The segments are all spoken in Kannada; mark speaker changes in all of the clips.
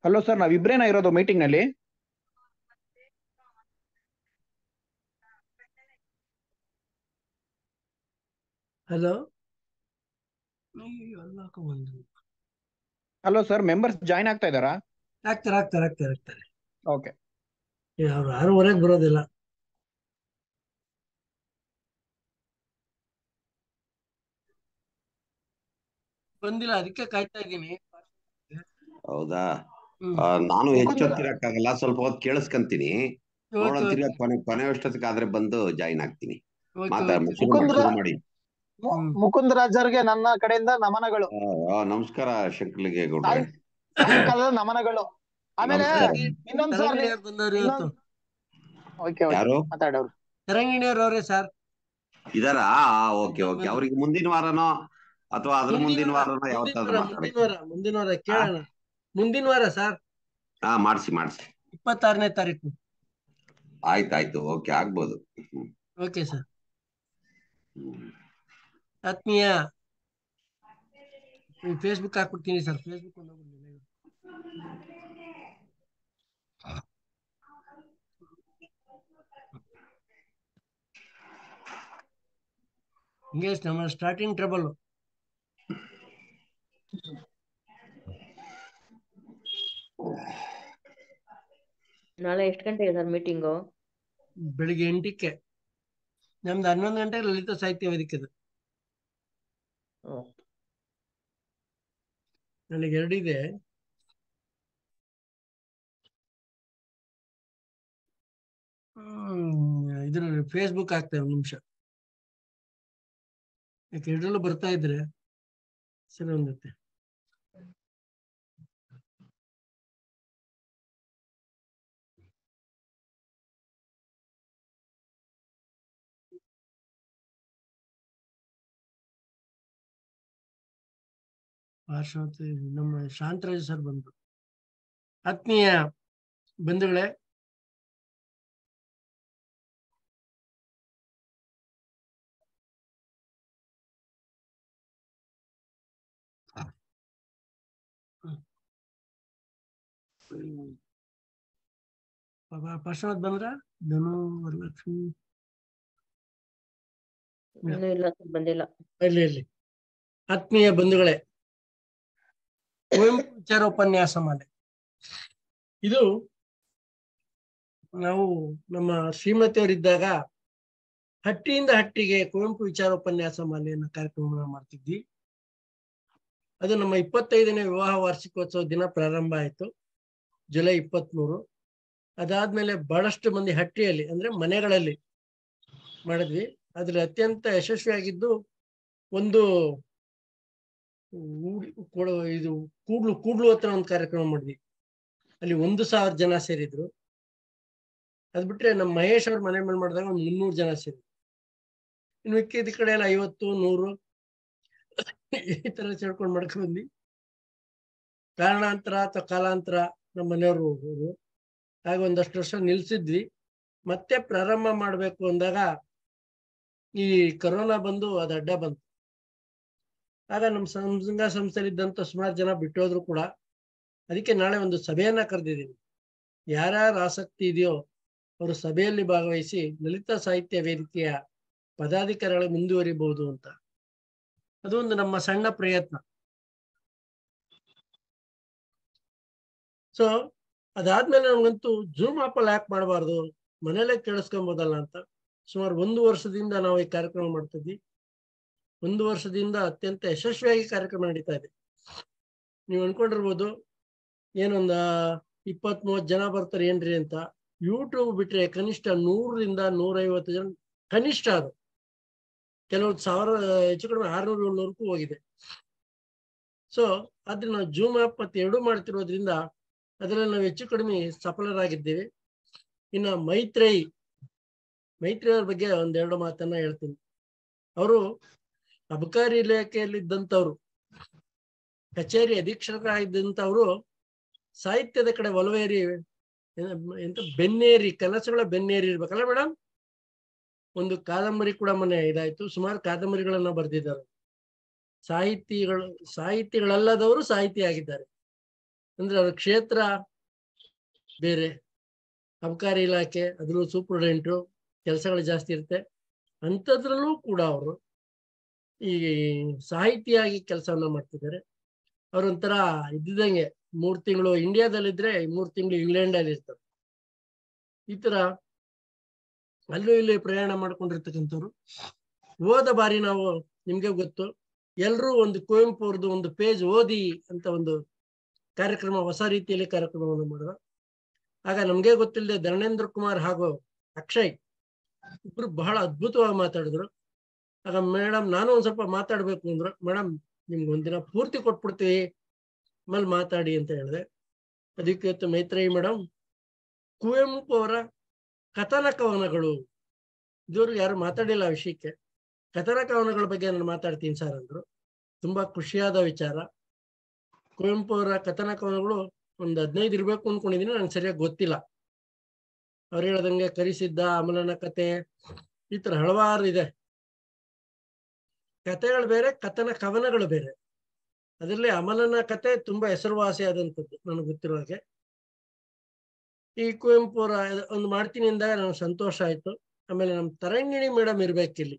Speaker 1: ಹಲೋ ಸರ್ ನಾವಿಬ್ರೇನ ಇರೋದು ಮೀಟಿಂಗ್ ನಲ್ಲಿ
Speaker 2: ಹಲೋ ಅಲ್ಲ ಬಂದ್ರು
Speaker 1: ಹಲೋ ಸರ್ ಮೆಂಬರ್ಸ್ ಜಾಯ್ನ್ ಆಗ್ತಾ ಇದ್ದಾರಾ
Speaker 2: ಆಗ್ತಾರೆ ಆಗ್ತಾರೆ ಆಗ್ತಾರೆ ಆಗ್ತಾರೆ
Speaker 1: ಓಕೆ
Speaker 2: ಏ, ಅವ್ರು ಆರೂವರೆಗೆ ಬರೋದಿಲ್ಲ ಬಂದಿಲ್ಲ ಅದಕ್ಕೆ ಕಾಯ್ತಾ ಇದ್ದೀನಿ
Speaker 3: ಹೌದಾ
Speaker 2: ಹ್ಮ್
Speaker 3: ಆ, ನಾನು ಹೆಚ್ಚು ಹೊತ್ತಿರಕ್ಕಾಗಲ್ಲ ಸ್ವಲ್ಪ ಹೊತ್ತು ಕೇಳಿಸ್ಕೊಂತೀನಿ
Speaker 2: ಓಕೆ
Speaker 3: ನೋಡೋಣ
Speaker 2: ಓಕೆ
Speaker 3: ತಿರ್ಗಾ ಕೊನೆ ಕೊನೆ ಅಷ್ಟೊತ್ತಿಗೆ ಆದ್ರೆ ಬಂದು ಜಾಯಿನ್ ಆಗ್ತೀನಿ
Speaker 2: ಓಕೆ
Speaker 3: ಮಾತಾ
Speaker 2: ಓಕೆ
Speaker 3: ಶುರು ಮಾಡಿ
Speaker 4: ಮುಕುಂದ್ರ
Speaker 3: ಶುರು ಮಾಡಿ
Speaker 4: ಮು-
Speaker 2: ಹ್ಮ್
Speaker 4: ಮುಕುಂದ್ ರಾಜರ್ಗೆ ನನ್ನ ಕಡೆಯಿಂದ ನಮನಗಳು
Speaker 3: ಆ, ಆ, ನಮಸ್ಕಾರ ಶಂಕಲಿಗೆ ಗೌಡ್ರೆ
Speaker 4: ಸಾಯಂ ಸಾಯಂಕಾಲದ ನಮನಗಳು ಆಮೇಲೆ
Speaker 3: ನಮಸ್ಕಾರ
Speaker 4: ಇನ್ನೊಂದ್ ಸರ್
Speaker 2: ತರಂಗಿಣಿ ಅವ್ರು ಬಂದವ್ರು ಇವತ್ತು
Speaker 4: ಇನ್ನೊಂದ್ ಓಕೆ ಓಕೆ
Speaker 3: ಯಾರು
Speaker 4: ಮಾತಾಡೋರು
Speaker 2: ತರಂಗಿಣಿ ಅವ್ರು ಅವರೇ ಸರ್
Speaker 3: ಇದಾರಾ ಓಕೆ ಓಕೆ ಅವ್ರಿಗೆ ಮುಂದಿನ ವಾರನೋ ಅಥವಾ ಅದ್ರ
Speaker 2: ಮುಂದಿನ
Speaker 3: ಮುಂದಿನ
Speaker 2: ವಾರ
Speaker 3: ವಾರನೋ
Speaker 2: ಮುಂದಿನ
Speaker 3: ಯಾವತ್ತಾದ್ರೂ
Speaker 2: ವಾರ ಮುಂದಿನ
Speaker 3: ಮಾತಾಡಕ್ಕೆ
Speaker 2: ವಾರ ಮುಂದಿನ ವಾರ ಕೇಳೋಣ ಮುಂದಿನ ವಾರ ಸರ್
Speaker 3: ಹಾ ಮಾಡಿಸಿ ಮಾಡಿಸಿ
Speaker 2: ಇಪ್ಪತ್ತಾರನೇ ತಾರೀಕು
Speaker 3: ಆಯ್ತಾಯ್ತು ಓಕೆ ಆಗ್ಬೋದು ಹ್ಮ್
Speaker 2: ಓಕೆ ಸರ್
Speaker 3: ಹ್ಮ್
Speaker 2: ಆತ್ಮೀಯ ಫೇಸ್ಬುಕ್ ಹಾಕ್ಬಿಡ್ತೀನಿ ಸರ್ ಫೇಸ್ಬುಕ್ ಹಿಂಗೆ ನಮ್ಮ ಸ್ಟಾರ್ಟಿಂಗ್ ಟ್ರಬಲ್
Speaker 5: ನಾಳೆ ಎಷ್ಟು ಗಂಟೆಗೆ ಸರ್ ಮೀಟಿಂಗು
Speaker 2: ಬೆಳಿಗ್ಗೆ ಎಂಟಕ್ಕೆ ನಮ್ದು ಹನ್ನೊಂದು ಗಂಟೆಗೆ ಲಲಿತ ಸಾಹಿತ್ಯ ವೇದಿಕೆದು ನನಗೆ ಎರಡಿದೆ ಹ್ಮ್ ಇದ್ರ ಫೇಸ್ಬುಕ್ ಹಾಕ್ತೇವೆ ಒಂದು ನಿಮಿಷ ಯಾಕೆ ಎರಡರಲ್ಲೂ ಬರ್ತಾ ಇದ್ರೆ ಸರಿ ಒಂದತ್ತೆ ಪಾರ್ಶ್ವತೆ ನಮ್ಮ ಶಾಂತರಾಜ್ ಸರ್ ಬಂದ್ರು ಆತ್ಮೀಯ ಬಂಧುಗಳೇ ಪಾರ್ಶ್ವನಾಥ್ ಬಂದ್ರ ಧನು ವರಲಕ್ಷ್ಮಿ
Speaker 5: ಇನ್ನೂ ಇಲ್ಲ ಸರ್ ಬಂದಿಲ್ಲ
Speaker 2: ಇಲ್ಲಿ ಇಲ್ಲಿ ಆತ್ಮೀಯ ಬಂಧುಗಳೇ ಕುವೆಂಪು ವಿಚಾರೋಪನ್ಯಾಸ ಮಾಲೆ ಇದು ನಾವು ನಮ್ಮ ಶ್ರೀಮತಿಯವರಿದ್ದಾಗ ಹಟ್ಟಿಯಿಂದ ಹಟ್ಟಿಗೆ ಕುವೆಂಪು ವಿಚಾರೋಪನ್ಯಾಸ ಮಾಲೆಯನ್ನ ಕಾರ್ಯಕ್ರಮ ಮಾಡ್ತಿದ್ವಿ ಅದು ನಮ್ಮ ಇಪ್ಪತ್ತೈದನೇ ವಿವಾಹ ವಾರ್ಷಿಕೋತ್ಸವ ದಿನ ಪ್ರಾರಂಭ ಆಯಿತು ಜುಲೈ ಇಪ್ಪತ್ಮೂರು ಅದಾದ್ಮೇಲೆ ಬಹಳಷ್ಟು ಮಂದಿ ಹಟ್ಟಿಯಲ್ಲಿ ಅಂದ್ರೆ ಮನೆಗಳಲ್ಲಿ ಮಾಡಿದ್ವಿ ಅದ್ರಲ್ಲಿ ಅತ್ಯಂತ ಯಶಸ್ವಿಯಾಗಿದ್ದು ಒಂದು ಊಡಿ- ಕೊಡ- ಇದು ಕೂಡ್ಲು ಕೂಡ್ಲು ಹತ್ರ ಒಂದು ಕಾರ್ಯಕ್ರಮ ಮಾಡಿದ್ವಿ ಅಲ್ಲಿ ಒಂದು ಸಾವಿರ ಜನ ಸೇರಿದ್ರು ಅದ್ ಬಿಟ್ರೆ ನಮ್ಮ ಮಹೇಶ್ ಅವ್ರ ಮನೆ ಮೇಲೆ ಮಾಡಿದಾಗ ಒಂದು ಮುನ್ನೂರು ಜನ ಸೇರಿದ್ರು ಇನ್ನು ಮಿಕ್ಕಿದ ಕಡೆ ಎಲ್ಲ ಐವತ್ತು ನೂರು ಈ ತರ ಸೇರ್ಕೊಂಡು ಮಾಡ್ಕೊಂಡ್ ಬಂದ್ವಿ ಕಾರಣಾಂತರ ಅಥವಾ ಕಾಲಾಂತರ ನಮ್ಮ ಮನೆಯವರು ಹೋಗೋರು ಹಾಗ ಒಂದಷ್ಟು ವರ್ಷ ನಿಲ್ಸಿದ್ವಿ ಮತ್ತೆ ಪ್ರಾರಂಭ ಮಾಡ್ಬೇಕು ಅಂದಾಗ ಈ ಕರೋನಾ ಬಂದು ಅದು ಅಡ್ಡ ಬಂತು ಆಗ ನಮ್ಮ ಸಂಘ ಸಂಸ್ಥೆಯಲ್ಲಿದ್ದಂತ ಸುಮಾರು ಜನ ಬಿಟ್ಟೋದ್ರು ಕೂಡ ಅದಕ್ಕೆ ನಾಳೆ ಒಂದು ಸಭೆಯನ್ನ ಕರೆದಿದ್ದೀವಿ ಯಾರ್ಯಾರ ಆಸಕ್ತಿ ಇದೆಯೋ ಅವರು ಸಭೆಯಲ್ಲಿ ಭಾಗವಹಿಸಿ ಲಲಿತ ಸಾಹಿತ್ಯ ವೇದಿಕೆಯ ಪದಾಧಿಕಾರಿಗಳು ಮುಂದುವರಿಬಹುದು ಅಂತ ಅದೊಂದು ನಮ್ಮ ಸಣ್ಣ ಪ್ರಯತ್ನ ಸೊ ಅದಾದ್ಮೇಲೆ ನಮ್ಗಂತೂ ಜೂಮ್ ಆಪ್ ಅಲ್ಲಿ ಯಾಕೆ ಮಾಡಬಾರ್ದು ಮನೇಲೆ ಕೇಳಿಸ್ಕೊಬೋದಲ್ಲ ಅಂತ ಸುಮಾರು ಒಂದು ವರ್ಷದಿಂದ ನಾವು ಈ ಕಾರ್ಯಕ್ರಮ ಮಾಡ್ತಿದ್ವಿ ಒಂದು ವರ್ಷದಿಂದ ಅತ್ಯಂತ ಯಶಸ್ವಿಯಾಗಿ ಕಾರ್ಯಕ್ರಮ ನಡೀತಾ ಇದೆ ನೀವು ಅನ್ಕೊಂಡಿರ್ಬೋದು ಏನೊಂದ ಇಪ್ಪತ್ ಮೂವತ್ ಜನ ಬರ್ತಾರೆ ಏನ್ರಿ ಅಂತ ಯೂಟ್ಯೂಬ್ ಬಿಟ್ರೆ ಕನಿಷ್ಠ ನೂರರಿಂದ ನೂರೈವತ್ತು ಜನ ಕನಿಷ್ಠ ಅದು ಕೆಲವು ಸಾವಿರ ಹೆಚ್ಚು ಕಡಿಮೆ ಆರ್ನೂರು ಏಳ್ನೂರಕ್ಕೂ ಹೋಗಿದೆ ಸೊ ಆದ್ರೆ ನಾವು ಜೂಮ್ ಆಪ್ ಮತ್ತೆ ಎರಡು ಮಾಡ್ತಿರೋದ್ರಿಂದ ಅದರಲ್ಲಿ ನಾವು ಹೆಚ್ಚು ಕಡಿಮೆ ಸಫಲರಾಗಿದ್ದೇವೆ ಇನ್ನ ಮೈತ್ರೇಯಿ ಮೈತ್ರಿ ಅವ್ರ ಬಗ್ಗೆ ಒಂದೆರಡು ಮಾತನ್ನ ಹೇಳ್ತೀನಿ ಅವರು ಅಬಕಾರಿ ಇಲಾಖೆಯಲ್ಲಿ ಇದ್ದಂಥವ್ರು ಕಚೇರಿ ಅಧೀಕ್ಷಕರಾಗಿದ್ದಂಥವ್ರು ಸಾಹಿತ್ಯದ ಕಡೆ ಒಲವೇರಿ ಎಂತ ಬೆನ್ನೇರಿ ಕನಸುಗಳ ಬೆನ್ನೇರಿ ಇರ್ಬೇಕಲ್ಲ ಮೇಡಮ್ ಒಂದು ಕಾದಂಬರಿ ಕೂಡ ಮೊನ್ನೆ ಇದಾಯ್ತು ಸುಮಾರು ಕಾದಂಬರಿಗಳನ್ನ ಬರೆದಿದ್ದಾರೆ ಸಾಹಿತಿಗಳು ಸಾಹಿತಿಗಳಲ್ಲದವರು ಸಾಹಿತಿ ಆಗಿದ್ದಾರೆ ಅಂದ್ರೆ ಅವ್ರ ಕ್ಷೇತ್ರ ಬೇರೆ ಅಬಕಾರಿ ಇಲಾಖೆ ಅದ್ರಲ್ಲೂ ಸೂಪರ್ಡೆಂಟು ಕೆಲಸಗಳು ಜಾಸ್ತಿ ಇರುತ್ತೆ ಅಂಥದ್ರಲ್ಲೂ ಕೂಡ ಅವರು ಈ ಸಾಹಿತಿಯಾಗಿ ಕೆಲಸವನ್ನ ಮಾಡ್ತಿದ್ದಾರೆ ಅವ್ರೊಂಥರ ಇದ್ದಿದ್ದಂಗೆ ಮೂರ್ ತಿಂಗಳು ಇಂಡಿಯಾದಲ್ಲಿದ್ರೆ ಮೂರ್ ತಿಂಗಳು ಇಂಗ್ಲೆಂಡ್ ಅಲ್ಲಿ ಇರ್ತಾರೆ ಈ ತರ ಅಲ್ಲೂ ಇಲ್ಲಿ ಪ್ರಯಾಣ ಮಾಡ್ಕೊಂಡಿರ್ತಕ್ಕಂಥವ್ರು ಹೋದ ಬಾರಿ ನಾವು ನಿಮ್ಗೆ ಗೊತ್ತು ಎಲ್ರೂ ಒಂದು ಕುವೆಂಪು ಅವ್ರದ್ದು ಒಂದು ಪೇಜ್ ಓದಿ ಅಂತ ಒಂದು ಕಾರ್ಯಕ್ರಮ ಹೊಸ ರೀತಿಯಲ್ಲಿ ಕಾರ್ಯಕ್ರಮವನ್ನು ಮಾಡಿದ ಆಗ ನಮ್ಗೆ ಗೊತ್ತಿಲ್ಲದೆ ಧರ್ಮೇಂದ್ರ ಕುಮಾರ್ ಹಾಗೂ ಅಕ್ಷಯ್ ಇಬ್ರು ಬಹಳ ಅದ್ಭುತವಾಗಿ ಮಾತಾಡಿದ್ರು ಆಗ ಮೇಡಮ್ ನಾನು ಒಂದ್ ಸ್ವಲ್ಪ ಮಾತಾಡ್ಬೇಕು ಅಂದ್ರು ಮೇಡಮ್ ನಿಮ್ಗೆ ಒಂದಿನ ಪೂರ್ತಿ ಕೊಟ್ಬಿಡ್ತೀವಿ ಆಮೇಲೆ ಮಾತಾಡಿ ಅಂತ ಹೇಳಿದೆ ಅದಕ್ಕೆ ಇವತ್ತು ಮೈತ್ರೇಯಿ ಮೇಡಮ್ ಕುವೆಂಪು ಅವರ ಕಥನ ಕವನಗಳು ಇದುವರೆಗೂ ಯಾರು ಮಾತಾಡಿಲ್ಲ ಆ ವಿಷಯಕ್ಕೆ ಕಥನ ಕವನಗಳ ಬಗ್ಗೆ ನಾನು ಮಾತಾಡ್ತೀನಿ ಸರ್ ಅಂದ್ರು ತುಂಬಾ ಖುಷಿಯಾದ ವಿಚಾರ ಕುವೆಂಪು ಅವರ ಕಥನ ಕವನಗಳು ಒಂದು ಹದಿನೈದು ಇರ್ಬೇಕು ಅನ್ಕೊಂಡಿದೀನಿ ನಂಗೆ ಸರಿಯಾಗಿ ಗೊತ್ತಿಲ್ಲ ಅವ್ರು ಹೇಳ್ದಂಗೆ ಕರಿಸಿದ್ದ ಅಮಲನ ಕತೆ ಈ ತರ ಹಲವಾರು ಇದೆ ಕಥೆಗಳು ಬೇರೆ ಕಥನ ಕವನಗಳು ಬೇರೆ ಅದರಲ್ಲಿ ಅಮಲನ ಕತೆ ತುಂಬಾ ಹೆಸರುವಾಸಿ ಆದಂಥದ್ದು ನನಗೆ ಗೊತ್ತಿರೋ ಹಾಗೆ ಈ ಕುವೆಂಪು ಅವರ ಒಂದು ಮಾಡ್ತೀನಿ ಅಂದಾಗ ನನಗೆ ಸಂತೋಷ ಆಯ್ತು ಆಮೇಲೆ ನಮ್ಮ ತರಂಗಿಣಿ ಮೇಡಮ್ ಇರ್ಬೇಕಿಲ್ಲಿ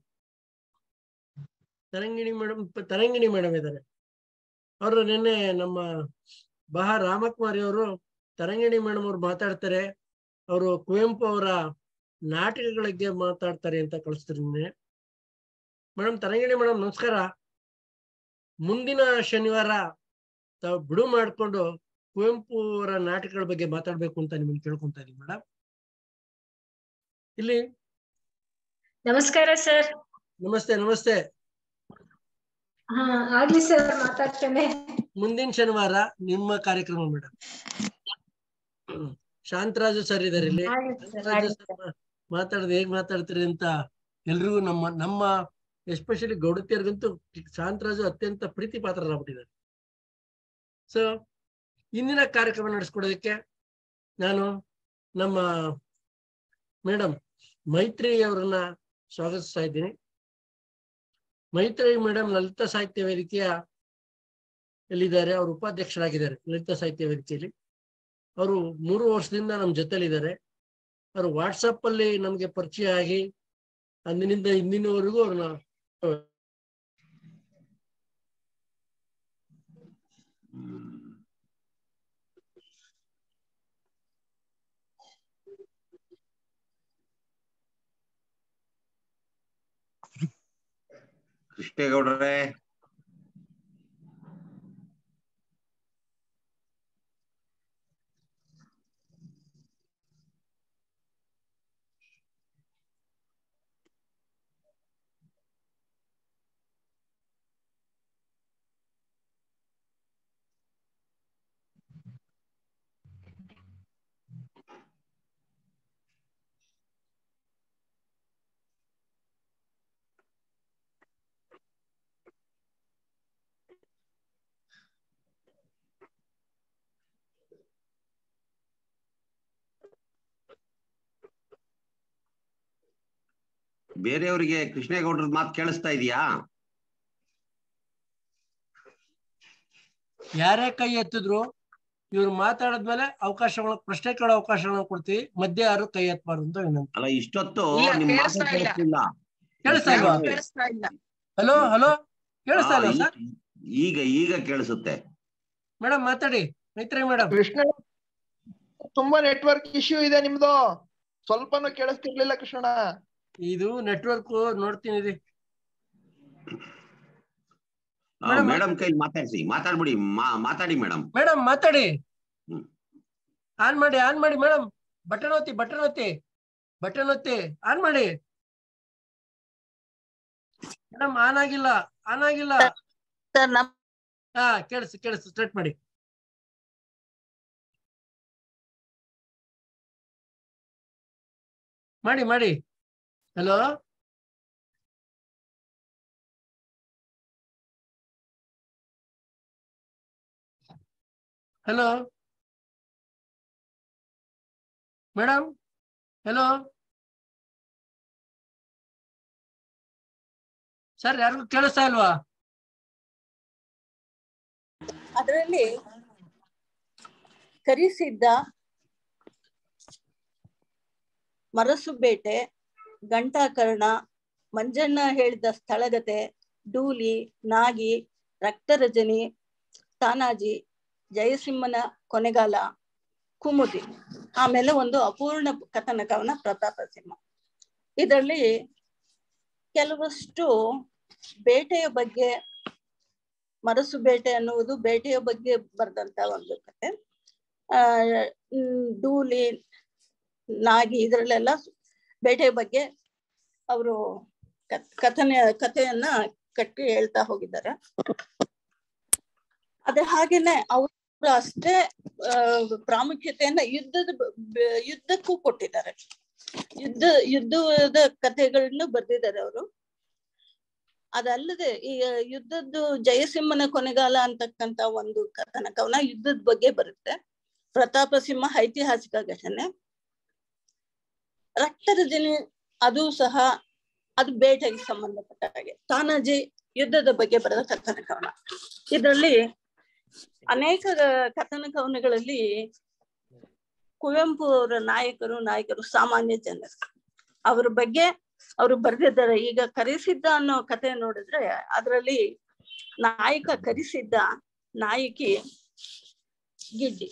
Speaker 2: ತರಂಗಿಣಿ ಮೇಡಮ್ ತರಂಗಿಣಿ ಮೇಡಮ್ ಇದ್ದಾರೆ ಅವರು ನಿನ್ನೆ ನಮ್ಮ ಬಹ ರಾಮಕುಮಾರಿ ಅವರು ತರಂಗಿಣಿ ಮೇಡಮ್ ಅವ್ರು ಮಾತಾಡ್ತಾರೆ ಅವರು ಕುವೆಂಪು ಅವರ ನಾಟಕಗಳ ಬಗ್ಗೆ ಮಾತಾಡ್ತಾರೆ ಅಂತ ಕಳಿಸ್ತಾರೆ ನಿನ್ನೆ ಮೇಡಮ್ ತರಂಗಿಣಿ ಮೇಡಮ್ ನಮಸ್ಕಾರ ಮುಂದಿನ ಶನಿವಾರ ತಾವು ಬಿಡು ಮಾಡ್ಕೊಂಡು ಕುವೆಂಪು ಅವರ ನಾಟಕಗಳ ಬಗ್ಗೆ ಮಾತಾಡ್ಬೇಕು ಅಂತ ನಿಮ್ಮನ್ನ ಕೇಳ್ಕೊಂತ ಇದೀನಿ ಮೇಡಮ್ ಇಲ್ಲಿ
Speaker 6: ನಮಸ್ಕಾರ ಸರ್
Speaker 2: ನಮಸ್ತೆ ನಮಸ್ತೆ
Speaker 6: ಹಾ ಆಗ್ಲಿ ಸರ್ ಮಾತಾಡ್ತೇನೆ
Speaker 2: ಮುಂದಿನ ಶನಿವಾರ ನಿಮ್ಮ ಕಾರ್ಯಕ್ರಮ ಮೇಡಮ್ ಶಾಂತರಾಜು ಸರ್ ಇದಾರೆ ಇಲ್ಲಿ
Speaker 6: ಆಗ್ಲಿ ಸರ್
Speaker 2: ಶಾಂತರಾಜು
Speaker 6: ಆಗ್ಲಿ
Speaker 2: ಸರ್ ಮಾತಾಡೋದು ಹೇಗ್ ಮಾತಾಡ್ತೀರಿ ಅಂತ ಎಲ್ರಿಗೂ ನಮ್ಮ ನಮ್ಮ ಎಸ್ಪೆಷಲಿ ಗೌಡತಿಯರ್ಗಂತೂ ಶಾಂತರಾಜು ಅತ್ಯಂತ ಪ್ರೀತಿ ಪಾತ್ರರಾಗ್ಬಿಟ್ಟಿದ್ದಾರೆ ಸೊ ಇಂದಿನ ಕಾರ್ಯಕ್ರಮ ನಡೆಸ್ಕೊಡೋದಕ್ಕೆ ನಾನು ನಮ್ಮ ಮೇಡಮ್ ಮೈತ್ರಿ ಅವರನ್ನ ಸ್ವಾಗತಿಸ್ತಾ ಇದ್ದೀನಿ ಮೈತ್ರಿ ಮೇಡಮ್ ಲಲಿತ ಸಾಹಿತ್ಯ ವೇದಿಕೆಯ ಎಲ್ಲಿದ್ದಾರೆ ಅವರು ಉಪಾಧ್ಯಕ್ಷರಾಗಿದ್ದಾರೆ ಲಲಿತ ಸಾಹಿತ್ಯ ವೇದಿಕೆಯಲ್ಲಿ ಅವರು ಮೂರು ವರ್ಷದಿಂದ ನಮ್ಮ ಜೊತೆಲಿದ್ದಾರೆ ಅವರು ವಾಟ್ಸಪ್ ಅಲ್ಲಿ ನಮ್ಗೆ ಪರಿಚಯ ಆಗಿ ಅಂದಿನಿಂದ ಇಂದಿನವರೆಗೂ ಅವ್ರನ್ನ
Speaker 3: ಕೃಷ್ಣೇಗೌಡ್ರೆ ಬೇರೆಯವರಿಗೆ ಕೃಷ್ಣೇಗೌಡ್ರ ಮಾತು ಕೇಳಿಸ್ತಾ ಇದೆಯಾ
Speaker 2: ಯಾರೇ ಕೈ ಎತ್ತಿದ್ರು ಇವ್ರು ಮಾತಾಡಿದ್ಮೇಲೆ ಅವಕಾಶಗಳ ಪ್ರಶ್ನೆ ಕೇಳೋ ಅವಕಾಶಗಳನ್ನ ಕೊಡ್ತೀವಿ ಮಧ್ಯೆ ಯಾರು ಕೈ ಎತ್ತಬಾರ್ದು ಅಂತ ವಿನಂತಿ
Speaker 3: ಅಲ್ಲ ಇಷ್ಟೊತ್ತು
Speaker 7: ಇಲ್ಲ,
Speaker 3: ನಿಮ್ ಮಾತು
Speaker 7: ಕೇಳಿಸ್ತಾ ಇಲ್ಲ.
Speaker 3: ಕೇಳಿಸ್ತಿಲ್ಲ
Speaker 2: ಕೇಳಿಸ್ತಾ ಇಲ್ವಾ
Speaker 7: ಕೇಳಿಸ್ತಾ ಇಲ್ಲ
Speaker 2: ಹಲೋ ಹಲೋ ಕೇಳಿಸ್ತಾ
Speaker 3: ಹಾ,
Speaker 2: ಇಲ್ವಾ ಸರ್
Speaker 3: ಈ- ಈಗ ಈಗ ಕೇಳಿಸುತ್ತೆ
Speaker 2: ಮೇಡಮ್ ಮಾತಾಡಿ ಮೈತ್ರಿ ಮೇಡಮ್
Speaker 4: ಕೃಷ್ಣ ತುಂಬಾ ನೆಟ್ವರ್ಕ್ ಇಶ್ಯೂ ಇದೆ ನಿಮ್ದು ಸ್ವಲ್ಪನೂ ಕೇಳಿಸ್ತಿರ್ಲಿಲ್ಲ ಕೃಷ್ಣ
Speaker 2: ಇದು ನೆಟ್ವರ್ಕ್ ನೋಡ್ತೀನಿ ರೀ ಮೇಡಮ್,
Speaker 3: ಮೇಡಮ್ ಕೈ ಮಾತಾಡ್ಸಿ ಮಾತಾಡ್ಬಿಡಿ ಮಾ- ಮಾತಾಡಿ ಮೇಡಮ್
Speaker 2: ಮೇಡಮ್ ಮಾತಾಡಿ
Speaker 3: ಹ್ಮ್.
Speaker 2: ಆನ್ ಮಾಡಿ ಆನ್ ಮಾಡಿ ಮೇಡಮ್ ಬಟನ್ ಒತ್ತಿ ಬಟನ್ ಒತ್ತಿ ಬಟನ್ ಒತ್ತಿ ಆನ್ ಮಾಡಿ ಮೇಡಮ್ ಆನ್ ಆಗಿಲ್ಲ ಆನ್ ಆಗಿಲ್ಲ
Speaker 7: ಸರ್ ನಮ್
Speaker 2: ಹಾ ಕೇಳಿಸ್ ಕೇಳಿಸ್ ಸ್ಟಾರ್ಟ್ ಮಾಡಿ ಮಾಡಿ ಮಾಡಿ hello hello madam hello sir ಯಾರಿಗೂ ಕೇಳಿಸ್ತಾ ಇಲ್ವಾ
Speaker 7: ಅದರಲ್ಲಿ ಕರಿಸಿದ್ದ ಮರಸು ಬೇಟೆ ಗಂಟಾಕರ್ಣ ಮಂಜಣ್ಣ ಹೇಳಿದ ಸ್ಥಳಗತೆ ಡೂಲಿ ನಾಗಿ ರಕ್ತರಜನಿ ತಾನಾಜಿ ಜಯಸಿಂಹನ ಕೊನೆಗಾಲ ಕುಮುದಿ ಆಮೇಲೆ ಒಂದು ಅಪೂರ್ಣ ಕಥನ ಕವನ ಪ್ರತಾಪ ಸಿಂಹ ಇದರಲ್ಲಿ ಕೆಲವಷ್ಟು ಬೇಟೆಯ ಬಗ್ಗೆ ಮರಸು ಬೇಟೆ ಅನ್ನುವುದು ಬೇಟೆಯ ಬಗ್ಗೆ ಬರೆದಂತ ಒಂದು ಕತೆ ಆ ಹ್ಮ್, ಡೂಲಿ ನಾಗಿ ಇದರಲ್ಲೆಲ್ಲ ಬೇಟೆಯ ಬಗ್ಗೆ ಅವರು ಕಥನೆ ಕಥೆಯನ್ನ ಕಟ್ಟಿ ಹೇಳ್ತಾ ಹೋಗಿದ್ದಾರೆ ಅದೇ ಹಾಗೇನೆ ಅವರು ಅಷ್ಟೇ ಆ, ಪ್ರಾಮುಖ್ಯತೆಯನ್ನ ಯುದ್ಧದ ಬ- ಬ- ಯುದ್ಧಕ್ಕೂ ಕೊಟ್ಟಿದ್ದಾರೆ ಯುದ್ಧ ಯುದ್ಧದ ಕಥೆಗಳನ್ನು ಬರ್ದಿದ್ದಾರೆ ಅವರು ಅದಲ್ಲದೆ ಈ ಯುದ್ಧದ್ದು ಜಯಸಿಂಹನ ಕೊನೆಗಾಲ ಅಂತಕ್ಕಂತ ಒಂದು ಕಥನ ಕವನ ಯುದ್ಧದ ಬಗ್ಗೆ ಬರುತ್ತೆ ಪ್ರತಾಪ ಸಿಂಹ ಐತಿಹಾಸಿಕ ಘಟನೆ ರಕ್ತರಜನಿ ಅದು ಸಹ ಅದು ಬೇಟೆಗೆ ಸಂಬಂಧಪಟ್ಟ ಹಾಗೆ ತಾನಾಜಿ ಯುದ್ಧದ ಬಗ್ಗೆ ಬರೆದ ಕಥನ ಕವನ ಇದರಲ್ಲಿ ಅನೇಕ ಕಥನ ಕವನಗಳಲ್ಲಿ ಕುವೆಂಪು ಅವರ ನಾಯಕರು ನಾಯಕರು ಸಾಮಾನ್ಯ ಜನರು ಅವ್ರ ಬಗ್ಗೆ ಅವರು ಬರೆದಿದ್ದಾರೆ ಈಗ ಕರೆಸಿದ್ದ ಅನ್ನೋ ಕಥೆ ನೋಡಿದ್ರೆ ಅದರಲ್ಲಿ ನಾಯಕ ಕರೆಸಿದ್ದ ನಾಯಕಿ ಗಿಡ್ಡಿ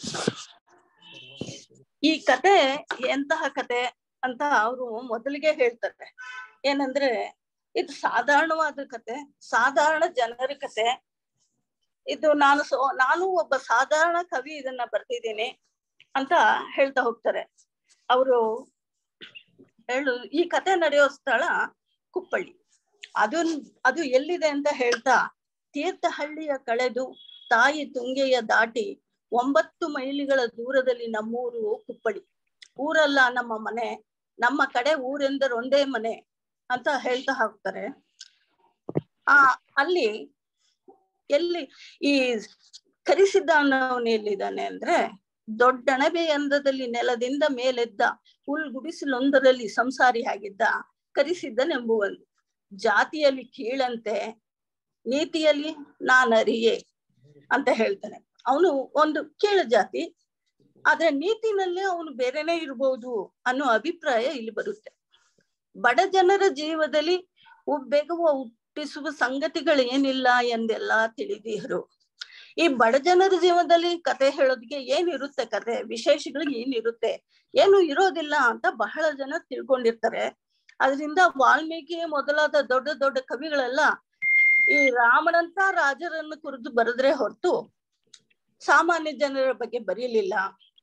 Speaker 7: ಈ ಕತೆ ಎಂತಹ ಕತೆ ಅಂತ ಅವರು ಮೊದಲಿಗೆ ಹೇಳ್ತಾರೆ ಏನಂದ್ರೆ ಇದು ಸಾಧಾರಣವಾದ ಕತೆ ಸಾಧಾರಣ ಜನರ ಕತೆ ಇದು ನಾನು ಸೊ ನಾನು ಒಬ್ಬ ಸಾಧಾರಣ ಕವಿ ಇದನ್ನ ಬರ್ತಿದ್ದೀನಿ ಅಂತ ಹೇಳ್ತಾ ಹೋಗ್ತಾರೆ ಅವರು ಹೇಳು ಈ ಕತೆ ನಡೆಯೋ ಸ್ಥಳ ಕುಪ್ಪಳ್ಳಿ ಅದು ಅದು ಎಲ್ಲಿದೆ ಅಂತ ಹೇಳ್ತಾ ತೀರ್ಥಹಳ್ಳಿಯ ಕಳೆದು ತಾಯಿ ತುಂಗೆಯ ದಾಟಿ ಒಂಬತ್ತು ಮೈಲಿಗಳ ದೂರದಲ್ಲಿ ನಮ್ಮೂರು ಕುಪ್ಪಳಿ ಊರಲ್ಲ ನಮ್ಮ ಮನೆ ನಮ್ಮ ಕಡೆ ಊರೆಂದರೆ ಒಂದೇ ಮನೆ ಅಂತ ಹೇಳ್ತಾ ಹೋಗ್ತಾರೆ ಆ ಅಲ್ಲಿ ಎಲ್ಲಿ ಈ ಕರಿಸಿದ್ದ ಅನ್ನೋನು ಎಲ್ಲಿದ್ದಾನೆ ಅಂದ್ರೆ ದೊಡ್ಡಣಬೆ ಅಂದದಲ್ಲಿ ನೆಲದಿಂದ ಮೇಲೆದ್ದ ಹುಲ್ ಗುಡಿಸಲೊಂದರಲ್ಲಿ ಸಂಸಾರಿಯಾಗಿದ್ದ ಕರಿಸಿದ್ದನೆಂಬುವನು ಜಾತಿಯಲ್ಲಿ ಕೀಳಂತೆ ನೀತಿಯಲ್ಲಿ ನಾನರಿಯೇ ಅಂತ ಹೇಳ್ತಾನೆ ಅವನು ಒಂದು ಕೀಳು ಜಾತಿ ಆದ್ರೆ ನೀತಿನಲ್ಲೇ ಅವನು ಬೇರೆನೆ ಇರ್ಬೋದು ಅನ್ನೋ ಅಭಿಪ್ರಾಯ ಇಲ್ಲಿ ಬರುತ್ತೆ ಬಡ ಜನರ ಜೀವದಲ್ಲಿ ಉಬ್ಬೆಗುವ ಹುಟ್ಟಿಸುವ ಸಂಗತಿಗಳು ಏನಿಲ್ಲ ಎಂದೆಲ್ಲ ತಿಳಿದಿರು ಈ ಬಡ ಜನರ ಜೀವನದಲ್ಲಿ ಕತೆ ಹೇಳೋದಕ್ಕೆ ಏನಿರುತ್ತೆ ಕತೆ ವಿಶೇಷಗಳು ಏನಿರುತ್ತೆ ಏನು ಇರೋದಿಲ್ಲ ಅಂತ ಬಹಳ ಜನ ತಿಳ್ಕೊಂಡಿರ್ತಾರೆ ಅದರಿಂದ ವಾಲ್ಮೀಕಿ ಮೊದಲಾದ ದೊಡ್ಡ ದೊಡ್ಡ ಕವಿಗಳೆಲ್ಲ ಈ ರಾಮನಂತ ರಾಜರನ್ನು ಕುರಿತು ಬರೆದ್ರೆ ಹೊರತು ಸಾಮಾನ್ಯ ಜನರ ಬಗ್ಗೆ ಬರೀಲಿಲ್ಲ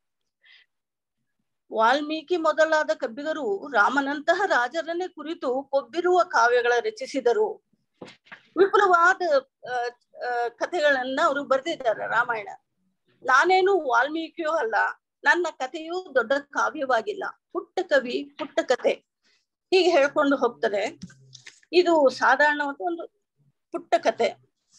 Speaker 7: ವಾಲ್ಮೀಕಿ ಮೊದಲಾದ ಕವಿಗರು ರಾಮನಂತಹ ರಾಜರನ್ನೇ ಕುರಿತು ಕೊಬ್ಬಿರುವ ಕಾವ್ಯಗಳ ರಚಿಸಿದರು ವಿಪುಲವಾದ ಕಥೆಗಳನ್ನ ಅವರು ಬರೆದಿದ್ದಾರೆ ರಾಮಾಯಣ ನಾನೇನು ವಾಲ್ಮೀಕಿಯೂ ಅಲ್ಲ ನನ್ನ ಕಥೆಯೂ ದೊಡ್ಡ ಕಾವ್ಯವಾಗಿಲ್ಲ ಪುಟ್ಟ ಕವಿ ಪುಟ್ಟ ಕತೆ ಹೀಗೆ ಹೇಳ್ಕೊಂಡು ಹೋಗ್ತಾರೆ ಇದು ಸಾಧಾರಣವಾದ ಒಂದು ಪುಟ್ಟ ಕತೆ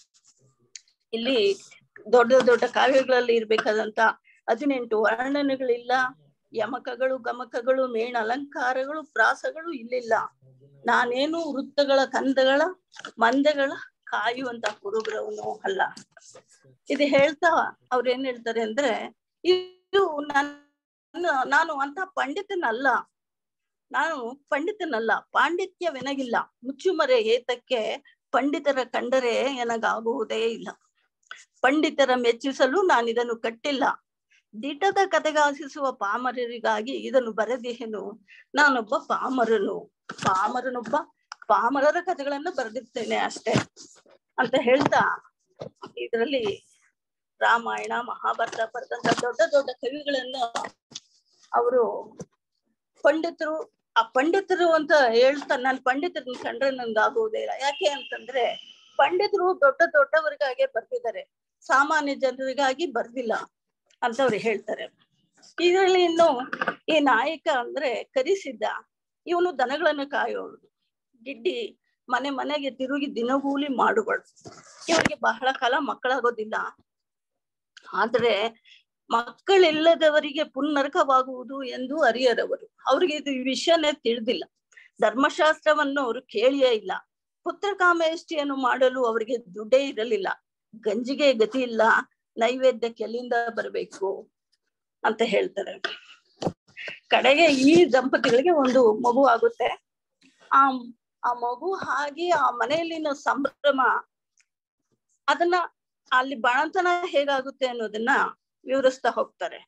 Speaker 7: ಇಲ್ಲಿ ದೊಡ್ಡ ದೊಡ್ಡ ಕಾವ್ಯಗಳಲ್ಲಿ ಇರ್ಬೇಕಾದಂತ ಹದಿನೆಂಟು ವರ್ಣನೆಗಳಿಲ್ಲ ಯಮಕಗಳು ಗಮಕಗಳು ಮೇಣ ಅಲಂಕಾರಗಳು ಪ್ರಾಸಗಳು ಇಲ್ಲಿಲ್ಲ ನಾನೇನು ವೃತ್ತಗಳ ಕಂದಗಳ ಮಂದಗಳ ಕಾಯುವಂತ ಕುರುಬ್ರವನು ಅಲ್ಲ ಇದು ಹೇಳ್ತಾ ಅವ್ರ ಏನ್ ಹೇಳ್ತಾರೆ ಅಂದ್ರೆ ಇದು ನನ್ನ ನಾನು ಅಂತ ಪಂಡಿತನಲ್ಲ ನಾನು ಪಂಡಿತನಲ್ಲ ಪಾಂಡಿತ್ಯವೆನಗಿಲ್ಲ ಮುಚ್ಚುಮರೆ ಏತಕ್ಕೆ ಪಂಡಿತರ ಕಂಡರೆ ಎನಗಾಗುವುದೇ ಇಲ್ಲ ಪಂಡಿತರ ಮೆಚ್ಚಿಸಲು ನಾನು ಇದನ್ನು ಕಟ್ಟಿಲ್ಲ ದಿಟದ ಕತೆಗಾಸಿಸುವ ಪಾಮರರಿಗಾಗಿ ಇದನ್ನು ಬರೆದಿಹೆನು ನಾನೊಬ್ಬ ಪಾಮರನು ಪಾಮರನೊಬ್ಬ ಪಾಮರರ ಕಥೆಗಳನ್ನು ಬರೆದಿರ್ತೇನೆ ಅಷ್ಟೇ ಅಂತ ಹೇಳ್ತಾ ಇದರಲ್ಲಿ ರಾಮಾಯಣ ಮಹಾಭಾರತ ಬರೆದಂತ ದೊಡ್ಡ ದೊಡ್ಡ ಕವಿಗಳನ್ನು ಅವರು ಪಂಡಿತರು ಆ ಪಂಡಿತರು ಅಂತ ಹೇಳ್ತಾ ನಾನು ಪಂಡಿತರನ್ನ ಕಂಡ್ರೆ ನನ್ಗೆ ಆಗುವುದೇ ಇಲ್ಲ ಯಾಕೆ ಅಂತಂದ್ರೆ ಪಂಡಿತರು ದೊಡ್ಡ ದೊಡ್ಡವರಿಗಾಗೆ ಬರ್ತಿದ್ದಾರೆ ಸಾಮಾನ್ಯ ಜನರಿಗಾಗಿ ಬರ್ದಿಲ್ಲ ಅಂತ ಅವ್ರು ಹೇಳ್ತಾರೆ ಇದರಲ್ಲಿ ಇನ್ನು ಈ ನಾಯಕ ಅಂದ್ರೆ ಕರಿಸಿದ್ದ ಇವನು ದನಗಳನ್ನು ಕಾಯೋಳು ಗಿಡ್ಡಿ ಮನೆ ಮನೆಗೆ ತಿರುಗಿ ದಿನಗೂಲಿ ಮಾಡುಗಳು ಇವರಿಗೆ ಬಹಳ ಕಾಲ ಮಕ್ಕಳಾಗೋದಿಲ್ಲ ಆದ್ರೆ ಮಕ್ಕಳಿಲ್ಲದವರಿಗೆ ಪುನರ್ಕವಾಗುವುದು ಎಂದು ಅರಿಯರವರು ಅವ್ರಿಗೆ ಇದು ವಿಷಯನೇ ತಿಳಿದಿಲ್ಲ ಧರ್ಮಶಾಸ್ತ್ರವನ್ನು ಅವರು ಕೇಳಿಯೇ ಇಲ್ಲ ಪುತ್ರ ಕಾಮೇಷ್ಟಿಯನ್ನು ಮಾಡಲು ಅವರಿಗೆ ದುಡ್ಡೇ ಇರಲಿಲ್ಲ ಗಂಜಿಗೆ ಗತಿ ಇಲ್ಲ ನೈವೇದ್ಯಕ್ಕೆ ಎಲ್ಲಿಂದ ಬರಬೇಕು ಅಂತ ಹೇಳ್ತಾರೆ ಕಡೆಗೆ ಈ ದಂಪತಿಗಳಿಗೆ ಒಂದು ಮಗು ಆಗುತ್ತೆ ಆ ಆ ಮಗು ಹಾಗೆ ಆ ಮನೆಯಲ್ಲಿನ ಸಂಭ್ರಮ ಅದನ್ನ ಅಲ್ಲಿ ಬಾಣಂತನ ಹೇಗಾಗುತ್ತೆ ಅನ್ನೋದನ್ನ ವಿವರಿಸ್ತಾ ಹೋಗ್ತಾರೆ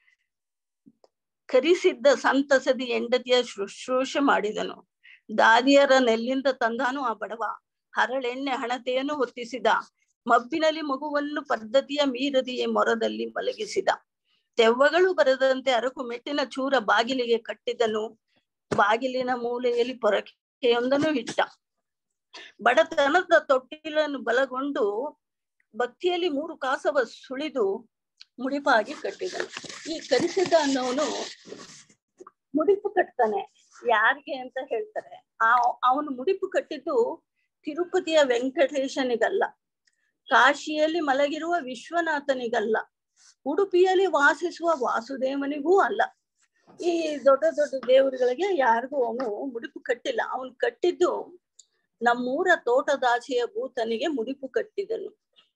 Speaker 7: ಕರಿಸಿದ್ದ ಸಂತಸದಿ ಹೆಂಡತಿಯ ಶುಶ್ರೂಷೆ ಮಾಡಿದನು ದಾದಿಯರ ನೆಲ್ಲಿಂದ ತಂದಾನು ಆ ಬಡವ ಹರಳೆಣ್ಣೆ ಹಣತೆಯನ್ನು ಹೊತ್ತಿಸಿದ ಮಬ್ಬಿನಲ್ಲಿ ಮಗುವನ್ನು ಪದ್ಧತಿಯ ಮೀರದಿಯೇ ಮೊರದಲ್ಲಿ ಮಲಗಿಸಿದ ದೆವ್ವಗಳು ಬರದಂತೆ ಅರಕು ಮೆಟ್ಟಿನ ಚೂರ ಬಾಗಿಲಿಗೆ ಕಟ್ಟಿದನು ಬಾಗಿಲಿನ ಮೂಲೆಯಲ್ಲಿ ಪೊರಕೆಯೊಂದನ್ನು ಇಟ್ಟ ಬಡತನದ ತೊಟ್ಟಿಲನ್ನು ಬಲಗೊಂಡು ಭಕ್ತಿಯಲ್ಲಿ ಮೂರು ಕಾಸವ ಸುಳಿದು ಮುಡಿಪಾಗಿ ಕಟ್ಟಿದನು ಈ ಕರಿಸಿದ್ದ ಅನ್ನೋನು ಮುಡಿಪು ಕಟ್ತಾನೆ ಯಾರಿಗೆ ಅಂತ ಹೇಳ್ತಾರೆ ಆ ಅವನು ಮುಡಿಪು ಕಟ್ಟಿದ್ದು ತಿರುಪತಿಯ ವೆಂಕಟೇಶನಿಗಲ್ಲ ಕಾಶಿಯಲ್ಲಿ ಮಲಗಿರುವ ವಿಶ್ವನಾಥನಿಗಲ್ಲ ಉಡುಪಿಯಲ್ಲಿ ವಾಸಿಸುವ ವಾಸುದೇವನಿಗೂ ಅಲ್ಲ ಈ ದೊಡ್ಡ ದೊಡ್ಡ ದೇವರುಗಳಿಗೆ ಯಾರಿಗೂ ಅವನು ಮುಡಿಪು ಕಟ್ಟಿಲ್ಲ ಅವನು ಕಟ್ಟಿದ್ದು ನಮ್ಮೂರ ತೋಟದಾಚೆಯ ಭೂತನಿಗೆ ಮುಡಿಪು ಕಟ್ಟಿದನು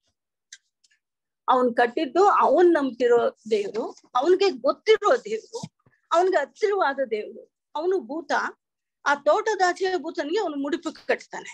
Speaker 7: ಅವನ್ ಕಟ್ಟಿದ್ದು ಅವನ್ ನಂಬ್ತಿರೋ ದೇವ್ರು ಅವನ್ಗೆ ಗೊತ್ತಿರೋ ದೇವ್ರು ಅವನ್ಗೆ ಹತ್ತಿರವಾದ ದೇವ್ರು ಅವನು ಭೂತ ಆ ತೋಟದಾಚೆಯ ಭೂತನಿಗೆ ಅವನು ಮುಡಿಪು ಕಟ್ತಾನೆ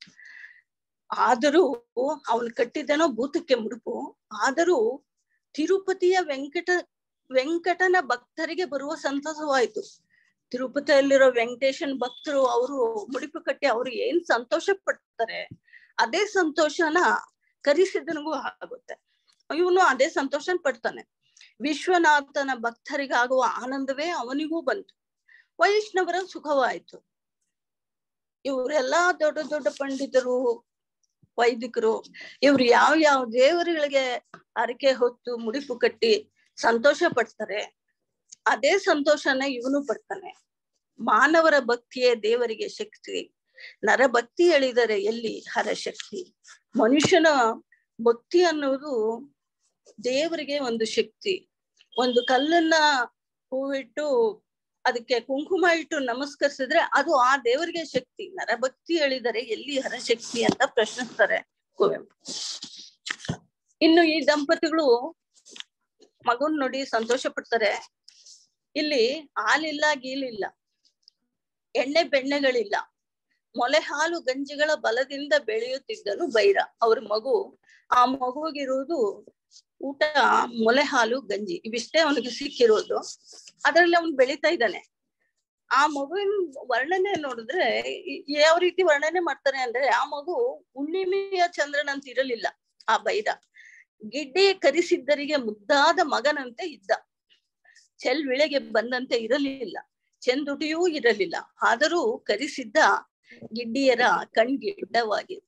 Speaker 7: ಆದರೂ ಅವನು ಕಟ್ಟಿದನೋ ಭೂತಕ್ಕೆ ಮುಡುಪು ಆದರೂ ತಿರುಪತಿಯ ವೆಂಕಟ ವೆಂಕಟನ ಭಕ್ತರಿಗೆ ಬರುವ ಸಂತಸವಾಯ್ತು ತಿರುಪತಿಯಲ್ಲಿರೋ ವೆಂಕಟೇಶನ್ ಭಕ್ತರು ಅವರು ಮುಡಿಪು ಕಟ್ಟಿ ಅವ್ರು ಏನ್ ಸಂತೋಷ ಪಡ್ತಾರೆ ಅದೇ ಸಂತೋಷನ ಕರಿಸಿದನಿಗೂ ಆಗುತ್ತೆ ಇವನು ಅದೇ ಸಂತೋಷ ಪಡ್ತಾನೆ ವಿಶ್ವನಾಥನ ಭಕ್ತರಿಗಾಗುವ ಆನಂದವೇ ಅವನಿಗೂ ಬಂತು ವೈಷ್ಣವರ ಸುಖವಾಯ್ತು ಇವರೆಲ್ಲಾ ದೊಡ್ಡ ದೊಡ್ಡ ಪಂಡಿತರು ವೈದಿಕರು ಇವ್ರು ಯಾವ ಯಾವ ದೇವರುಗಳಿಗೆ ಅರಕೆ ಹೊತ್ತು ಮುಡಿಪು ಕಟ್ಟಿ ಸಂತೋಷ ಪಡ್ತಾರೆ ಅದೇ ಸಂತೋಷನ ಇವನು ಪಡ್ತಾನೆ ಮಾನವರ ಭಕ್ತಿಯೇ ದೇವರಿಗೆ ಶಕ್ತಿ ನರಭಕ್ತಿ ಎಳಿದರೆ ಎಲ್ಲಿ ಹರಶಕ್ತಿ ಮನುಷ್ಯನ ಭಕ್ತಿ ಅನ್ನೋದು ದೇವರಿಗೆ ಒಂದು ಶಕ್ತಿ ಒಂದು ಕಲ್ಲನ್ನ ಹೂವಿಟ್ಟು ಅದಕ್ಕೆ ಕುಂಕುಮ ಇಟ್ಟು ನಮಸ್ಕರಿಸಿದ್ರೆ ಅದು ಆ ದೇವರಿಗೆ ಶಕ್ತಿ ನರಭಕ್ತಿ ಎಳಿದರೆ ಎಲ್ಲಿ ಹರಶಕ್ತಿ ಅಂತ ಪ್ರಶ್ನಿಸ್ತಾರೆ ಕುವೆಂಪು ಇನ್ನು ಈ ದಂಪತಿಗಳು ಮಗನ್ ನೋಡಿ ಸಂತೋಷ ಪಡ್ತಾರೆ ಇಲ್ಲಿ ಹಾಲಿಲ್ಲ ಗೀಲಿಲ್ಲ ಎಣ್ಣೆ ಬೆಣ್ಣೆಗಳಿಲ್ಲ ಮೊಲೆ ಹಾಲು ಗಂಜಿಗಳ ಬಲದಿಂದ ಬೆಳೆಯುತ್ತಿದ್ದನು ಬೈರ ಅವ್ರ ಮಗು ಆ ಮಗುಗಿರುವುದು ಊಟ ಮೊಲೆ ಹಾಲು ಗಂಜಿ ಇವಿಷ್ಟೇ ಅವನಿಗೆ ಸಿಕ್ಕಿರೋದು ಅದರಲ್ಲಿ ಅವನು ಬೆಳೀತಾ ಇದ್ದಾನೆ ಆ ಮಗುವಿನ ವರ್ಣನೆ ನೋಡಿದ್ರೆ ಯಾವ ರೀತಿ ವರ್ಣನೆ ಮಾಡ್ತಾರೆ ಅಂದ್ರೆ ಆ ಮಗು ಹುಣ್ಣಿಮೆಯ ಚಂದ್ರನಂತ ಇರಲಿಲ್ಲ ಆ ಬೈರ ಗಿಡ್ಡೆ ಕರಿಸಿದ್ದರಿಗೆ ಮುದ್ದಾದ ಮಗನಂತೆ ಇದ್ದ ಚೆಲ್ವಿಳೆಗೆ ಬಂದಂತೆ ಇರಲಿಲ್ಲ ಚೆಂದುಟಿಯೂ ಇರಲಿಲ್ಲ ಆದರೂ ಕರಿಸಿದ್ದ ಗಿಡ್ಡಿಯರ ಕಣ್ಗಿಡ್ಡವಾಗಿದ್ದ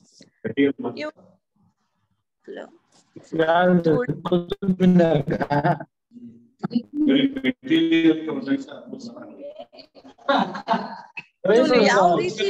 Speaker 7: ಹಲೋ ಇವನು ಯಾವ ರೀತಿ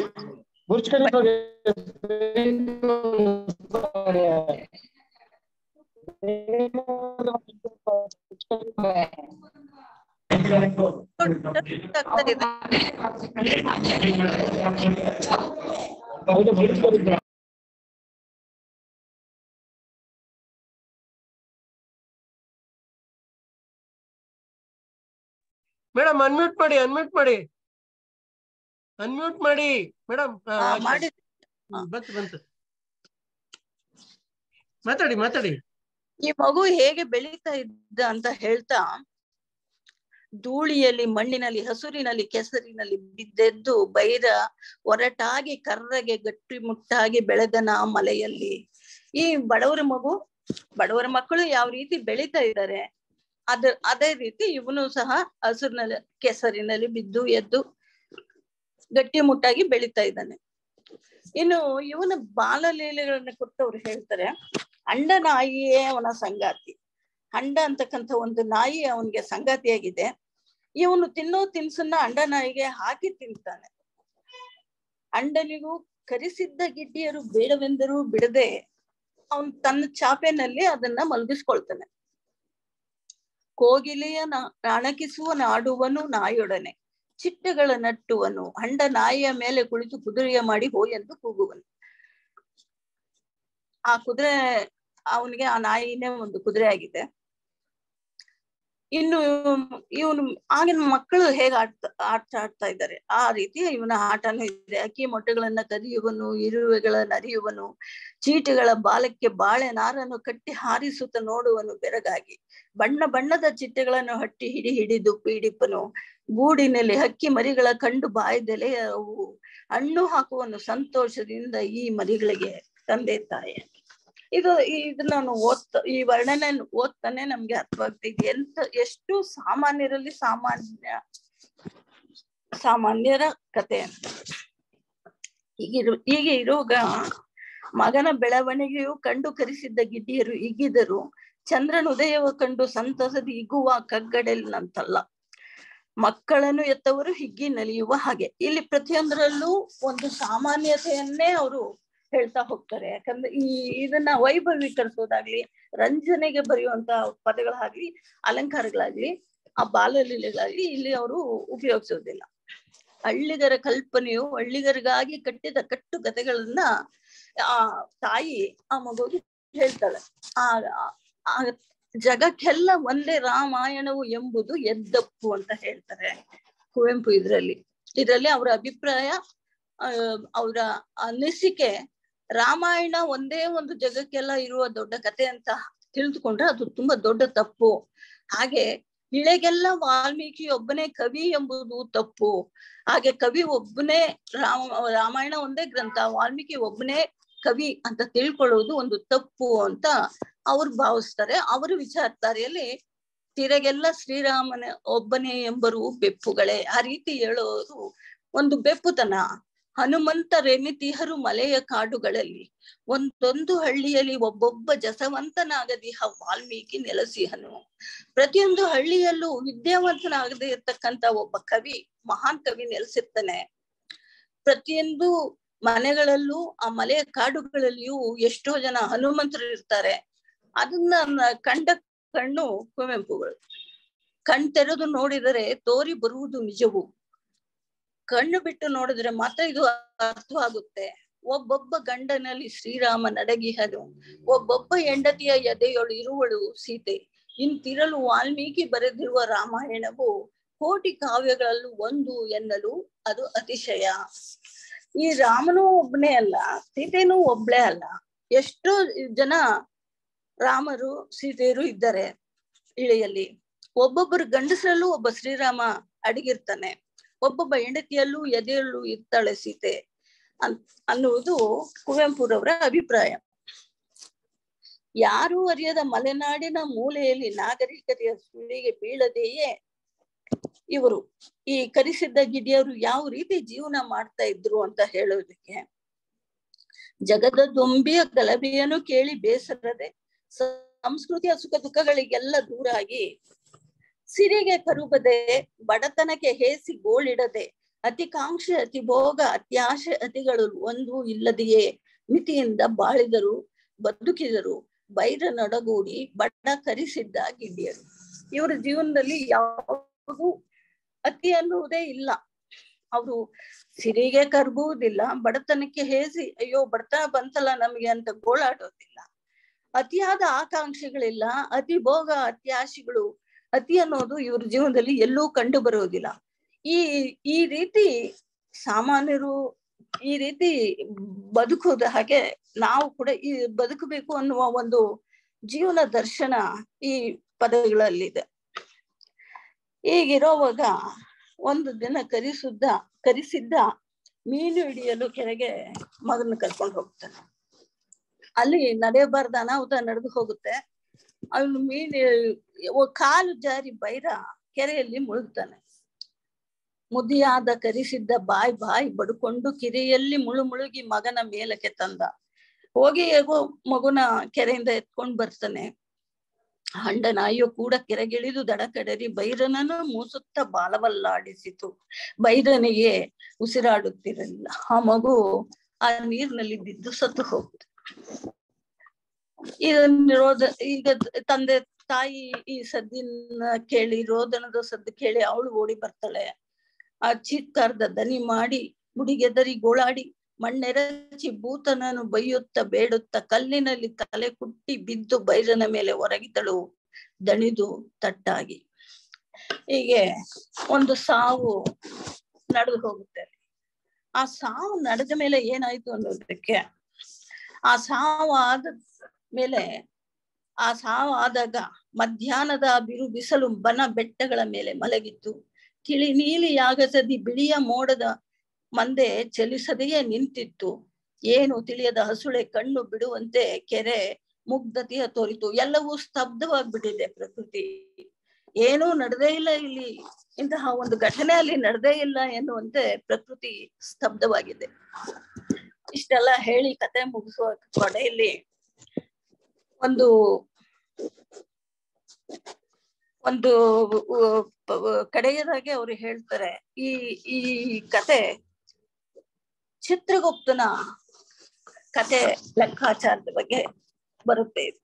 Speaker 2: ಮೇಡಮ್ ಅನ್ಮ್ಯೂಟ್ ಮಾಡಿ ಅನ್ಮ್ಯೂಟ್ ಮಾಡಿ ಅನ್ಮ್ಯೂಟ್ ಮಾಡಿ ಮೇಡಮ್
Speaker 7: ಮಾಡಿ
Speaker 2: ಬಂತು ಬಂತು ಮಾತಾಡಿ ಮಾತಾಡಿ
Speaker 7: ಈ ಮಗು ಹೇಗೆ ಬೆಳೀತಾ ಇದ್ದ ಅಂತ ಹೇಳ್ತಾ ಧೂಳಿಯಲ್ಲಿ ಮಣ್ಣಿನಲ್ಲಿ ಹಸುರಿನಲ್ಲಿ ಕೆಸರಿನಲ್ಲಿ ಬಿದ್ದೆದ್ದು ಬೈರ ಒರಟಾಗಿ ಕರ್ರಗೆ ಗಟ್ಟಿಮುಟ್ಟಾಗಿ ಬೆಳೆದನ ಮಲೆಯಲ್ಲಿ ಈ ಬಡವರ ಮಗು ಬಡವರ ಮಕ್ಕಳು ಯಾವ ರೀತಿ ಬೆಳೀತಾ ಇದ್ದಾರೆ ಅದ ಅದೇ ರೀತಿ ಇವನು ಸಹ ಹಸುರಿನಲ್ಲಿ ಕೆಸರಿನಲ್ಲಿ ಬಿದ್ದು ಎದ್ದು ಗಟ್ಟಿಮುಟ್ಟಾಗಿ ಬೆಳೀತಾ ಇದ್ದಾನೆ ಇನ್ನು ಇವನ ಬಾಲಲೀಲೆಗಳನ್ನ ಕೊಟ್ಟು ಅವ್ರು ಹೇಳ್ತಾರೆ ಅಂಡ ನಾಯಿಯೇ ಅವನ ಸಂಗಾತಿ ಅಂಡ ಅಂತಕ್ಕಂಥ ಒಂದು ನಾಯಿ ಅವನಿಗೆ ಸಂಗಾತಿಯಾಗಿದೆ ಇವನು ತಿನ್ನೋ ತಿನ್ಸನ್ನ ಅಂಡ ನಾಯಿಗೆ ಹಾಕಿ ತಿಂತಾನೆ ಅಂಡನಿಗೂ ಕರಿಸಿದ್ದ ಗಿಡ್ಡಿಯರು ಬೇಡವೆಂದರೂ ಬಿಡದೆ ಅವನ್ ತನ್ನ ಚಾಪೆನಲ್ಲಿ ಅದನ್ನ ಮಲಗಿಸ್ಕೊಳ್ತಾನೆ ಕೋಗಿಲೆಯ ಅಣಕಿಸುವ ನಾಡುವನು ನಾಯೊಡನೆ ಚಿಟ್ಟೆಗಳ ನಟ್ಟುವನು ಅಂಡ ನಾಯಿಯ ಮೇಲೆ ಕುಳಿತು ಕುದುರೆಯ ಮಾಡಿ ಹೋ ಎಂದು ಕೂಗುವನು ಆ ಕುದುರೆ ಅವನಿಗೆ ಆ ನಾಯಿನೇ ಒಂದು ಕುದುರೆ ಆಗಿದೆ ಇನ್ನು ಇವನು ಆಗಿನ ಮಕ್ಕಳು ಹೇಗೆ ಆಡ್ತಾ ಆಟ ಆಡ್ತಾ ಇದ್ದಾರೆ ಆ ರೀತಿ ಇವನ ಆಟನೂ ಇದೆ ಅಕ್ಕಿ ಮೊಟ್ಟೆಗಳನ್ನ ಕದಿಯುವನು ಇರುವೆಗಳನ್ನ ಅರಿಯುವನು ಚೀಟಿಗಳ ಬಾಲಕ್ಕೆ ಬಾಳೆ ನಾರನ್ನು ಕಟ್ಟಿ ಹಾರಿಸುತ್ತ ನೋಡುವನು ಬೆರಗಾಗಿ ಬಣ್ಣ ಬಣ್ಣದ ಚಿಟ್ಟೆಗಳನ್ನು ಹಟ್ಟಿ ಹಿಡಿ ಹಿಡಿದು ಪೀಡಿಪನು ಗೂಡಿನಲ್ಲಿ ಹಕ್ಕಿ ಮರಿಗಳ ಕಂಡು ಬಾಯ್ದೆಲೆ ಅವು ಹಣ್ಣು ಹಾಕುವನು ಸಂತೋಷದಿಂದ ಈ ಮರಿಗಳಿಗೆ ತಂದೆ ತಾಯಿ ಇದು ಇದು ನಾನು ಓದ್ತ ಈ ವರ್ಣನೆ ಓದ್ತಾನೆ ನಮ್ಗೆ ಅರ್ಥವಾಗ್ತಿದೆ ಎಂತ ಎಷ್ಟು ಸಾಮಾನ್ಯರಲ್ಲಿ ಸಾಮಾನ್ಯ ಸಾಮಾನ್ಯರ ಕತೆ ಅಂತ ಈಗಿರು ಹೀಗೆ ಇರುವಾಗ ಮಗನ ಬೆಳವಣಿಗೆಯು ಕಂಡು ಕರೆಸಿದ್ದ ಗಿಡ್ಡಿಯರು ಹಿಗ್ಗಿದರು ಚಂದ್ರನ ಉದಯವ ಕಂಡು ಸಂತಸದ ಹಿಗ್ಗುವ ಕಗ್ಗಡಲಿನಂತಲ್ಲ ಮಕ್ಕಳನ್ನು ಎತ್ತವರು ಹಿಗ್ಗಿ ನಲಿಯುವ ಹಾಗೆ ಇಲ್ಲಿ ಪ್ರತಿಯೊಂದರಲ್ಲೂ ಒಂದು ಸಾಮಾನ್ಯತೆಯನ್ನೇ ಅವರು ಹೇಳ್ತಾ ಹೋಗ್ತಾರೆ ಯಾಕಂದ್ರೆ ಈ ಇದನ್ನ ವೈಭವೀಕರಿಸೋದಾಗ್ಲಿ ರಂಜನೆಗೆ ಬರೆಯುವಂತ ಪದಗಳಾಗ್ಲಿ ಅಲಂಕಾರಗಳಾಗ್ಲಿ ಆ ಬಾಲಲೀಲೆಗಳಾಗ್ಲಿ ಇಲ್ಲಿ ಅವರು ಉಪಯೋಗಿಸೋದಿಲ್ಲ ಹಳ್ಳಿಗರ ಕಲ್ಪನೆಯು ಹಳ್ಳಿಗರಿಗಾಗಿ ಕಟ್ಟಿದ ಕಟ್ಟು ಕಥೆಗಳನ್ನ ಆ ತಾಯಿ ಆ ಮಗುವಿಗೆ ಹೇಳ್ತಾಳೆ ಆ ಆ ಜಗಕ್ಕೆಲ್ಲ ಒಂದೇ ರಾಮಾಯಣವು ಎಂಬುದು ಎದ್ದಪ್ಪು ಅಂತ ಹೇಳ್ತಾರೆ ಕುವೆಂಪು ಇದ್ರಲ್ಲಿ ಇದರಲ್ಲಿ ಅವರ ಅಭಿಪ್ರಾಯ ಅವರ ಅನಿಸಿಕೆ ರಾಮಾಯಣ ಒಂದೇ ಒಂದು ಜಗಕ್ಕೆಲ್ಲ ಇರುವ ದೊಡ್ಡ ಕತೆ ಅಂತ ತಿಳಿದುಕೊಂಡ್ರೆ ಅದು ತುಂಬಾ ದೊಡ್ಡ ತಪ್ಪು ಹಾಗೆ ಇಳೆಗೆಲ್ಲ ವಾಲ್ಮೀಕಿ ಒಬ್ಬನೇ ಕವಿ ಎಂಬುದು ತಪ್ಪು ಹಾಗೆ ಕವಿ ಒಬ್ಬನೇ ರಾಮ ರಾಮಾಯಣ ಒಂದೇ ಗ್ರಂಥ ವಾಲ್ಮೀಕಿ ಒಬ್ಬನೇ ಕವಿ ಅಂತ ತಿಳ್ಕೊಳ್ಳುವುದು ಒಂದು ತಪ್ಪು ಅಂತ ಅವ್ರು ಭಾವಿಸ್ತಾರೆ ಅವರ ವಿಚಾರಧಾರೆಯಲ್ಲಿ ತಿರಗೆಲ್ಲ ಶ್ರೀರಾಮನ ಒಬ್ಬನೇ ಎಂಬರು ಬೆಪ್ಪುಗಳೇ ಆ ರೀತಿ ಹೇಳೋರು ಒಂದು ಬೆಪ್ಪುತನ ಹನುಮಂತ ರೆಮಿತಿಹರು ಮಲೆಯ ಕಾಡುಗಳಲ್ಲಿ ಒಂದೊಂದು ಹಳ್ಳಿಯಲ್ಲಿ ಒಬ್ಬೊಬ್ಬ ಜಸವಂತನಾಗದಿಹ ವಾಲ್ಮೀಕಿ ನೆಲೆಸಿಹನು ಪ್ರತಿಯೊಂದು ಹಳ್ಳಿಯಲ್ಲೂ ವಿದ್ಯಾವಂತನಾಗದೇ ಇರ್ತಕ್ಕಂತ ಒಬ್ಬ ಕವಿ ಮಹಾನ್ ಕವಿ ನೆಲೆಸಿರ್ತಾನೆ ಪ್ರತಿಯೊಂದು ಮನೆಗಳಲ್ಲೂ ಆ ಮಲೆಯ ಕಾಡುಗಳಲ್ಲಿಯೂ ಎಷ್ಟೋ ಜನ ಹನುಮಂತರು ಇರ್ತಾರೆ ಅದನ್ನ ಕಂಡ ಕಣ್ಣು ಕುವೆಂಪುಗಳು ಕಣ್ ತೆರೆದು ನೋಡಿದರೆ ತೋರಿ ಬರುವುದು ನಿಜವು ಕಣ್ಣು ಬಿಟ್ಟು ನೋಡಿದ್ರೆ ಮಾತ್ರ ಇದು ಅರ್ಥವಾಗುತ್ತೆ ಒಬ್ಬೊಬ್ಬ ಗಂಡನಲ್ಲಿ ಶ್ರೀರಾಮ ನಡಗಿಹನು ಒಬ್ಬೊಬ್ಬ ಹೆಂಡತಿಯ ಎದೆಯೊಳು ಇರುವಳು ಸೀತೆ ಇಂತಿರಲು ವಾಲ್ಮೀಕಿ ಬರೆದಿರುವ ರಾಮಾಯಣವು ಕೋಟಿ ಕಾವ್ಯಗಳಲ್ಲೂ ಒಂದು ಎನ್ನಲು ಅದು ಅತಿಶಯ ಈ ರಾಮನು ಒಬ್ನೇ ಅಲ್ಲ ಸೀತೆನೂ ಒಬ್ಳೇ ಅಲ್ಲ ಎಷ್ಟೋ ಜನ ರಾಮರು ಸೀತೆಯರು ಇದ್ದಾರೆ ಇಳೆಯಲ್ಲಿ ಒಬ್ಬೊಬ್ಬರು ಗಂಡಸರಲ್ಲೂ ಒಬ್ಬ ಶ್ರೀರಾಮ ಅಡಗಿರ್ತಾನೆ ಒಬ್ಬೊಬ್ಬ ಹೆಂಡತಿಯಲ್ಲೂ ಎದೆಯಲ್ಲೂ ಇರ್ತಾಳೆ ಸೀತೆ ಅನ್ ಅನ್ನುವುದು ಕುವೆಂಪುರವರ ಅಭಿಪ್ರಾಯ ಯಾರೂ ಅರಿಯದ ಮಲೆನಾಡಿನ ಮೂಲೆಯಲ್ಲಿ ನಾಗರಿಕತೆಯ ಸುಳಿಗೆ ಬೀಳದೆಯೇ ಇವರು ಈ ಕರಿಸಿದ್ದ ಗಿಡಿಯವರು ಯಾವ ರೀತಿ ಜೀವನ ಮಾಡ್ತಾ ಇದ್ರು ಅಂತ ಹೇಳೋದಕ್ಕೆ ಜಗದ ದೊಂಬಿಯ ಗಲಭೆಯನ್ನು ಕೇಳಿ ಬೇಸರದೆ ಸಂಸ್ಕೃತಿಯ ಸುಖ ದುಃಖಗಳಿಗೆಲ್ಲ ದೂರಾಗಿ ಸಿರಿಗೆ ಕರುಬದೆ ಬಡತನಕ್ಕೆ ಹೇಸಿ ಗೋಳಿಡದೆ ಅತಿಕಾಂಕ್ಷೆ ಅತಿಭೋಗ ಅತ್ಯಾಶೆ ಅತಿಗಳು ಒಂದು ಇಲ್ಲದೆಯೇ ಮಿತಿಯಿಂದ ಬಾಳಿದರು ಬದುಕಿದರು ಬೈರ ನಡಗೂಡಿ ಬಡ ಕರಿಸಿದ್ದ ಗಿಡ್ಡಿಯರು ಇವರ ಜೀವನದಲ್ಲಿ ಯಾವುದು ಅತಿ ಅನ್ನುವುದೇ ಇಲ್ಲ ಅವರು ಸಿರಿಗೆ ಕರ್ಬುವುದಿಲ್ಲ ಬಡತನಕ್ಕೆ ಹೇಸಿ ಅಯ್ಯೋ ಬಡತನ ಬಂತಲ್ಲ ನಮಗೆ ಅಂತ ಗೋಳಾಡೋದಿಲ್ಲ ಅತಿಯಾದ ಆಕಾಂಕ್ಷೆಗಳಿಲ್ಲ ಅತಿ ಭೋಗ ಅತ್ಯಾಶೆಗಳು ಅತಿ ಅನ್ನೋದು ಇವ್ರ ಜೀವನದಲ್ಲಿ ಎಲ್ಲೂ ಕಂಡು ಬರುವುದಿಲ್ಲ ಈ ಈ ರೀತಿ ಸಾಮಾನ್ಯರು ಈ ರೀತಿ ಬದುಕುವುದ ಹಾಗೆ ನಾವು ಕೂಡ ಈ ಬದುಕಬೇಕು ಅನ್ನುವ ಒಂದು ಜೀವನ ದರ್ಶನ ಈ ಪದಗಳಲ್ಲಿದೆ ಹೀಗಿರೋವಾಗ ಒಂದು ದಿನ ಕರಿಸುದ್ದ ಕರಿಸಿದ್ದ ಮೀನು ಹಿಡಿಯಲು ಕೆರೆಗೆ ಮಗನ ಕರ್ಕೊಂಡು ಹೋಗ್ತಾನೆ ಅಲ್ಲಿ ನಡೆಯಬಾರ್ದ ಅನಾಹುತ ನಡೆದು ಹೋಗುತ್ತೆ ಅವನು ಮೀನು ಕಾಲು ಜಾರಿ ಬೈರ ಕೆರೆಯಲ್ಲಿ ಮುಳುಗ್ತಾನೆ ಮುದಿಯಾದ ಕರಿಸಿದ್ದ ಬಾಯ್ ಬಾಯ್ ಬಡ್ಕೊಂಡು ಕಿರಿಯಲ್ಲಿ ಮುಳು ಮುಳುಗಿ ಮಗನ ಮೇಲಕ್ಕೆ ತಂದ ಹೋಗಿ ಹೇಗೋ ಮಗುನ ಕೆರೆಯಿಂದ ಎತ್ಕೊಂಡ್ ಬರ್ತಾನೆ ಹಂಡ ನಾಯಿಯು ಕೂಡ ಕೆರೆಗಿಳಿದು ದಡ ಕಡರಿ ಬೈರನನ್ನು ಮೂಸುತ್ತ ಬಾಲವಲ್ಲಾಡಿಸಿತು ಬೈರನಿಗೆ ಉಸಿರಾಡುತ್ತಿರಲಿಲ್ಲ ಆ ಮಗು ಆ ನೀರಿನಲ್ಲಿ ಬಿದ್ದು ಸತ್ತು ಹೋಗ್ತು ಇದನ್ನ ರೋದ ಈಗ ತಂದೆ ತಾಯಿ ಈ ಸದ್ದಿನ ಕೇಳಿ ರೋದನದ ಸದ್ದು ಕೇಳಿ ಅವಳು ಓಡಿ ಬರ್ತಾಳೆ ಆ ಚೀತ್ಕಾರದ ದನಿ ಮಾಡಿ ಮುಡಿಗೆದರಿ ಗೋಳಾಡಿ ಮಣ್ಣೆರಚಿ ಭೂತನನ್ನು ಬೈಯುತ್ತ ಬೇಡುತ್ತ ಕಲ್ಲಿನಲ್ಲಿ ತಲೆ ಕುಟ್ಟಿ ಬಿದ್ದು ಬೈರನ ಮೇಲೆ ಒರಗಿದಳು ದಣಿದು ತಟ್ಟಾಗಿ ಹೀಗೆ ಒಂದು ಸಾವು ನಡೆದು ಹೋಗುತ್ತೆ ಅಲ್ಲಿ. ಆ ಸಾವು ನಡೆದ ಮೇಲೆ ಏನಾಯ್ತು ಅನ್ನೋದಕ್ಕೆ ಆ ಸಾವು ಆದ ಮೇಲೆ ಆ ಸಾವು ಆದಾಗ ಮಧ್ಯಾಹ್ನದ ಬಿರು ಬಿಸಲು ಬನ ಬೆಟ್ಟಗಳ ಮೇಲೆ ಮಲಗಿತ್ತು ತಿಳಿ ನೀಲಿಯಾಗಸದಿ ಬಿಳಿಯ ಮೋಡದ ಮಂದೆ ಚಲಿಸದೆಯೇ ನಿಂತಿತ್ತು ಏನು ತಿಳಿಯದ ಹಸುಳೆ ಕಣ್ಣು ಬಿಡುವಂತೆ ಕೆರೆ ಮುಗ್ಧತೆಯ ತೋರಿತು ಎಲ್ಲವೂ ಸ್ತಬ್ಧವಾಗ್ಬಿಟ್ಟಿದೆ ಪ್ರಕೃತಿ ಏನೂ ನಡೆದೇ ಇಲ್ಲ ಇಲ್ಲಿ ಇಂತಹ ಒಂದು ಘಟನೆ ಅಲ್ಲಿ ನಡೆದೇ ಇಲ್ಲ ಎನ್ನುವಂತೆ ಪ್ರಕೃತಿ ಸ್ತಬ್ಧವಾಗಿದೆ ಇಷ್ಟೆಲ್ಲ ಹೇಳಿ ಕತೆ ಮುಗಿಸುವ ಕೊನೆಯಲ್ಲಿ ಒಂದು ಒಂದು ಉ- ಪ- ಕಡೆಯದಾಗಿ ಅವರು ಹೇಳ್ತಾರೆ ಈ ಈ ಕತೆ ಚಿತ್ರಗುಪ್ತನ ಕತೆ ಲೆಕ್ಕಾಚಾರದ ಬಗ್ಗೆ ಬರುತ್ತೆ ಇದು.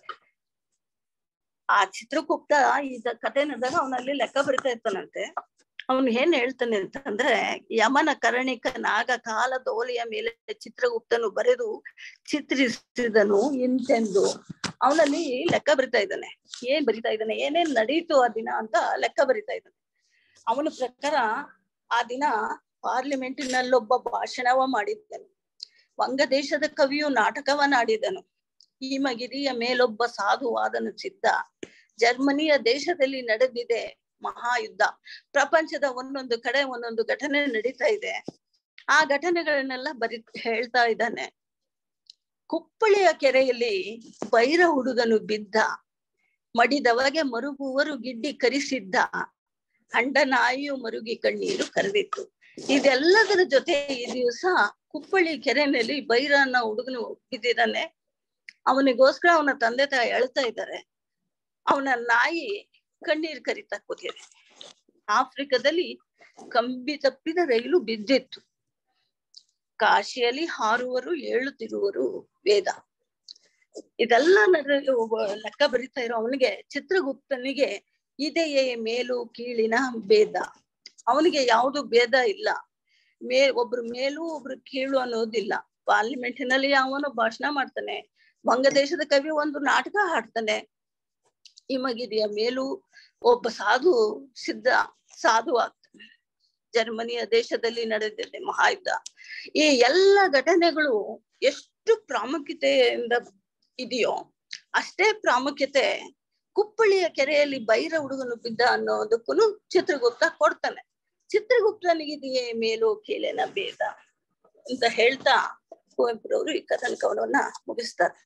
Speaker 7: ಆ ಚಿತ್ರಗುಪ್ತ ಇದ ಕತೆ ನಡೆದಾಗ ಅವನಲ್ಲಿ ಲೆಕ್ಕ ಬರಿತಾ ಇರ್ತಾನಂತೆ ಅವನು ಏನ್ ಹೇಳ್ತಾನೆ ಅಂತಂದ್ರೆ ಯಮನ ಕರ್ಣಿಕ ನಾಗ ಕಾಲ ದೋಲಿಯ ಮೇಲೆ ಚಿತ್ರಗುಪ್ತನು ಬರೆದು ಚಿತ್ರಿಸಿದನು ಇಂತೆಂದು ಅವನಲ್ಲಿ ಲೆಕ್ಕ ಬರಿತಾ ಇದ್ದಾನೆ ಏನ್ ಬರಿತಾ ಇದ್ದಾನೆ ಏನೇನ್ ನಡೀತು ಆ ದಿನ ಅಂತ ಲೆಕ್ಕ ಬರಿತಾ ಇದ್ದಾನೆ ಅವನ ಪ್ರಕಾರ ಆ ದಿನ ಪಾರ್ಲಿಮೆಂಟಿನಲ್ಲೊಬ್ಬ ಭಾಷಣವ ಮಾಡಿದ್ದನು ವಂಗದೇಶದ ಕವಿಯು ನಾಟಕವನ್ನಾಡಿದನು ಹಿಮಗಿರಿಯ ಮೇಲೊಬ್ಬ ಸಾಧುವಾದನು ಸಿದ್ಧ ಜರ್ಮನಿಯ ದೇಶದಲ್ಲಿ ನಡೆದಿದೆ ಮಹಾಯುದ್ಧ ಪ್ರಪಂಚದ ಒಂದೊಂದು ಕಡೆ ಒಂದೊಂದು ಘಟನೆ ನಡೀತಾ ಇದೆ ಆ ಘಟನೆಗಳನ್ನೆಲ್ಲ ಬರಿ ಹೇಳ್ತಾ ಇದ್ದಾನೆ ಕುಪ್ಪಳಿಯ ಕೆರೆಯಲ್ಲಿ ಬೈರ ಹುಡುಗನು ಬಿದ್ದ ಮಡಿದವಗೆ ಮರುಗುವರು ಗಿಡ್ಡಿ ಕರಿಸಿದ್ದ ಹಂಡ ನಾಯಿಯು ಮರುಗಿ ಕಣ್ಣೀರು ಕರೆದಿತ್ತು ಇದೆಲ್ಲದರ ಜೊತೆ ಈ ದಿವಸ ಕುಪ್ಪಳಿ ಕೆರೆಯಲ್ಲಿ ಬೈರ ಅನ್ನೋ ಹುಡುಗನು ಬಿದ್ದಿದ್ದಾನೆ ಅವನಿಗೋಸ್ಕರ ಅವನ ತಂದೆ ತಾಯಿ ಅಳ್ತಾ ಇದ್ದಾರೆ ಅವನ ನಾಯಿ ಕಣ್ಣೀರ್ ಕರಿತಾ ಕೂತಿದೆ ಆಫ್ರಿಕಾದಲ್ಲಿ ಕಂಬಿ ತಪ್ಪಿದ ರೈಲು ಬಿದ್ದಿತ್ತು ಕಾಶಿಯಲ್ಲಿ ಹಾರುವರು ಏಳುತ್ತಿರುವರು ವೇದ ಇದೆಲ್ಲ ನಡ ಒಬ್ಬ ಲೆಕ್ಕ ಬರಿತಾ ಇರೋ ಅವನಿಗೆ ಚಿತ್ರಗುಪ್ತನಿಗೆ ಇದೆಯೇ ಮೇಲು ಕೀಳಿನ ಭೇದ ಅವನಿಗೆ ಯಾವುದು ಭೇದ ಇಲ್ಲ ಮೇ ಒಬ್ರು ಮೇಲು ಒಬ್ರು ಕೀಳು ಅನ್ನೋದಿಲ್ಲ ಪಾರ್ಲಿಮೆಂಟಿನಲ್ಲಿ ಅವನು ಭಾಷಣ ಮಾಡ್ತಾನೆ ವಂಗದೇಶದ ಕವಿ ಒಂದು ನಾಟಕ ಹಾಡ್ತಾನೆ ಹಿಮಗಿರಿಯ ಮೇಲೂ ಒಬ್ಬ ಸಾಧು ಸಿದ್ಧ ಸಾಧು ಆಗ್ತಾನೆ ಜರ್ಮನಿಯ ದೇಶದಲ್ಲಿ ನಡೆದಿದೆ ಮಹಾಯುದ್ಧ ಈ ಎಲ್ಲ ಘಟನೆಗಳು ಎಷ್ಟು ಪ್ರಾಮುಖ್ಯತೆಯಿಂದ ಇದೆಯೋ ಅಷ್ಟೇ ಪ್ರಾಮುಖ್ಯತೆ ಕುಪ್ಪಳಿಯ ಕೆರೆಯಲ್ಲಿ ಬೈರ ಹುಡುಗನು ಬಿದ್ದ ಅನ್ನೋದಕ್ಕೂ ಚಿತ್ರಗುಪ್ತ ಕೊಡ್ತಾನೆ ಚಿತ್ರಗುಪ್ತನಿಗಿದೆಯೇ ಮೇಲು ಕೀಳಿನ ಭೇದ ಅಂತ ಹೇಳ್ತಾ ಕುವೆಂಪುರವರು ಈ ಕಥನಕವನವನ್ನ ಮುಗಿಸ್ತಾರೆ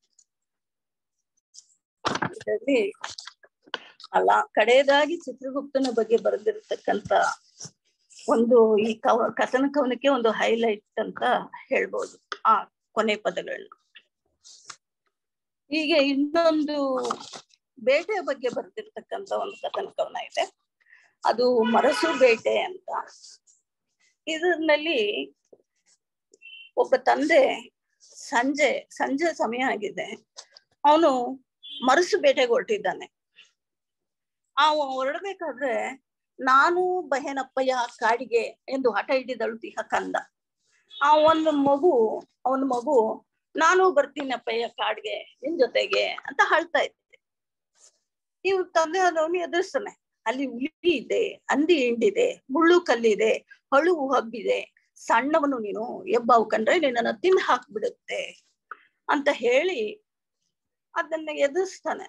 Speaker 7: ಇದರಲ್ಲಿ ಅಲ್ಲ ಕಡೆಯದಾಗಿ ಚಿತ್ರಗುಪ್ತನ ಬಗ್ಗೆ ಬರೆದಿರ್ತಕ್ಕಂತ ಒಂದು ಈ ಕವ ಕಥನ ಕವನಕ್ಕೆ ಒಂದು ಹೈಲೈಟ್ ಅಂತ ಹೇಳ್ಬೋದು ಆ ಕೊನೆ ಪದಗಳನ್ನ ಹೀಗೆ ಇನ್ನೊಂದು ಬೇಟೆ ಬಗ್ಗೆ ಬರೆದಿರ್ತಕ್ಕಂತ ಒಂದು ಕಥನ ಕವನ ಇದೆ ಅದು ಮರಸು ಬೇಟೆ ಅಂತ ಇದರಲ್ಲಿ ಒಬ್ಬ ತಂದೆ ಸಂಜೆ ಸಂಜೆ ಸಮಯ ಆಗಿದೆ ಅವನು ಮರಸು ಬೇಟೆಗೆ ಹೊರಟಿದ್ದಾನೆ ಆ ಹೊರಡ್ಬೇಕಾದ್ರೆ ನಾನು ಬಹೇನಪ್ಪಯ್ಯ ಕಾಡಿಗೆ ಎಂದು ಹಠ ಹಿಡಿದಳು ತಿಹ ಕಂದ ಆ ಒಂದು ಮಗು ಅವನ ಮಗು ನಾನು ಬರ್ತೀನಪ್ಪಯ್ಯ ಕಾಡ್ಗೆ ನಿನ್ ಜೊತೆಗೆ ಅಂತ ಹೇಳ್ತಾ ಇದ್ದೆ ಇವ್ ತಂದೆ ಆದವನು ಎದುರಿಸ್ತಾನೆ ಅಲ್ಲಿ ಹುಲಿ ಇದೆ ಹಂದಿ ಹಿಂಡಿದೆ ಮುಳ್ಳು ಕಲ್ಲಿದೆ ಹಳುವು ಹಬ್ಬಿದೆ ಸಣ್ಣವನು ನೀನು ಎಬ್ಬಾವು ಕಂಡ್ರೆ ನಿನ್ನನ್ನು ತಿಂದು ಹಾಕ್ಬಿಡುತ್ತೆ ಅಂತ ಹೇಳಿ ಅದನ್ನ ಎದುರಿಸ್ತಾನೆ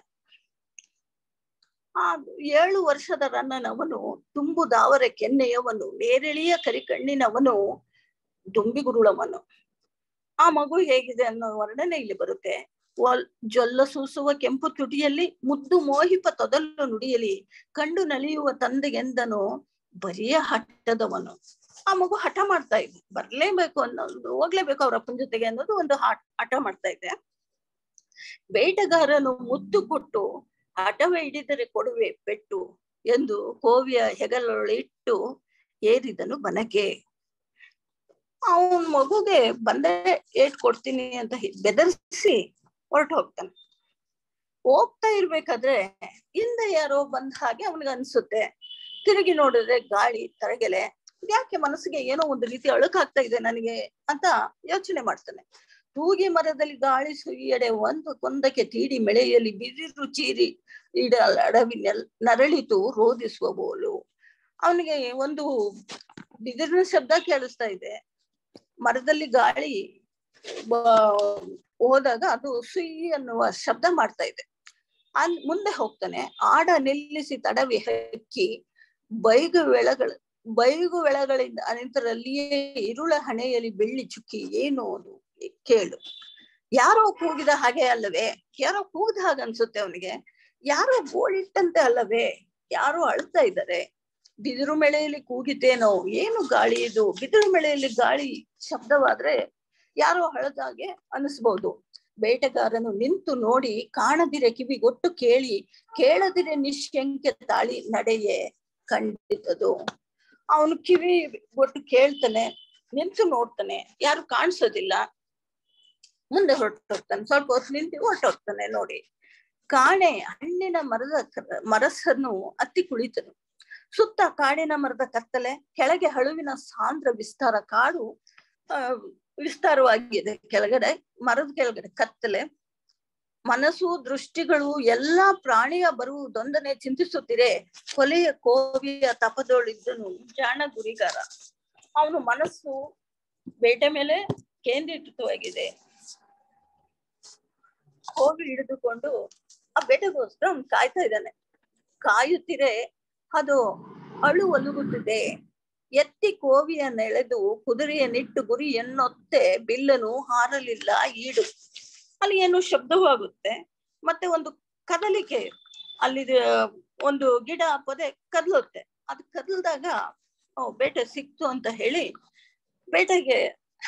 Speaker 7: ಆ ಏಳು ವರ್ಷದ ರನ್ನನವನು ತುಂಬು ದಾವರ ಕೆನ್ನೆಯವನು ನೇರಳಿಯ ಕರಿಕಣ್ಣಿನವನು ದುಂಬಿಗುರುಳವನು ಆ ಮಗು ಹೇಗಿದೆ ಅನ್ನೋ ವರ್ಣನೆ ಇಲ್ಲಿ ಬರುತ್ತೆ ಒಲ್ ಜೊಲ್ಲ ಸೂಸುವ ಕೆಂಪು ತುಟಿಯಲ್ಲಿ ಮುದ್ದು ಮೋಹಿಪ ತೊದಲು ನುಡಿಯಲಿ ಕಂಡು ನಲಿಯುವ ತಂದೆಗೆಂದನು ಬರಿಯ ಹಟ್ಟದವನು ಆ ಮಗು ಹಠ ಮಾಡ್ತಾ ಇದೆ ಬರ್ಲೇಬೇಕು ಅನ್ನೋದು ಹೋಗ್ಲೇಬೇಕು ಅವ್ರ ಅಪ್ಪನ ಜೊತೆಗೆ ಅನ್ನೋದು ಒಂದು ಹಠ ಹಠ ಮಾಡ್ತಾ ಇದೆ ಬೇಟೆಗಾರನು ಮುದ್ದು ಕೊಟ್ಟು ಹಠವೇ ಹಿಡಿದರೆ ಕೊಡುವೆ ಪೆಟ್ಟು ಎಂದು ಕೋವಿಯ ಹೆಗಲೊಳಿಟ್ಟು ಏರಿದನು ಬನಕೆ ಅವನ್ ಮಗುಗೆ ಬಂದೆ ಏಟ್ ಕೊಡ್ತೀನಿ ಅಂತ ಬೆದರಿಸಿ ಹೊರಟು ಹೋಗ್ತಾನೆ ಹೋಗ್ತಾ ಇರ್ಬೇಕಾದ್ರೆ ಹಿಂದೆ ಯಾರೋ ಬಂದ ಹಾಗೆ ಅವನಿಗೆ ಅನ್ಸುತ್ತೆ ತಿರುಗಿ ನೋಡಿದ್ರೆ ಗಾಳಿ ತರಗೆಲೆ ಯಾಕೆ ಮನಸ್ಸಿಗೆ ಏನೋ ಒಂದು ರೀತಿ ಅಳುಕಾಗ್ತಾ ಇದೆ ನನಗೆ ಅಂತ ಯೋಚನೆ ಮಾಡ್ತಾನೆ ತೂಗಿ ಮರದಲ್ಲಿ ಗಾಳಿ ಸುಯ್ಯಡೆ ಒಂದು ಕೊಂದಕ್ಕೆ ತೀಡಿ ಮಳೆಯಲ್ಲಿ ಬಿದಿರು ಚೀರಿ ಇಡಲ ಅಡವಿನೆಲ್ ನರಳಿತು ರೋಧಿಸುವ ಬೋಲು ಅವನಿಗೆ ಒಂದು ಬಿದಿರಿನ ಶಬ್ದ ಕೇಳಿಸ್ತಾ ಇದೆ ಮರದಲ್ಲಿ ಗಾಳಿ ಬ- ಹೋದಾಗ ಅದು ಸುಯಿ ಅನ್ನುವ ಶಬ್ದ ಮಾಡ್ತಾ ಇದೆ ಅಲ್ ಮುಂದೆ ಹೋಗ್ತಾನೆ ಆಡ ನಿಲ್ಲಿಸಿ ತಡವಿ ಹಕ್ಕಿ ಬೈಗು ವೆಳಗಳ ಬೈಗು ವೆಳಗಳಿಂದ ಅನಂತರಲ್ಲಿಯೇ ಇರುಳ ಹಣೆಯಲ್ಲಿ ಬೆಳ್ಳಿ ಚುಕ್ಕಿ ಏನು ಅದು ಕೇಳು ಯಾರೋ ಕೂಗಿದ ಹಾಗೆ ಅಲ್ಲವೇ ಯಾರೋ ಕೂಗಿದ ಹಾಗೆ ಅನ್ಸುತ್ತೆ ಅವನಿಗೆ ಯಾರೋ ಗೋಳಿಟ್ಟಂತೆ ಅಲ್ಲವೇ ಯಾರೋ ಅಳ್ತಾ ಇದ್ದಾರೆ ಬಿದಿರು ಮಳೆಯಲ್ಲಿ ಕೂಗಿತೇನೋ ಏನು ಗಾಳಿ ಇದು ಬಿದಿರು ಮಳೆಯಲ್ಲಿ ಗಾಳಿ ಶಬ್ದವಾದ್ರೆ ಯಾರೋ ಅಳದಾಗೆ ಅನಿಸ್ಬೋದು ಬೇಟೆಗಾರನು ನಿಂತು ನೋಡಿ ಕಾಣದಿರೆ ಕಿವಿಗೊಟ್ಟು ಕೇಳಿ ಕೇಳದಿರೆ ನಿಶ್ಶಂಕೆ ತಾಳಿ ನಡೆಯೇ ಖಂಡಿತದು ಅವನು ಕಿವಿ ಒಟ್ಟು ಕೇಳ್ತಾನೆ ನಿಂತು ನೋಡ್ತಾನೆ ಯಾರು ಕಾಣಿಸೋದಿಲ್ಲ ಮುಂದೆ ಹೊರಟೋಗ್ತಾನೆ ಸ್ವಲ್ಪ ಹೊತ್ತು ನಿಂತು ಹೊರಟೋಗ್ತಾನೆ ನೋಡಿ ಕಾಣೆ ಹಣ್ಣಿನ ಮರದ ಕ- ಮರಸನ್ನು ಹತ್ತಿ ಕುಳಿತನು ಸುತ್ತ ಕಾಡಿನ ಮರದ ಕತ್ತಲೆ ಕೆಳಗೆ ಹಳುವಿನ ಸಾಂದ್ರ ವಿಸ್ತಾರ ಕಾಡು ಆ ವಿಸ್ತಾರವಾಗಿದೆ ಕೆಳಗಡೆ ಮರದ ಕೆಳಗಡೆ ಕತ್ತಲೆ ಮನಸ್ಸು ದೃಷ್ಟಿಗಳು ಎಲ್ಲಾ ಪ್ರಾಣಿಯ ಬರುವುದೊಂದನೆ ಚಿಂತಿಸುತ್ತಿರೆ ಕೊಲೆಯ ಕೋವಿಯ ತಪದೊಳಿದ್ದನು ಜಾಣ ಗುರಿಗಾರ ಅವನು ಮನಸ್ಸು ಬೇಟೆ ಮೇಲೆ ಕೇಂದ್ರೀಕೃತವಾಗಿದೆ ಕೋವಿ ಹಿಡಿದುಕೊಂಡು ಆ ಬೇಟೆಗೋಸ್ಕರ ಅವ್ನು ಕಾಯ್ತಾ ಇದ್ದಾನೆ ಕಾಯುತ್ತಿರೆ ಅದು ಅಳು ಒಲುಗುತ್ತಿದೆ ಎತ್ತಿ ಕೋವಿಯ ನೆಳೆದು ಕುದುರೆಯ ನಿಟ್ಟು ಗುರಿ ಎನ್ನೊತ್ತೆ ಬಿಲ್ಲನು ಹಾರಲಿಲ್ಲ ಈಡು ಅಲ್ಲಿ ಏನು ಶಬ್ದವಾಗುತ್ತೆ ಮತ್ತೆ ಒಂದು ಕದಲಿಕೆ ಅಲ್ಲಿ ಒಂದು ಗಿಡ ಪೊದೆ ಕದಲುತ್ತೆ ಅದು ಕದಲ್ದಾಗ ಓ ಬೇಟೆ ಸಿಕ್ತು ಅಂತ ಹೇಳಿ ಬೇಟೆಗೆ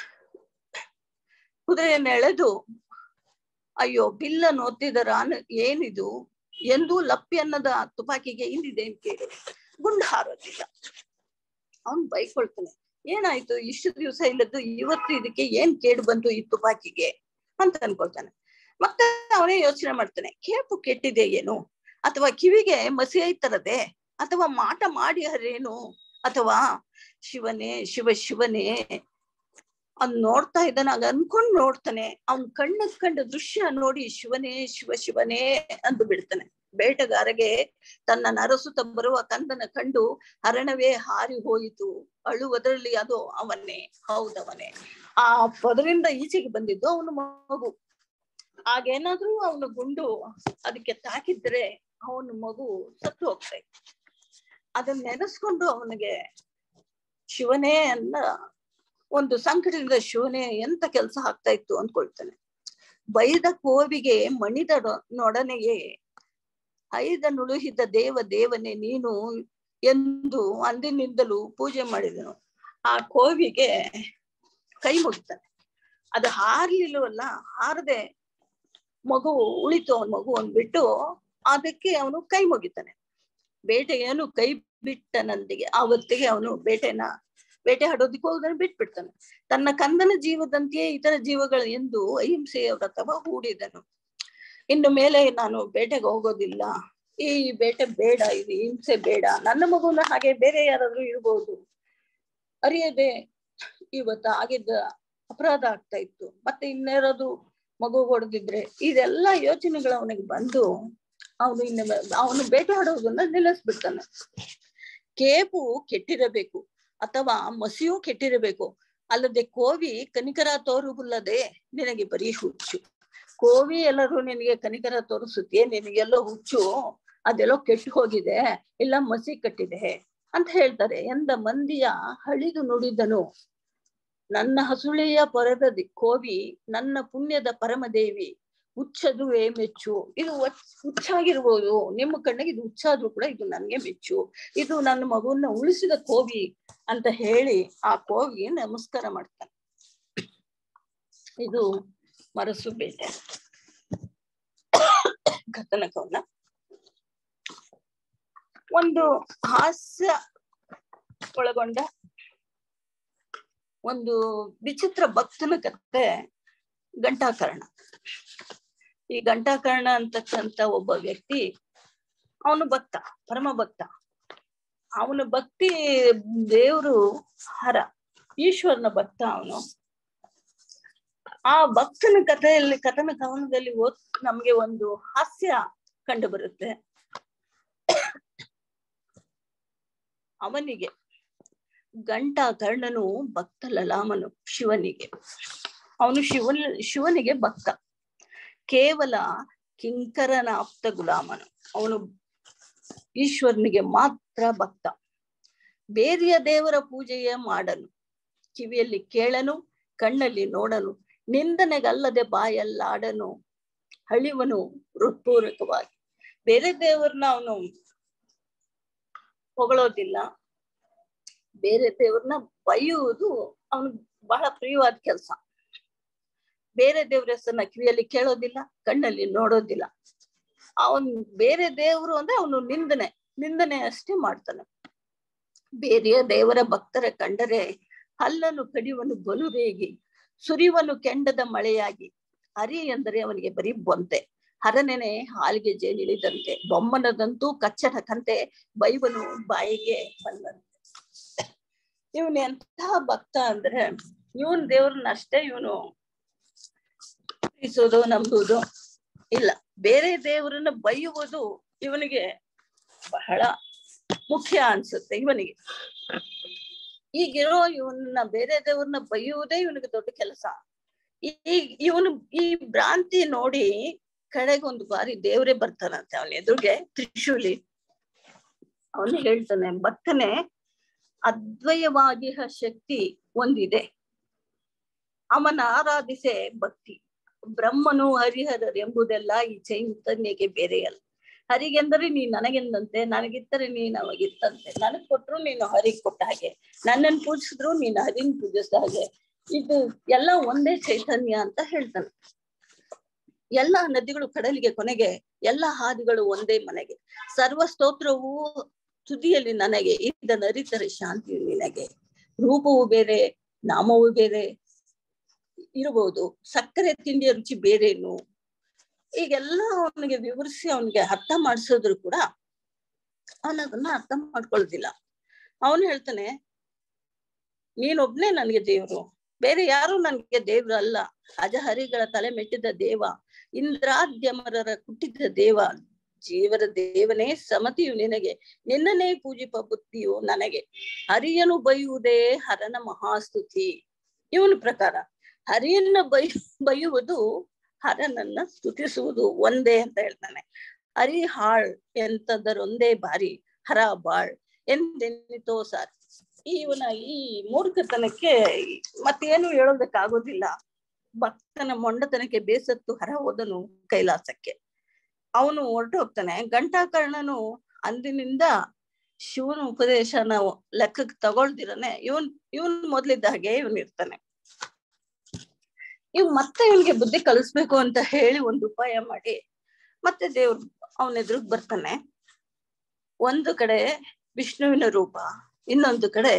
Speaker 7: ಕುದುರೆಯನ್ನು ಎಳೆದು ಅಯ್ಯೋ ಬಿಲ್ಲನ್ನು ಒತ್ತಿದರ ಏನಿದು ಎಂದು ಲಪ್ಪಿ ಅನ್ನದ ತುಪಾಕಿಗೆ ಹಿಂದಿದೆ ಅಂತ ಕೇಳಿ ಗುಂಡು ಹಾರೋದಿಲ್ಲ ಅವನ್ ಬೈಕೊಳ್ತಾನೆ ಏನಾಯ್ತು ಇಷ್ಟು ದಿವಸ ಇಲ್ಲದ್ದು ಇವತ್ತು ಇದಕ್ಕೆ ಏನ್ ಕೇಡು ಬಂತು ಈ ತುಪಾಕಿಗೆ ಅಂತ ಅನ್ಕೊಳ್ತಾನೆ ಮತ್ತೆ ಅವನೇ ಯೋಚನೆ ಮಾಡ್ತಾನೆ ಕೇಪು ಕೆಟ್ಟಿದೆ ಏನು ಅಥವಾ ಕಿವಿಗೆ ಮಸಿ ಐತರದೆ ಅಥವಾ ಮಾಟ ಮಾಡಿ ಹರೇನು ಅಥವಾ ಶಿವನೇ ಶಿವ ಶಿವನೇ ಅವ್ನ್ ನೋಡ್ತಾ ಇದ್ದಾನ ಆಗ ಅನ್ಕೊಂಡ್ ನೋಡ್ತಾನೆ ಅವ್ನ್ ಕಣ್ಣ ಕಂಡ ದೃಶ್ಯ ನೋಡಿ ಶಿವನೇ ಶಿವ ಶಿವನೇ ಅಂದು ಬಿಡ್ತಾನೆ ಬೇಟೆಗಾರಗೆ ತನ್ನ ನರಸುತ್ತ ಬರುವ ಕಂದನ ಕಂಡು ಹರಣವೇ ಹಾರಿ ಹೋಯಿತು ಅಳುವುದರಲ್ಲಿ ಅದು ಅವನೇ ಹೌದವನೇ ಆ ಪದರಿಂದ ಈಚೆಗೆ ಬಂದಿದ್ದು ಅವನು ಮಗು ಆಗೇನಾದ್ರೂ ಅವನು ಗುಂಡು ಅದಕ್ಕೆ ತಾಕಿದ್ರೆ ಅವನ ಮಗು ಸತ್ತು ಹೋಗ್ತಾ ಇತ್ತು ಅದನ್ನ ನೆನೆಸ್ಕೊಂಡು ಅವನಿಗೆ ಶಿವನೇ ಅನ್ನ ಒಂದು ಸಂಕಟದಿಂದ ಶಿವನೇ ಎಂತ ಕೆಲಸ ಆಗ್ತಾ ಇತ್ತು ಅಂದ್ಕೊಳ್ತಾನೆ ಬೈದ ಕೋವಿಗೆ ಮಣಿದ ನೊಡನೆಯೇ ಐದ ನುಳುಹಿದ ದೇವ ದೇವನೇ ನೀನು ಎಂದು ಅಂದಿನಿಂದಲೂ ಪೂಜೆ ಮಾಡಿದನು ಆ ಕೋವಿಗೆ ಕೈ ಮುಗಿತಾನೆ ಅದು ಹಾರ್ಲಿಲ್ವಲ್ಲ ಹಾರದೆ ಮಗು ಉಳಿತು ಅವನ ಮಗು ಅಂದ್ಬಿಟ್ಟು ಅದಕ್ಕೆ ಅವನು ಕೈ ಮುಗಿತಾನೆ ಬೇಟೆಯನ್ನು ಕೈ ಬಿಟ್ಟನಂದಿಗೆ ಆವತ್ತಿಗೆ ಅವನು ಬೇಟೆನ ಬೇಟೆ ಆಡೋದಿಕ್ಕೆ ಹೋಗೋದನ್ನ ಬಿಟ್ಬಿಡ್ತಾನೆ ತನ್ನ ಕಂದನ ಜೀವದಂತೆಯೇ ಇತರ ಜೀವಗಳ ಎಂದು ಅಹಿಂಸೆಯ ವ್ರತವ ಹೂಡಿದನು ಇನ್ನು ಮೇಲೆ ನಾನು ಬೇಟೆಗೆ ಹೋಗೋದಿಲ್ಲ ಈ ಬೇಟೆ ಬೇಡ ಇದು ಹಿಂಸೆ ಬೇಡ ನನ್ನ ಮಗುನ ಹಾಗೆ ಬೇರೆ ಯಾರಾದ್ರೂ ಇರ್ಬೋದು ಅರಿಯದೆ ಇವತ್ತು ಆಗಿದ್ದ ಅಪರಾಧ ಆಗ್ತಾ ಇತ್ತು ಮತ್ತೆ ಇನ್ಯಾರಾದ್ರು ಮಗು ಹೊಡೆದಿದ್ರೆ ಇದೆಲ್ಲ ಯೋಚನೆಗಳು ಅವನಿಗೆ ಬಂದು ಅವನು ಇನ್ನು ಅವನು ಬೇಟೆ ಆಡೋದನ್ನ ನಿಲ್ಲಿಸ್ಬಿಡ್ತಾನೆ ಕೇಪು ಕೆಟ್ಟಿರಬೇಕು ಅಥವಾ ಮಸಿಯೂ ಕೆಟ್ಟಿರಬೇಕು ಅಲ್ಲದೆ ಕೋವಿ ಕನಿಕರ ತೋರುವುಲ್ಲದೆ ನಿನಗೆ ಬರೀ ಹುಚ್ಚು ಕೋವಿ ಎಲ್ಲರೂ ನಿನಗೆ ಕನಿಕರ ತೋರಿಸುತ್ತೆ ನಿನಗೆಲ್ಲೋ ಹುಚ್ಚು ಅದೆಲ್ಲೋ ಕೆಟ್ಟು ಹೋಗಿದೆ ಇಲ್ಲ ಮಸಿ ಕಟ್ಟಿದೆ ಅಂತ ಹೇಳ್ತಾರೆ ಎಂದ ಮಂದಿಯ ಹಳಿದು ನುಡಿದನು ನನ್ನ ಹಸುಳೆಯ ಪೊರೆದ ಕೋವಿ ನನ್ನ ಪುಣ್ಯದ ಪರಮದೇವಿ ಹುಚ್ಚದುವೇ ಮೆಚ್ಚು ಇದು ಹುಚ್ಚಾಗಿರ್ಬೋದು ನಿಮ್ಮ ಕಣ್ಣಿಗೆ ಇದು ಹುಚ್ಚಾದ್ರೂ ಕೂಡ ಇದು ನನ್ಗೆ ಮೆಚ್ಚು ಇದು ನನ್ನ ಮಗುವನ್ನ ಉಳಿಸಿದ ಕೋವಿ ಅಂತ ಹೇಳಿ ಆ ಕೋವಿಗೆ ನಮಸ್ಕಾರ ಮಾಡ್ತಾನೆ ಇದು ಮರಸು ಬೇಟೆ ಕಥನಕವನ್ನ ಒಂದು ಹಾಸ್ಯ ಒಳಗೊಂಡ ಒಂದು ವಿಚಿತ್ರ ಭಕ್ತನ ಕತೆ ಗಂಟಾಕರ್ಣ ಈ ಗಂಟಾಕರ್ಣ ಅಂತಕ್ಕಂತ ಒಬ್ಬ ವ್ಯಕ್ತಿ ಅವನು ಭಕ್ತ ಪರಮ ಭಕ್ತ ಅವನ ಭಕ್ತಿ ದೇವರು ಹರ ಈಶ್ವರನ ಭಕ್ತ ಅವನು ಆ ಭಕ್ತನ ಕಥೆಯಲ್ಲಿ ಕಥನ ಕವನದಲ್ಲಿ ಓದ್ ನಮ್ಗೆ ಒಂದು ಹಾಸ್ಯ ಕಂಡು ಬರುತ್ತೆ ಅವನಿಗೆ ಗಂಟ ಕರ್ಣನು ಭಕ್ತ ಲಲಾಮನು ಶಿವನಿಗೆ ಅವನು ಶಿವನ್ ಶಿವನಿಗೆ ಭಕ್ತ ಕೇವಲ ಕಿಂಕರನ ಆಪ್ತ ಗುಲಾಮನು ಅವನು ಈಶ್ವರನಿಗೆ ಮಾತ್ರ ಭಕ್ತ ಬೇರೆಯ ದೇವರ ಪೂಜೆಯ ಮಾಡನು ಕಿವಿಯಲ್ಲಿ ಕೇಳನು ಕಣ್ಣಲ್ಲಿ ನೋಡನು ನಿಂದನೆಗಲ್ಲದೆ ಬಾಯಲ್ಲಾಡನು ಹಳಿವನು ಹೃತ್ಪೂರ್ವಕವಾಗಿ ಬೇರೆ ದೇವರನ್ನ ಅವನು ಹೊಗಳೋದಿಲ್ಲ ಬೇರೆ ದೇವ್ರನ್ನ ಬೈಯುವುದು ಅವನು ಬಹಳ ಪ್ರಿಯವಾದ ಕೆಲಸ ಬೇರೆ ದೇವ್ರ ಹೆಸರನ್ನ ಕಿವಿಯಲ್ಲಿ ಕೇಳೋದಿಲ್ಲ ಕಣ್ಣಲ್ಲಿ ನೋಡೋದಿಲ್ಲ ಅವನ್ ಬೇರೆ ದೇವರು ಅಂದ್ರೆ ಅವನು ನಿಂದನೆ ನಿಂದನೆ ಅಷ್ಟೇ ಮಾಡ್ತಾನೆ ಬೇರೆಯ ದೇವರ ಭಕ್ತರ ಕಂಡರೆ ಹಲ್ಲನು ಕಡಿವನು ಬಲು ರೇಗಿ ಸುರಿವನು ಕೆಂಡದ ಮಳೆಯಾಗಿ ಹರಿ ಎಂದರೆ ಅವನಿಗೆ ಬರೀ ಬೊಂತೆ ಹರನೆನೆ ಹಾಲಿಗೆ ಜೇನಿಳಿದಂತೆ ಬೊಮ್ಮನದಂತೂ ಕಚ್ಚನ ಕಂತೆ ಬೈವನು ಬಾಯಿಗೆ ಬಂದಂತೆ ಇವನ್ ಎಂತಹ ಭಕ್ತ ಅಂದ್ರೆ ಇವನ್ ದೇವ್ರನ್ನ ಅಷ್ಟೇ ಇವನು ಪ್ರೀತಿಸೋದು ನಂಬುದು ಇಲ್ಲ ಬೇರೆ ದೇವರನ್ನ ಬೈಯುವುದು ಇವನಿಗೆ ಬಹಳ ಮುಖ್ಯ ಅನ್ಸುತ್ತೆ ಇವನಿಗೆ ಈಗಿರೋ ಇವನ್ನ ಬೇರೆ ದೇವ್ರನ್ನ ಬೈಯುವುದೇ ಇವನಿಗೆ ದೊಡ್ಡ ಕೆಲಸ ಈ ಇವನು ಈ ಭ್ರಾಂತಿ ನೋಡಿ ಕಡೆಗೊಂದು ಬಾರಿ ದೇವ್ರೇ ಬರ್ತಾನಂತೆ ಅವನ ಎದುರಿಗೆ ತ್ರಿಶೂಲಿ ಅವನು ಹೇಳ್ತಾನೆ ಭಕ್ತನೇ ಅದ್ವಯವಾಗಿ ಶಕ್ತಿ ಒಂದಿದೆ ಅವನ ಆರಾಧಿಸೆ ಭಕ್ತಿ ಬ್ರಹ್ಮನು ಹರಿಹರರೆಂಬುದೆಲ್ಲ ಈ ಚೈತನ್ಯಕ್ಕೆ ಬೇರೆಯಲ್ಲ ಹರಿಗೆಂದರೆ ನೀ ನನಗೆಂದಂತೆ ನನಗಿತ್ತರೆ ನೀನ್ ಅವಾಗಿತ್ತಂತೆ ನನಗ್ ಕೊಟ್ರು ನೀನು ಹರಿಗೆ ಕೊಟ್ಟ ಹಾಗೆ ನನ್ನನ್ನು ಪೂಜಿಸಿದ್ರು ನೀನು ಹರಿನ್ ಪೂಜಿಸಿದ ಹಾಗೆ ಇದು ಎಲ್ಲ ಒಂದೇ ಚೈತನ್ಯ ಅಂತ ಹೇಳ್ತಾನೆ ಎಲ್ಲ ನದಿಗಳು ಕಡಲಿಗೆ ಕೊನೆಗೆ ಎಲ್ಲ ಹಾದಿಗಳು ಒಂದೇ ಮನೆಗೆ ಸರ್ವ ಸ್ತೋತ್ರವು ತುದಿಯಲ್ಲಿ ನನಗೆ ಇದನ್ನ ಅರಿತರೆ ಶಾಂತಿ ನಿನಗೆ ರೂಪವು ಬೇರೆ ನಾಮವು ಬೇರೆ ಇರಬಹುದು ಸಕ್ಕರೆ ತಿಂಡಿಯ ರುಚಿ ಬೇರೇನು ಈಗೆಲ್ಲ ಅವನಿಗೆ ವಿವರಿಸಿ ಅವನಿಗೆ ಅರ್ಥ ಮಾಡಿಸಿದ್ರು ಕೂಡ ಅವನದನ್ನ ಅರ್ಥ ಮಾಡ್ಕೊಳ್ಳೋದಿಲ್ಲ ಅವನು ಹೇಳ್ತಾನೆ ನೀನೊಬ್ನೇ ನನಗೆ ದೇವ್ರು ಬೇರೆ ಯಾರು ನನ್ಗೆ ದೇವ್ರು ಅಲ್ಲ ಅಜಹರಿಗಳ ತಲೆ ಮೆಟ್ಟಿದ ದೇವ ಇಂದ್ರಾದ್ಯಮರರ ಕುಟ್ಟಿದ ದೇವ ಜೀವರ ದೇವನೇ ಸಮತಿಯು ನಿನಗೆ ನಿನ್ನನೇ ಪೂಜಿಪ ಬುದ್ಧಿಯು ನನಗೆ ಹರಿಯನು ಬೈಯುವುದೇ ಹರನ ಮಹಾಸ್ತುತಿ ಇವನ ಪ್ರಕಾರ ಹರಿಯನ್ನ ಬೈ ಬೈಯುವುದು ಹರನನ್ನ ಸ್ತುತಿಸುವುದು ಒಂದೇ ಅಂತ ಹೇಳ್ತಾನೆ ಹರಿ ಹಾಳ್ ಎಂತದರೊಂದೇ ಬಾರಿ ಹರ ಬಾಳ್ ಎಂದೆನ್ನಿತೋ ಸಾರ್ ಇವನ ಈ ಮೂರ್ಖತನಕ್ಕೆ ಮತ್ತೇನು ಹೇಳೋದಕ್ಕಾಗೋದಿಲ್ಲ ಭಕ್ತನ ಮೊಂಡತನಕ್ಕೆ ಬೇಸತ್ತು ಹರ ಹೋದನು ಕೈಲಾಸಕ್ಕೆ ಅವನು ಹೊರಟು ಹೋಗ್ತಾನೆ ಘಂಟಾಕರ್ಣನು ಅಂದಿನಿಂದ ಶಿವನ ಉಪದೇಶನ ಲೆಕ್ಕಕ್ಕೆ ತಗೊಳ್ದಿರನೆ ಇವನ್ ಇವನ್ ಮೊದ್ಲಿದ್ದ ಹಾಗೆ ಇವನ್ ಇರ್ತಾನೆ ಇವ್ ಮತ್ತೆ ಇವನ್ಗೆ ಬುದ್ಧಿ ಕಲಿಸ್ಬೇಕು ಅಂತ ಹೇಳಿ ಒಂದು ಉಪಾಯ ಮಾಡಿ ಮತ್ತೆ ದೇವ್ರು ಅವನ ಎದುರುಗ್ ಬರ್ತಾನೆ ಒಂದು ಕಡೆ ವಿಷ್ಣುವಿನ ರೂಪ ಇನ್ನೊಂದು ಕಡೆ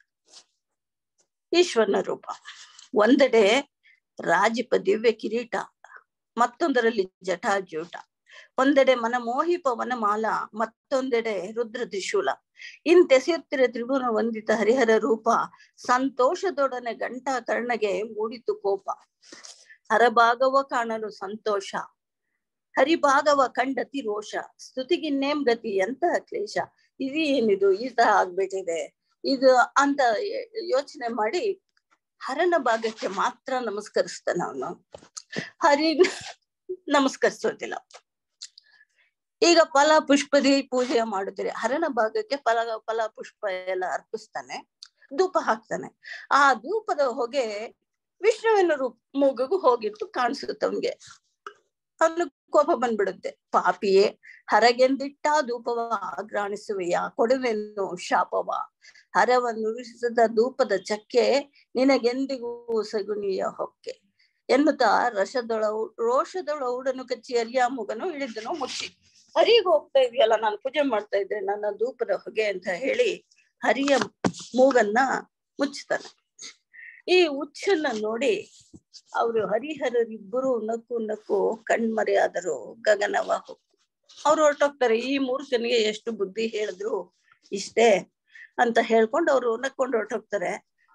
Speaker 7: ಈಶ್ವರನ ರೂಪ ಒಂದೆಡೆ ರಾಜಿಪ ದಿವ್ಯ ಕಿರೀಟ ಮತ್ತೊಂದರಲ್ಲಿ ಜಟಾಜೂಟ ಒಂದೆಡೆ ಮನ ಮೋಹಿಪ ವನಮಾಲ ಮತ್ತೊಂದೆಡೆ ರುದ್ರ ತ್ರಿಶೂಲ ಇಂತೆಸೆಯುತ್ತಿರ ತ್ರಿಭುವನ ವಂದಿತ ಹರಿಹರ ರೂಪ ಸಂತೋಷದೊಡನೆ ಗಂಟಾ ಕರ್ಣಗೆ ಮೂಡಿತು ಕೋಪ ಹರಭಾಗವ ಕಾಣಲು ಸಂತೋಷ ಹರಿಭಾಗವ ಕಂಡತಿ ರೋಷ ಸ್ತುತಿಗಿನ್ನೇಂ ಗತಿ ಎಂತಹ ಕ್ಲೇಶ ಇದು ಏನಿದು ಈ ತರ ಆಗ್ಬಿಟ್ಟಿದೆ ಇದು ಅಂತ ಯೋಚನೆ ಮಾಡಿ ಹರನ ಭಾಗಕ್ಕೆ ಮಾತ್ರ ನಮಸ್ಕರಿಸ್ತಾನ ಅವನು ಹರಿ ನಮಸ್ಕರಿಸೋದಿಲ್ಲ ಈಗ ಫಲ ಪುಷ್ಪದಿ ಪೂಜೆ ಮಾಡುತ್ತಾರೆ ಹರನ ಭಾಗಕ್ಕೆ ಫಲ ಫಲ ಪುಷ್ಪ ಎಲ್ಲ ಅರ್ಪಿಸ್ತಾನೆ ಧೂಪ ಹಾಕ್ತಾನೆ ಆ ಧೂಪದ ಹೊಗೆ ವಿಷ್ಣುವಿನ ರೂಪ ಮೂಗಿಗೂ ಹೋಗಿತ್ತು ಕಾಣಿಸುತ್ತೆ ಅವನ್ಗೆ ಅವನು ಕೋಪ ಬಂದ್ಬಿಡುತ್ತೆ ಪಾಪಿಯೇ ಹರಗೆಂದಿಟ್ಟ ಧೂಪವ ಆಗ್ರಾಣಿಸುವೆಯ ಕೊಡುವೆನ್ನು ಶಾಪವ ಹರವನ್ನು ಉರಿಸಿದ ಧೂಪದ ಚಕ್ಕೆ ನಿನಗೆಂದಿಗೂ ಸಗುಣಿಯ ಹೊಕ್ಕೆ ಎನ್ನುತ್ತಾ ರಸದೊಳ ರೋಷದೊಳ ಉಡನು ಕಚ್ಚಿ ಅರಿಯ ಮುಗನು ಇಳಿದನು ಮುಚ್ಚಿ ಹರಿಗೆ ಹೋಗ್ತಾ ಇದೆಯಲ್ಲ ನಾನು ಪೂಜೆ ಮಾಡ್ತಾ ಇದ್ದೆ ನನ್ನ ಧೂಪದ ಹೊಗೆ ಅಂತ ಹೇಳಿ ಹರಿಯ ಮೂಗನ್ನ ಮುಚ್ಚುತ್ತಾನೆ ಈ ಹುಚ್ಚನ್ನ ನೋಡಿ ಅವರು ಹರಿಹರರಿಬ್ಬರು ನಕ್ಕು ನಕ್ಕು ಕಣ್ಮರೆಯಾದರು ಗಗನವ ಹೊಕ್ಕು ಅವ್ರು ಹೊರಟೋಗ್ತಾರೆ ಈ ಮೂರ್ಖನಿಗೆ ಎಷ್ಟು ಬುದ್ಧಿ ಹೇಳಿದ್ರು ಇಷ್ಟೇ ಅಂತ ಹೇಳ್ಕೊಂಡು ಅವ್ರು ನಕ್ಕೊಂಡು ಹೊರಟೋಗ್ತಾರೆ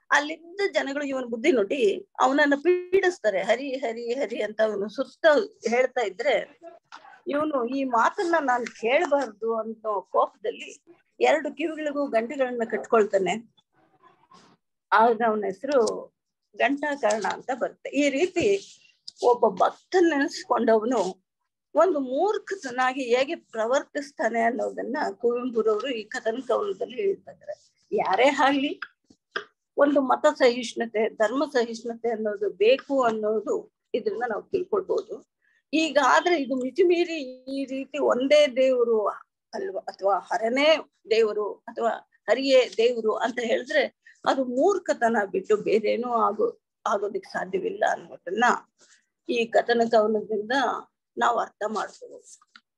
Speaker 7: ಅಲ್ಲಿದ್ದ ಜನಗಳು ಇವನ ಬುದ್ಧಿ ನೋಡಿ ಅವನನ್ನ ಪೀಡಿಸ್ತಾರೆ ಹರಿ ಹರಿ ಹರಿ ಅಂತ ಅವನು ಸುತ್ತ ಹೇಳ್ತಾ ಇದ್ರೆ ಇವನು ಈ ಮಾತನ್ನ ನಾನು ಕೇಳಬಾರ್ದು ಅನ್ನೋ ಕೋಪದಲ್ಲಿ ಎರಡು ಕಿವಿಗಳಿಗೂ ಗಂಟೆಗಳನ್ನ ಕಟ್ಕೊಳ್ತಾನೆ ಆಗ ಅವನ ಹೆಸರು ಗಂಟಾಕರ್ಣ ಅಂತ ಬರುತ್ತೆ ಈ ರೀತಿ ಒಬ್ಬ ಭಕ್ತ ನೆನೆಸ್ಕೊಂಡವನು ಒಂದು ಮೂರ್ಖತನಾಗಿ ಹೇಗೆ ಪ್ರವರ್ತಿಸ್ತಾನೆ ಅನ್ನೋದನ್ನ ಕುವೆಂಪುರವರು ಈ ಕಥನ ಕವನದಲ್ಲಿ ಹೇಳ್ತಾ ಇದ್ದಾರೆ ಯಾರೇ ಆಗ್ಲಿ ಒಂದು ಮತ ಸಹಿಷ್ಣುತೆ ಧರ್ಮ ಸಹಿಷ್ಣುತೆ ಅನ್ನೋದು ಬೇಕು ಅನ್ನೋದು ಇದರಿಂದ ನಾವು ತಿಳ್ಕೊಳ್ಬಹುದು ಈಗ ಆದ್ರೆ ಇದು ಮಿತಿಮೀರಿ ಈ ರೀತಿ ಒಂದೇ ದೇವರು ಅಲ್ವಾ ಅಥವಾ ಹರನೇ ದೇವರು ಅಥವಾ ಹರಿಯೇ ದೇವರು ಅಂತ ಹೇಳಿದ್ರೆ ಅದು ಮೂರ್ಖತನ ಬಿಟ್ಟು ಬೇರೇನೂ ಆಗೋ ಆಗೋದಿಕ್ ಸಾಧ್ಯವಿಲ್ಲ ಅನ್ನೋದನ್ನ ಈ ಕಥನ ಕವನದಿಂದ ನಾವು ಅರ್ಥ ಮಾಡ್ಕೋಬಹುದು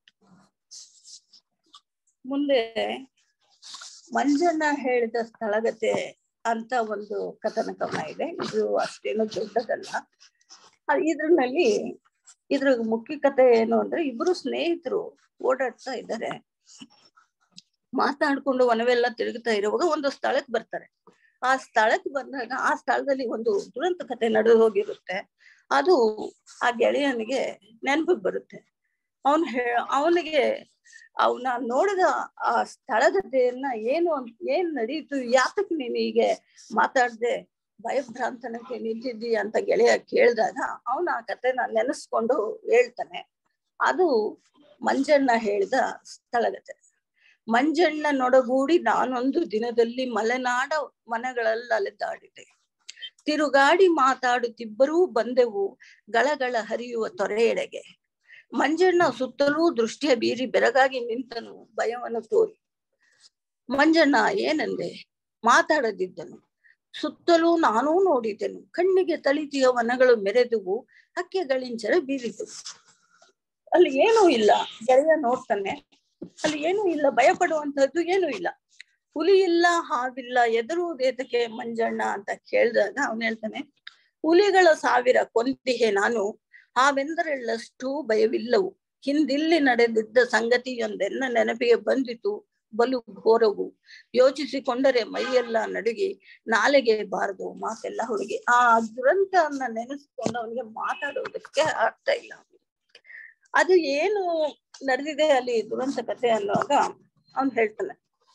Speaker 7: ಮುಂದೆ ಮಂಜಣ್ಣ ಹೇಳಿದ ಸ್ಥಳಗತೆ ಅಂತ ಒಂದು ಕಥನ ಕವನ ಇದೆ ಇದು ಅಷ್ಟೇನು ದೊಡ್ಡದಲ್ಲ ಅ- ಇದ್ರಲ್ಲಿ ಇದ್ರ ಮುಖ್ಯ ಕಥೆ ಏನು ಅಂದ್ರೆ ಇಬ್ರು ಸ್ನೇಹಿತರು ಓಡಾಡ್ತಾ ಇದ್ದಾರೆ ಮಾತಾಡ್ಕೊಂಡು ವನವೆಲ್ಲ ತಿರುಗ್ತಾ ಇರುವಾಗ ಒಂದು ಸ್ಥಳಕ್ಕೆ ಬರ್ತಾರೆ ಆ ಸ್ಥಳಕ್ಕೆ ಬಂದಾಗ ಆ ಸ್ಥಳದಲ್ಲಿ ಒಂದು ದುರಂತ ಕಥೆ ನಡೆದು ಹೋಗಿರುತ್ತೆ ಅದು ಆ ಗೆಳೆಯನಿಗೆ ನೆನಪಿಗೆ ಬರುತ್ತೆ ಅವನ್ ಹೇ ಅವನಿಗೆ ಅವನ ನೋಡಿದ ಆ ಸ್ಥಳಗತೆಯನ್ನ ಏನು ಅಂತ ಏನ್ ನಡೀತು ಯಾತಕ್ ನೀನ್ ಹೀಗೆ ಮಾತಾಡ್ದೆ ಭಯಭ್ರಾಂತನಕ್ಕೆ ನಿಂತಿದ್ದಿ ಅಂತ ಗೆಳೆಯ ಕೇಳಿದಾಗ ಅವನ ಆ ಕಥೆನ ನೆನೆಸ್ಕೊಂಡು ಹೇಳ್ತಾನೆ ಅದು ಮಂಜಣ್ಣ ಹೇಳಿದ ಸ್ಥಳಗತೆ ಮಂಜಣ್ಣ ನೊಡಗೂಡಿ ನಾನೊಂದು ದಿನದಲ್ಲಿ ಮಲೆನಾಡ ಮನೆಗಳಲ್ಲಿ ಅಲೆದಾಡಿದೆ ತಿರುಗಾಡಿ ಮಾತಾಡುತ್ತಿಬ್ಬರೂ ಬಂದೆವು ಗಳಗಳ ಹರಿಯುವ ತೊರೆಯೆಡೆಗೆ ಮಂಜಣ್ಣ ಸುತ್ತಲೂ ದೃಷ್ಟಿಯ ಬೀರಿ ಬೆರಗಾಗಿ ನಿಂತನು ಭಯವನ್ನು ತೋರಿ ಮಂಜಣ್ಣ ಏನಂದೆ ಮಾತಾಡದಿದ್ದನು ಸುತ್ತಲೂ ನಾನೂ ನೋಡಿದೆನು ಕಣ್ಣಿಗೆ ತಳಿತಿಯ ವನಗಳು ಮೆರೆದುವು ಹಕ್ಕೆಗಳಿಂಚರ ಬೀರಿದವು ಅಲ್ಲಿ ಏನೂ ಇಲ್ಲ ಗೆಳೆಯ ನೋಡ್ತಾನೆ ಅಲ್ಲಿ ಏನೂ ಇಲ್ಲ ಭಯ ಪಡುವಂತಹದ್ದು ಏನೂ ಇಲ್ಲ ಹುಲಿ ಇಲ್ಲ ಹಾವಿಲ್ಲ ಎದುರುವುದೇತಕ್ಕೆ ಮಂಜಣ್ಣ ಅಂತ ಕೇಳಿದಾಗ ಅವನ್ ಹೇಳ್ತಾನೆ ಹುಲಿಗಳ ಸಾವಿರ ಕೊಂದಿಹೆ ನಾನು ಹಾವೆಂದರೆಳ್ಳಷ್ಟು ಭಯವಿಲ್ಲವು ಹಿಂದಿಲ್ಲಿ ನಡೆದಿದ್ದ ಸಂಗತಿಯೊಂದೆನ್ನ ನೆನಪಿಗೆ ಬಂದಿತು ಬಲು ಘೋರವು ಯೋಚಿಸಿಕೊಂಡರೆ ಮೈಯೆಲ್ಲ ನಡುಗಿ ನಾಲೆಗೆ ಬಾರದು ಮಾತೆಲ್ಲ ಹುಡುಗಿ ಆ ದುರಂತವನ್ನ ನೆನೆಸ್ಕೊಂಡು ಅವನಿಗೆ ಮಾತಾಡೋದಕ್ಕೆ ಆಗ್ತಾ ಇಲ್ಲ ಅದು ಏನು ನಡೆದಿದೆ ಅಲ್ಲಿ ದುರಂತ ಕಥೆ ಅನ್ನುವಾಗ ಅವನ್ ಹೇಳ್ತಾನೆ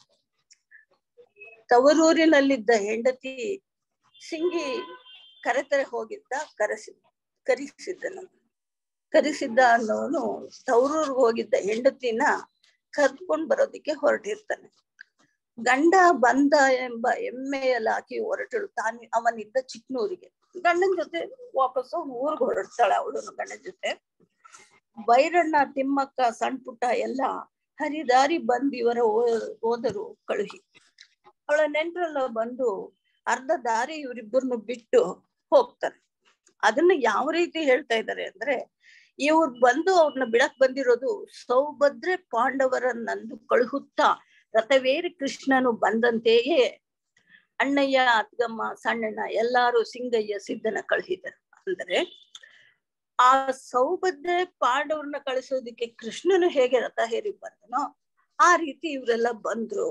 Speaker 7: ತವರೂರಿನಲ್ಲಿದ್ದ ಹೆಂಡತಿ ಸಿಂಗಿ ಕರೆತರೆ ಹೋಗಿದ್ದ ಕರೆಸಿದ್ದ ಕರೆಸಿದ್ದನು ಕರೆಸಿದ್ದ ಅನ್ನೋನು ತವರೂರ್ಗೆ ಹೋಗಿದ್ದ ಹೆಂಡತಿನ ಕರ್ಕೊಂಡ್ ಬರೋದಿಕ್ಕೆ ಹೊರಟಿರ್ತಾನೆ ಗಂಡ ಬಂದ ಎಂಬ ಹೆಮ್ಮೆಯಲಾಕಿ ಹೊರಟಳು ತಾನು ಅವನಿದ್ದ ಚಿಕ್ಕನೂರಿಗೆ ಗಂಡನ ಜೊತೆ ವಾಪಸ್ಸು ಊರ್ಗ್ ಹೊರಡ್ತಾಳೆ ಅವಳು ಗಂಡನ ಜೊತೆ ಬೈರಣ್ಣ ತಿಮ್ಮಕ್ಕ ಸಣ್ಣ ಪುಟ್ಟ ಎಲ್ಲ ಹರಿದಾರಿ ಬಂದಿವರ ಹೋದರು ಕಳುಹಿ ಅವಳ ನೆಂಟ್ರೆಲ್ಲ ಬಂದು ಅರ್ಧ ದಾರಿ ಇವರಿಬ್ಬರನ್ನು ಬಿಟ್ಟು ಹೋಗ್ತಾರೆ ಅದನ್ನ ಯಾವ ರೀತಿ ಹೇಳ್ತಾ ಇದ್ದಾರೆ ಅಂದ್ರೆ ಇವ್ರು ಬಂದು ಅವ್ರನ್ನ ಬಿಡಕ್ ಬಂದಿರೋದು ಸೌಭದ್ರೆ ಪಾಂಡವರನ್ನಂದು ಕಳುಹುತ್ತಾ ರಥವೇರಿ ಕೃಷ್ಣನು ಬಂದಂತೆಯೇ ಅಣ್ಣಯ್ಯ ಅತ್ಗಮ್ಮ ಸಣ್ಣಣ್ಣ ಎಲ್ಲಾರು ಸಿಂಗಯ್ಯ ಸಿದ್ದನ ಕಳುಹಿದರು ಅಂದ್ರೆ ಆ ಸೌಭದ್ರೆ ಪಾಂಡವ್ರನ್ನ ಕಳಿಸೋದಿಕ್ಕೆ ಕೃಷ್ಣನು ಹೇಗೆ ರಥ ಹೇರಿ ಬಂದನೋ ಆ ರೀತಿ ಇವರೆಲ್ಲ ಬಂದ್ರು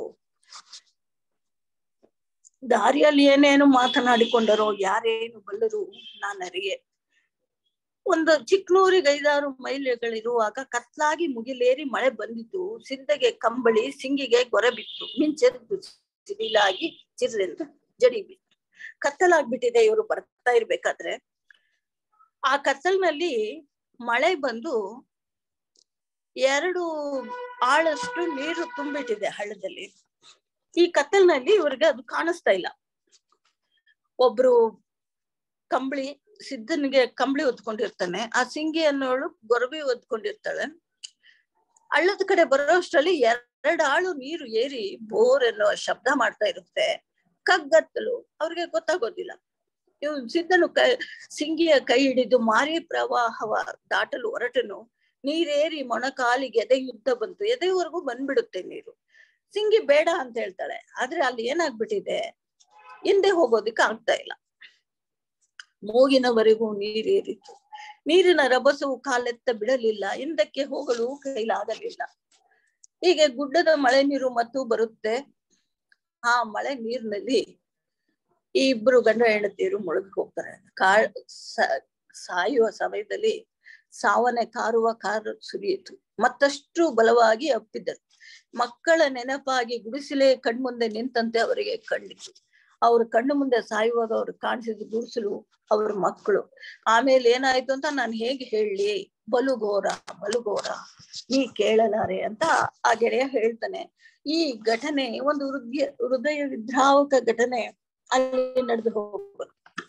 Speaker 7: ದಾರಿಯಲ್ಲಿ ಏನೇನು ಮಾತನಾಡಿಕೊಂಡರೋ ಯಾರೇನು ಬಲ್ಲರು ನಾನರಿಯೆ ಒಂದು ಚಿಕ್ಕನೂರಿಗೆ ಐದಾರು ಮೈಲಿಗಳಿರುವಾಗ ಕತ್ಲಾಗಿ ಮುಗಿಲೇರಿ ಮಳೆ ಬಂದಿತು ಸಿದ್ದಗೆ ಕಂಬಳಿ ಸಿಂಗಿಗೆ ಗೊರೆ ಬಿತ್ತು ಮಿಂಚೆದ್ದು ಸಿಡಿಲಾಗಿ ಚಿರ್ರೆಂದು ಜಡಿ ಬಿತ್ತು ಕತ್ತಲಾಗ್ಬಿಟ್ಟಿದೆ ಇವರು ಬರ್ತಾ ಇರ್ಬೇಕಾದ್ರೆ ಆ ಕತ್ತಲ್ನಲ್ಲಿ ಮಳೆ ಬಂದು ಎರಡು ಆಳಷ್ಟು ನೀರು ತುಂಬಿಟ್ಟಿದೆ ಹಳ್ಳದಲ್ಲಿ ಈ ಕತ್ತಲ್ನಲ್ಲಿ ಇವ್ರಿಗೆ ಅದು ಕಾಣಿಸ್ತಾ ಇಲ್ಲ ಒಬ್ರು ಕಂಬಳಿ ಸಿದ್ದನಿಗೆ ಕಂಬಳಿ ಹೊದ್ಕೊಂಡಿರ್ತಾನೆ ಆ ಸಿಂಗಿ ಅನ್ನೋಳು ಗೊರಬಿ ಹೊದ್ಕೊಂಡಿರ್ತಾಳೆ ಹಳ್ಳದ ಕಡೆ ಬರೋ ಅಷ್ಟರಲ್ಲಿ ಎರಡ್ ಆಳು ನೀರು ಏರಿ ಬೋರ್ ಅನ್ನೋ ಶಬ್ದ ಮಾಡ್ತಾ ಇರುತ್ತೆ ಕಗ್ಗತ್ತಲು ಅವ್ರಿಗೆ ಗೊತ್ತಾಗೋದಿಲ್ಲ ಇವ್ ಸಿದ್ದನು ಕೈ ಸಿಂಗಿಯ ಕೈ ಹಿಡಿದು ಮಾರಿ ಪ್ರವಾಹವ ದಾಟಲು ಹೊರಟನು ನೀರೇರಿ ಮೊಣಕಾಲಿಗೆ ಎದೆ ಯುದ್ಧ ಬಂತು ಎದೆವರೆಗೂ ಬಂದ್ಬಿಡುತ್ತೆ ನೀರು ಸಿಂಗಿ ಬೇಡ ಅಂತ ಹೇಳ್ತಾಳೆ ಆದ್ರೆ ಅಲ್ಲಿ ಏನಾಗ್ಬಿಟ್ಟಿದೆ ಹಿಂದೆ ಹೋಗೋದಿಕ್ಕೆ ಆಗ್ತಾ ಇಲ್ಲ ಮೂಗಿನವರೆಗೂ ನೀರೇರಿತು ನೀರಿನ ರಭಸವು ಕಾಲೆತ್ತ ಬಿಡಲಿಲ್ಲ ಹಿಂದಕ್ಕೆ ಹೋಗಲು ಕೈಲಾಗಲಿಲ್ಲ ಹೀಗೆ ಗುಡ್ಡದ ಮಳೆ ನೀರು ಮತ್ತು ಬರುತ್ತೆ ಆ ಮಳೆ ನೀರಿನಲ್ಲಿ ಈ ಇಬ್ರು ಗಂಡ ಹೆಂಡತಿಯರು ಮುಳುಗಿ ಹೋಗ್ತಾರೆ ಕಾ ಸ- ಸಾಯುವ ಸಮಯದಲ್ಲಿ ಸಾವನೆ ಕಾರುವ ಕಾರು ಸುರಿಯಿತು ಮತ್ತಷ್ಟು ಬಲವಾಗಿ ಅಪ್ಪಿದ್ದರು ಮಕ್ಕಳ ನೆನಪಾಗಿ ಗುಡಿಸಲೇ ಕಣ್ಮುಂದೆ ನಿಂತಂತೆ ಅವರಿಗೆ ಕಂಡಿತು ಅವ್ರ ಕಣ್ಣು ಮುಂದೆ ಸಾಯುವಾಗ ಅವ್ರು ಕಾಣಿಸಿದ ಗುಡಿಸಲು ಅವ್ರ ಮಕ್ಕಳು ಆಮೇಲೆ ಏನಾಯ್ತು ಅಂತ ನಾನು ಹೇಗೆ ಹೇಳಿ ಬಲುಘೋರ ಬಲುಘೋರ ನೀ ಕೇಳಲಾರೆ ಅಂತ ಆ ಗೆಳೆಯ ಹೇಳ್ತಾನೆ ಈ ಘಟನೆ ಒಂದು ಹೃದಯ ಹೃದಯ ವಿದ್ರಾವಕ ಘಟನೆ ಅಲ್ಲಿ ನಡೆದು ಹೋಗ್ಬೋದು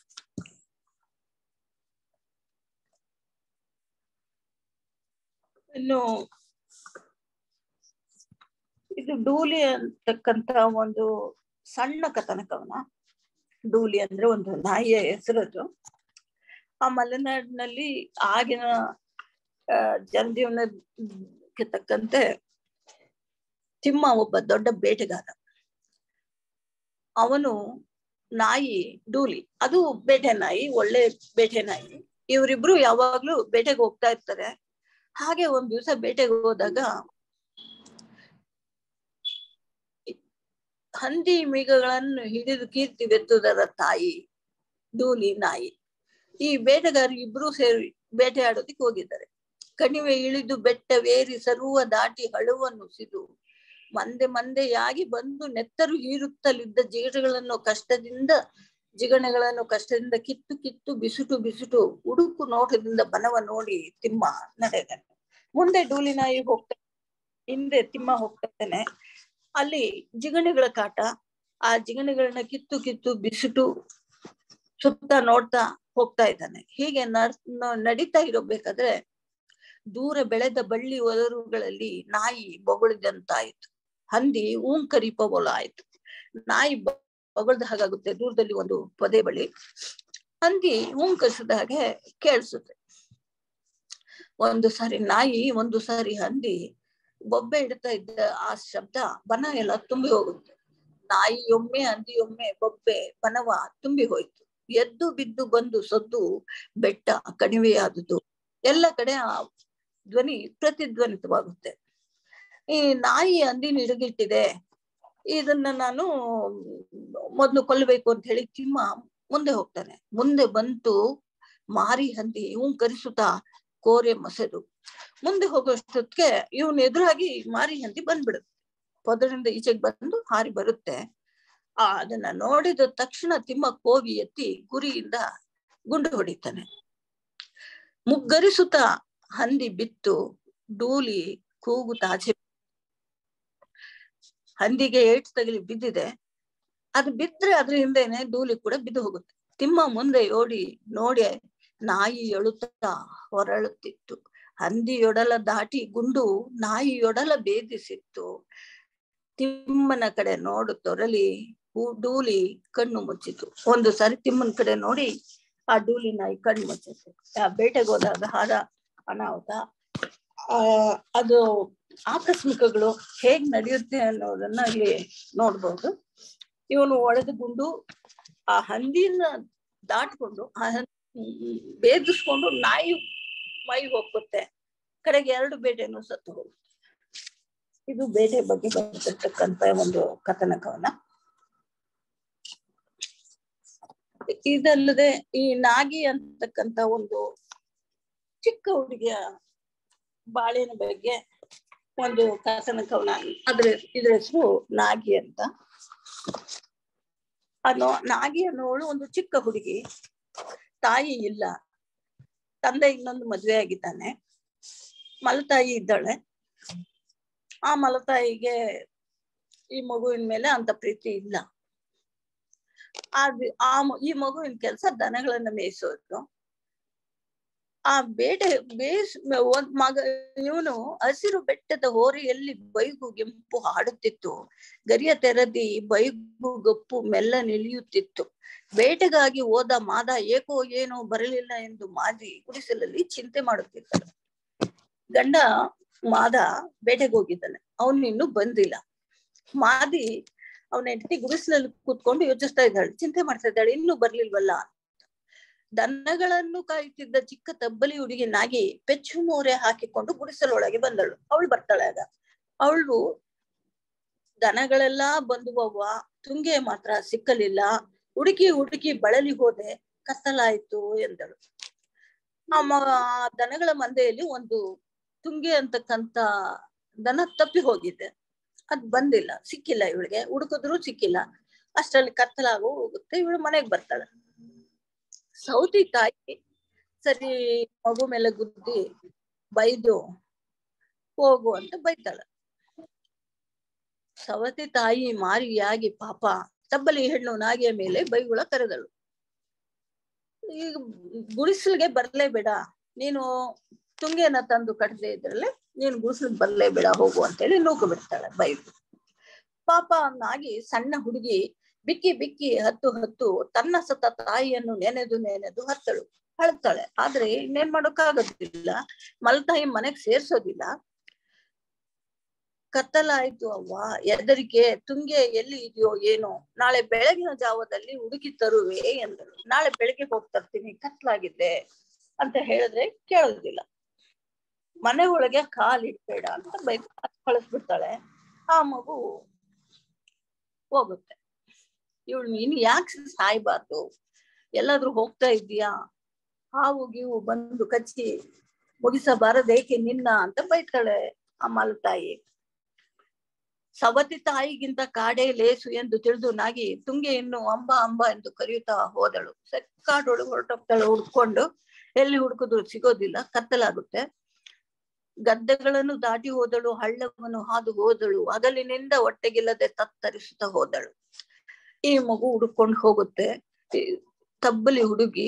Speaker 7: ಇನ್ನು ಇದು ಡೂಲಿ ಅಂತಕ್ಕಂತ ಒಂದು ಸಣ್ಣ ಕಥನ ಕವನ ಡೂಲಿ ಅಂದ್ರೆ ಒಂದು ನಾಯಿಯ ಹೆಸರದು ಆ ಮಲೆನಾಡಿನಲ್ಲಿ ಆಗಿನ ಆ, ಜನಜೀವನಕ್ಕೆ ತಕ್ಕಂತೆ ತಿಮ್ಮ ಒಬ್ಬ ದೊಡ್ಡ ಬೇಟೆಗಾರ ಅವನು ನಾಯಿ ಡೂಲಿ ಅದು ಬೇಟೆ ನಾಯಿ ಒಳ್ಳೆ ಬೇಟೆ ನಾಯಿ ಇವರಿಬ್ರು ಯಾವಾಗ್ಲೂ ಬೇಟೆಗೆ ಹೋಗ್ತಾ ಇರ್ತಾರೆ ಹಾಗೆ ಒಂದ್ ದಿವಸ ಬೇಟೆಗೆ ಹೋದಾಗ ಹಂದಿ ಮೀಗಗಳನ್ನು ಹಿಡಿದು ಕೀರ್ತಿ ಬೆತ್ತುದರ ತಾಯಿ ಡೂಲಿ ನಾಯಿ ಈ ಬೇಟೆಗಾರರು ಇಬ್ರು ಸೇರಿ ಬೇಟೆಯಾಡೋದಿಕ್ ಹೋಗಿದ್ದಾರೆ ಕಣಿವೆ ಇಳಿದು ಬೆಟ್ಟವೇರಿ ಸರ್ವ ದಾಟಿ ಹಳುವನ್ನು ಸಿದು ಮಂದೆ ಮಂದೆಯಾಗಿ ಬಂದು ನೆತ್ತರು ಹೀರುತ್ತಲಿದ್ದ ಜಿಗಣೆಗಳನ್ನು ಕಷ್ಟದಿಂದ ಜಿಗಣೆಗಳನ್ನು ಕಷ್ಟದಿಂದ ಕಿತ್ತು ಕಿತ್ತು ಬಿಸುಟು ಬಿಸುಟು ಉಡುಕು ನೋಟದಿಂದ ಬನವ ನೋಡಿ ತಿಮ್ಮ ನಡೆದಾನೆ ಮುಂದೆ ಡೂಲಿ ನಾಯಿ ಹೋಗ್ತಾ ಹಿಂದೆ ತಿಮ್ಮ ಹೋಗ್ತಾನೆ ಅಲ್ಲಿ ಜಿಗಣೆಗಳ ಕಾಟ ಆ ಜಿಗಣೆಗಳನ್ನ ಕಿತ್ತು ಕಿತ್ತು ಬಿಸುಟು ಸುತ್ತ ನೋಡ್ತಾ ಹೋಗ್ತಾ ಇದ್ದಾನೆ ಹೀಗೆ ನಡ್- ನ- ನಡೀತಾ ಇರಬೇಕಾದ್ರೆ ದೂರ ಬೆಳೆದ ಬಳ್ಳಿ ಒದರುಗಳಲ್ಲಿ ನಾಯಿ ಬೊಗಳಿದಂತಾಯ್ತು ಹಂದಿ ಊಂಕರಿ ಪೊಗೊಲ ಆಯ್ತು ನಾಯಿ ಬ- ಬೊಗಳ್ದ ಹಾಗಾಗುತ್ತೆ ದೂರದಲ್ಲಿ ಒಂದು ಪೊದೆ ಬಳಿ ಹಂದಿ ಊಂಕರಿಸಿದ ಹಾಗೆ ಕೇಳಿಸುತ್ತೆ ಒಂದು ಸಾರಿ ನಾಯಿ ಒಂದು ಸಾರಿ ಹಂದಿ ಬೊಬ್ಬೆ ಇಡ್ತಾ ಇದ್ದ ಆ ಶಬ್ದ ಬನ ಎಲ್ಲ ತುಂಬಿ ಹೋಗುತ್ತೆ ನಾಯಿಯೊಮ್ಮೆ ಹಂದಿಯೊಮ್ಮೆ ಬೊಬ್ಬೆ ಬನವ ತುಂಬಿ ಹೋಯ್ತು ಎದ್ದು ಬಿದ್ದು ಬಂದು ಸದ್ದು ಬೆಟ್ಟ ಕಣಿವೆಯಾದುದು ಎಲ್ಲ ಕಡೆ ಆ ಧ್ವನಿ ಪ್ರತಿಧ್ವನಿತವಾಗುತ್ತೆ ಈ ನಾಯಿ ಹಂದಿ ನಿಡಗಿಟ್ಟಿದೆ ಇದನ್ನ ನಾನು ಮೊದ್ಲು ಕೊಲ್ಲಬೇಕು ಅಂತ ಹೇಳಿ ತಿಮ್ಮ ಮುಂದೆ ಹೋಗ್ತಾನೆ ಮುಂದೆ ಬಂತು ಮಾರಿ ಹಂದಿ ಇವನ್ ಕರಿಸುತ್ತಾ ಕೋರೆ ಮೊಸರು ಮುಂದೆ ಹೋಗೋಷ್ಟೊತ್ತಿಗೆ ಇವನ್ ಎದುರಾಗಿ ಮಾರಿ ಹಂದಿ ಬಂದ್ಬಿಡುತ್ತೆ ಪೊದರಿಂದ ಈಚೆಗೆ ಬಂದು ಹಾರಿ ಬರುತ್ತೆ ಆ ಅದನ್ನ ನೋಡಿದ ತಕ್ಷಣ ತಿಮ್ಮ ಕೋವಿ ಎತ್ತಿ ಗುರಿಯಿಂದ ಗುಂಡು ಹೊಡಿತಾನೆ ಮುಗ್ಗರಿಸುತ್ತ ಹಂದಿ ಬಿತ್ತು ಡೂಲಿ ಕೂಗುತ್ತಾ ಆಚೆ ಹಂದಿಗೆ ಏಟು ತಗಲಿ ಬಿದ್ದಿದೆ ಅದು ಬಿದ್ರೆ ಅದ್ರ ಹಿಂದೆನೆ ಡೂಲಿ ಕೂಡ ಬಿದ್ದು ಹೋಗುತ್ತೆ ತಿಮ್ಮ ಮುಂದೆ ಓಡಿ ನೋಡಿ ನಾಯಿ ಎಳುತ್ತಾ ಹೊರಳುತ್ತಿತ್ತು ಹಂದಿಯೊಡಲ ದಾಟಿ ಗುಂಡು ನಾಯಿಯೊಡಲ ಭೇದಿಸಿತ್ತು ತಿಮ್ಮನ ಕಡೆ ನೋಡು ತೊರಲಿ ಹೂ- ಡೂಲಿ ಕಣ್ಣು ಮುಚ್ಚಿತು ಒಂದು ಸಾರಿ ತಿಮ್ಮನ ಕಡೆ ನೋಡಿ ಆ ಡೂಲಿ ನಾಯಿ ಕಣ್ಣು ಮುಚ್ಚಿತು ಆ ಬೇಟೆಗೆ ಹೋದಾಗ ಹಾರ ಅನಾಹುತ ಆ ಅದು ಆಕಸ್ಮಿಕಗಳು ಹೇಗ್ ನಡೆಯುತ್ತೆ ಅನ್ನೋದನ್ನ ಇಲ್ಲಿ ನೋಡ್ಬೋದು ಇವನು ಒಡೆದ ಗುಂಡು ಆ ಹಂದಿನ ದಾಟ್ಕೊಂಡು ಆ ಹಂದಿ ಭೇದಿಸ್ಕೊಂಡು ನಾಯಿ ಮೈ ಹೋಗುತ್ತೆ ಕಡೆಗೆ ಎರಡು ಬೇಟೆನೂ ಸತ್ತು ಹೋಗುತ್ತೆ ಇದು ಬೇಟೆ ಬಗ್ಗೆ ಬಂದಿರ್ತಕ್ಕಂತ ಒಂದು ಕಥನ ಕವನ ಇದಲ್ಲದೆ ಈ ನಾಗಿ ಅಂತಕ್ಕಂತ ಒಂದು ಚಿಕ್ಕ ಹುಡುಗಿಯ ಬಾಳಿನ ಬಗ್ಗೆ ಒಂದು ಕಥನ ಕವನ ಅದ್ರ ಇದ್ರ ಹೆಸರು ನಾಗಿ ಅಂತ ಅನ್ನೋ ನಾಗಿ ಅನ್ನೋಳು ಒಂದು ಚಿಕ್ಕ ಹುಡುಗಿ ತಾಯಿ ಇಲ್ಲ ತಂದೆ ಇನ್ನೊಂದು ಮದ್ವೆ ಆಗಿದ್ದಾನೆ ಮಲತಾಯಿ ಇದ್ದಾಳೆ ಆ ಮಲತಾಯಿಗೆ ಈ ಮಗುವಿನ ಮೇಲೆ ಅಂತ ಪ್ರೀತಿ ಇಲ್ಲ ಆದ್ ಆ ಮ- ಈ ಮಗುವಿನ ಕೆಲಸ ದನಗಳನ್ನ ಮೇಯಿಸೋದು ಆ ಬೇಟೆ ಬೇಸ್ ಒಂದ್ ಮಗ ಇವನು ಹಸಿರು ಬೆಟ್ಟದ ಹೋರಿಯಲ್ಲಿ ಬೈಗು ಗೆಂಪು ಹಾಡುತ್ತಿತ್ತು ಗರಿಯ ತೆರದಿ ಬೈಗು ಗಪ್ಪು ಮೆಲ್ಲ ನಿಲಿಯುತ್ತಿತ್ತು ಬೇಟೆಗಾಗಿ ಹೋದ ಮಾದ ಏಕೋ ಏನೋ ಬರಲಿಲ್ಲ ಎಂದು ಮಾದಿ ಗುಡಿಸಲಲ್ಲಿ ಚಿಂತೆ ಮಾಡುತ್ತಿದ್ದಳು ಗಂಡ ಮಾದ ಬೇಟೆಗೆ ಹೋಗಿದ್ದಾನೆ ಅವನು ಇನ್ನೂ ಬಂದಿಲ್ಲ ಮಾದಿ ಅವನ ಹೆಂಡತಿ ಗುಡಿಸಲಲ್ಲಿ ಕೂತ್ಕೊಂಡು ಯೋಚಿಸ್ತಾ ಇದ್ದಾಳೆ ಚಿಂತೆ ಮಾಡ್ತಾ ಇದ್ದಾಳೆ ಇನ್ನೂ ಬರ್ಲಿಲ್ವಲ್ಲ ಅಂತ. ದನಗಳನ್ನು ಕಾಯುತ್ತಿದ್ದ ಚಿಕ್ಕ ತಬ್ಬಲಿ ಹುಡುಗಿನಾಗಿ ಪೆಚ್ಚು ಮೋರೆ ಹಾಕಿಕೊಂಡು ಗುಡಿಸಲೊಳಗೆ ಬಂದಳು ಅವಳು ಬರ್ತಾಳೆ ಆಗ ಅವಳು ದನಗಳೆಲ್ಲಾ ಬಂದುವವ್ವ ತುಂಗೆ ಮಾತ್ರ ಸಿಕ್ಕಲಿಲ್ಲ ಹುಡುಕಿ ಹುಡುಕಿ ಬಳಲಿ ಹೋದೆ ಕತ್ತಲಾಯ್ತು ಎಂದಳು ಆ ಮ ಆ ದನಗಳ ಮಂದೆಯಲ್ಲಿ ಒಂದು ತುಂಗೆ ಅಂತಕ್ಕಂತ ದನ ತಪ್ಪಿ ಹೋಗಿದೆ ಅದ್ ಬಂದಿಲ್ಲ ಸಿಕ್ಕಿಲ್ಲ ಇವಳಿಗೆ ಹುಡುಕಿದ್ರು ಸಿಕ್ಕಿಲ್ಲ ಅಷ್ಟರಲ್ಲಿ ಕತ್ತಲಾಗೋ ಹೋಗುತ್ತೆ ಇವಳು ಮನೆಗ್ ಬರ್ತಾಳೆ ಸೌತಿ ತಾಯಿ ಸರಿ ಮಗು ಮೇಲೆ ಗುದ್ದಿ ಬೈದು ಹೋಗು ಅಂತ ಬೈತಾಳೆ ಸವತಿ ತಾಯಿ ಮಾರಿಯಾಗಿ ಪಾಪ ತಬ್ಬಲಿ ಹೆಣ್ಣು ನಾಗಿಯ ಮೇಲೆ ಬೈಗುಳ ಕರೆದಳು ಈಗ ಗುಡಿಸಲ್ಗೆ ಬರ್ಲೇಬೇಡ ನೀನು ತುಂಗೆನ ತಂದು ಕಟ್ಟದೆ ಇದ್ರಲ್ಲೇ ನೀನು ಗುಡಿಸಲ್ಗೆ ಬರ್ಲೇಬೇಡ ಹೋಗು ಅಂತೇಳಿ ನೂಕು ಬಿಡ್ತಾಳೆ ಬೈದು ಪಾಪ ನಾಗಿ ಸಣ್ಣ ಹುಡುಗಿ ಬಿಕ್ಕಿ ಬಿಕ್ಕಿ ಹತ್ತು ಹತ್ತು ತನ್ನ ಸತ ತಾಯಿಯನ್ನು ನೆನೆದು ನೆನೆದು ಹತ್ತಳು ಅಳ್ತಾಳೆ ಆದ್ರೆ ಇನ್ನೇನ್ ಮಾಡೋಕ್ಕಾಗೋದಿಲ್ಲ ಮಲ್ತಾಯಿ ಮನೆಗ್ ಸೇರ್ಸೋದಿಲ್ಲ ಕತ್ತಲಾಯ್ತು ಅವ್ವ ಎದರಿಕೆ ತುಂಗೆ ಎಲ್ಲಿ ಇದೆಯೋ ಏನೋ ನಾಳೆ ಬೆಳಗಿನ ಜಾವದಲ್ಲಿ ಹುಡುಕಿ ತರುವೆ ಎಂದಳು ನಾಳೆ ಬೆಳಗ್ಗೆ ಹೋಗಿ ತರ್ತೀನಿ ಕತ್ಲಾಗಿದೆ ಅಂತ ಹೇಳಿದ್ರೆ ಕೇಳೋದಿಲ್ಲ ಮನೆ ಒಳಗೆ ಕಾಲಿಡ್ಬೇಡ ಅಂತ ಬೈ ಕಳಿಸ್ಬಿಡ್ತಾಳೆ ಆ ಮಗು ಹೋಗುತ್ತೆ ಇವಳು ನೀನು ಯಾಕೆ ಸಾಯ್ಬಾರ್ದು ಎಲ್ಲಾದ್ರೂ ಹೋಗ್ತಾ ಇದ್ದೀಯಾ ಹಾವು ಗೀವು ಬಂದು ಕಚ್ಚಿ ಮುಗಿಸಬಾರದೇಕೆ ನಿನ್ನ ಅಂತ ಬೈತಾಳೆ ಆ ಮಲತಾಯಿ ಸವತಿ ತಾಯಿಗಿಂತ ಕಾಡೇ ಲೇಸು ಎಂದು ತಿಳಿದು ನಾಗಿ ತುಂಗೆಯನ್ನು ಅಂಬ ಅಂಬ ಎಂದು ಕರೆಯುತ್ತಾ ಹೋದಳು ಸರಿ ಕಾಡೊಳಗೆ ಹೊರಟೋಗ್ತಾಳೆ ಹುಡ್ಕೊಂಡು ಎಲ್ಲಿ ಹುಡುಕಿದ್ರು ಸಿಗೋದಿಲ್ಲ ಕತ್ತಲಾಗುತ್ತೆ ಗದ್ದೆಗಳನ್ನು ದಾಟಿ ಹೋದಳು ಹಳ್ಳವನ್ನು ಹಾದು ಹೋದಳು ಹಗಲಿನಿಂದ ಹೊಟ್ಟೆಗಿಲ್ಲದೆ ತತ್ತರಿಸುತ್ತಾ ಹೋದಳು ಈ ಮಗು ಹುಡುಕೊಂಡು ಹೋಗುತ್ತೆ ಈ ತಬ್ಬಲಿ ಹುಡುಗಿ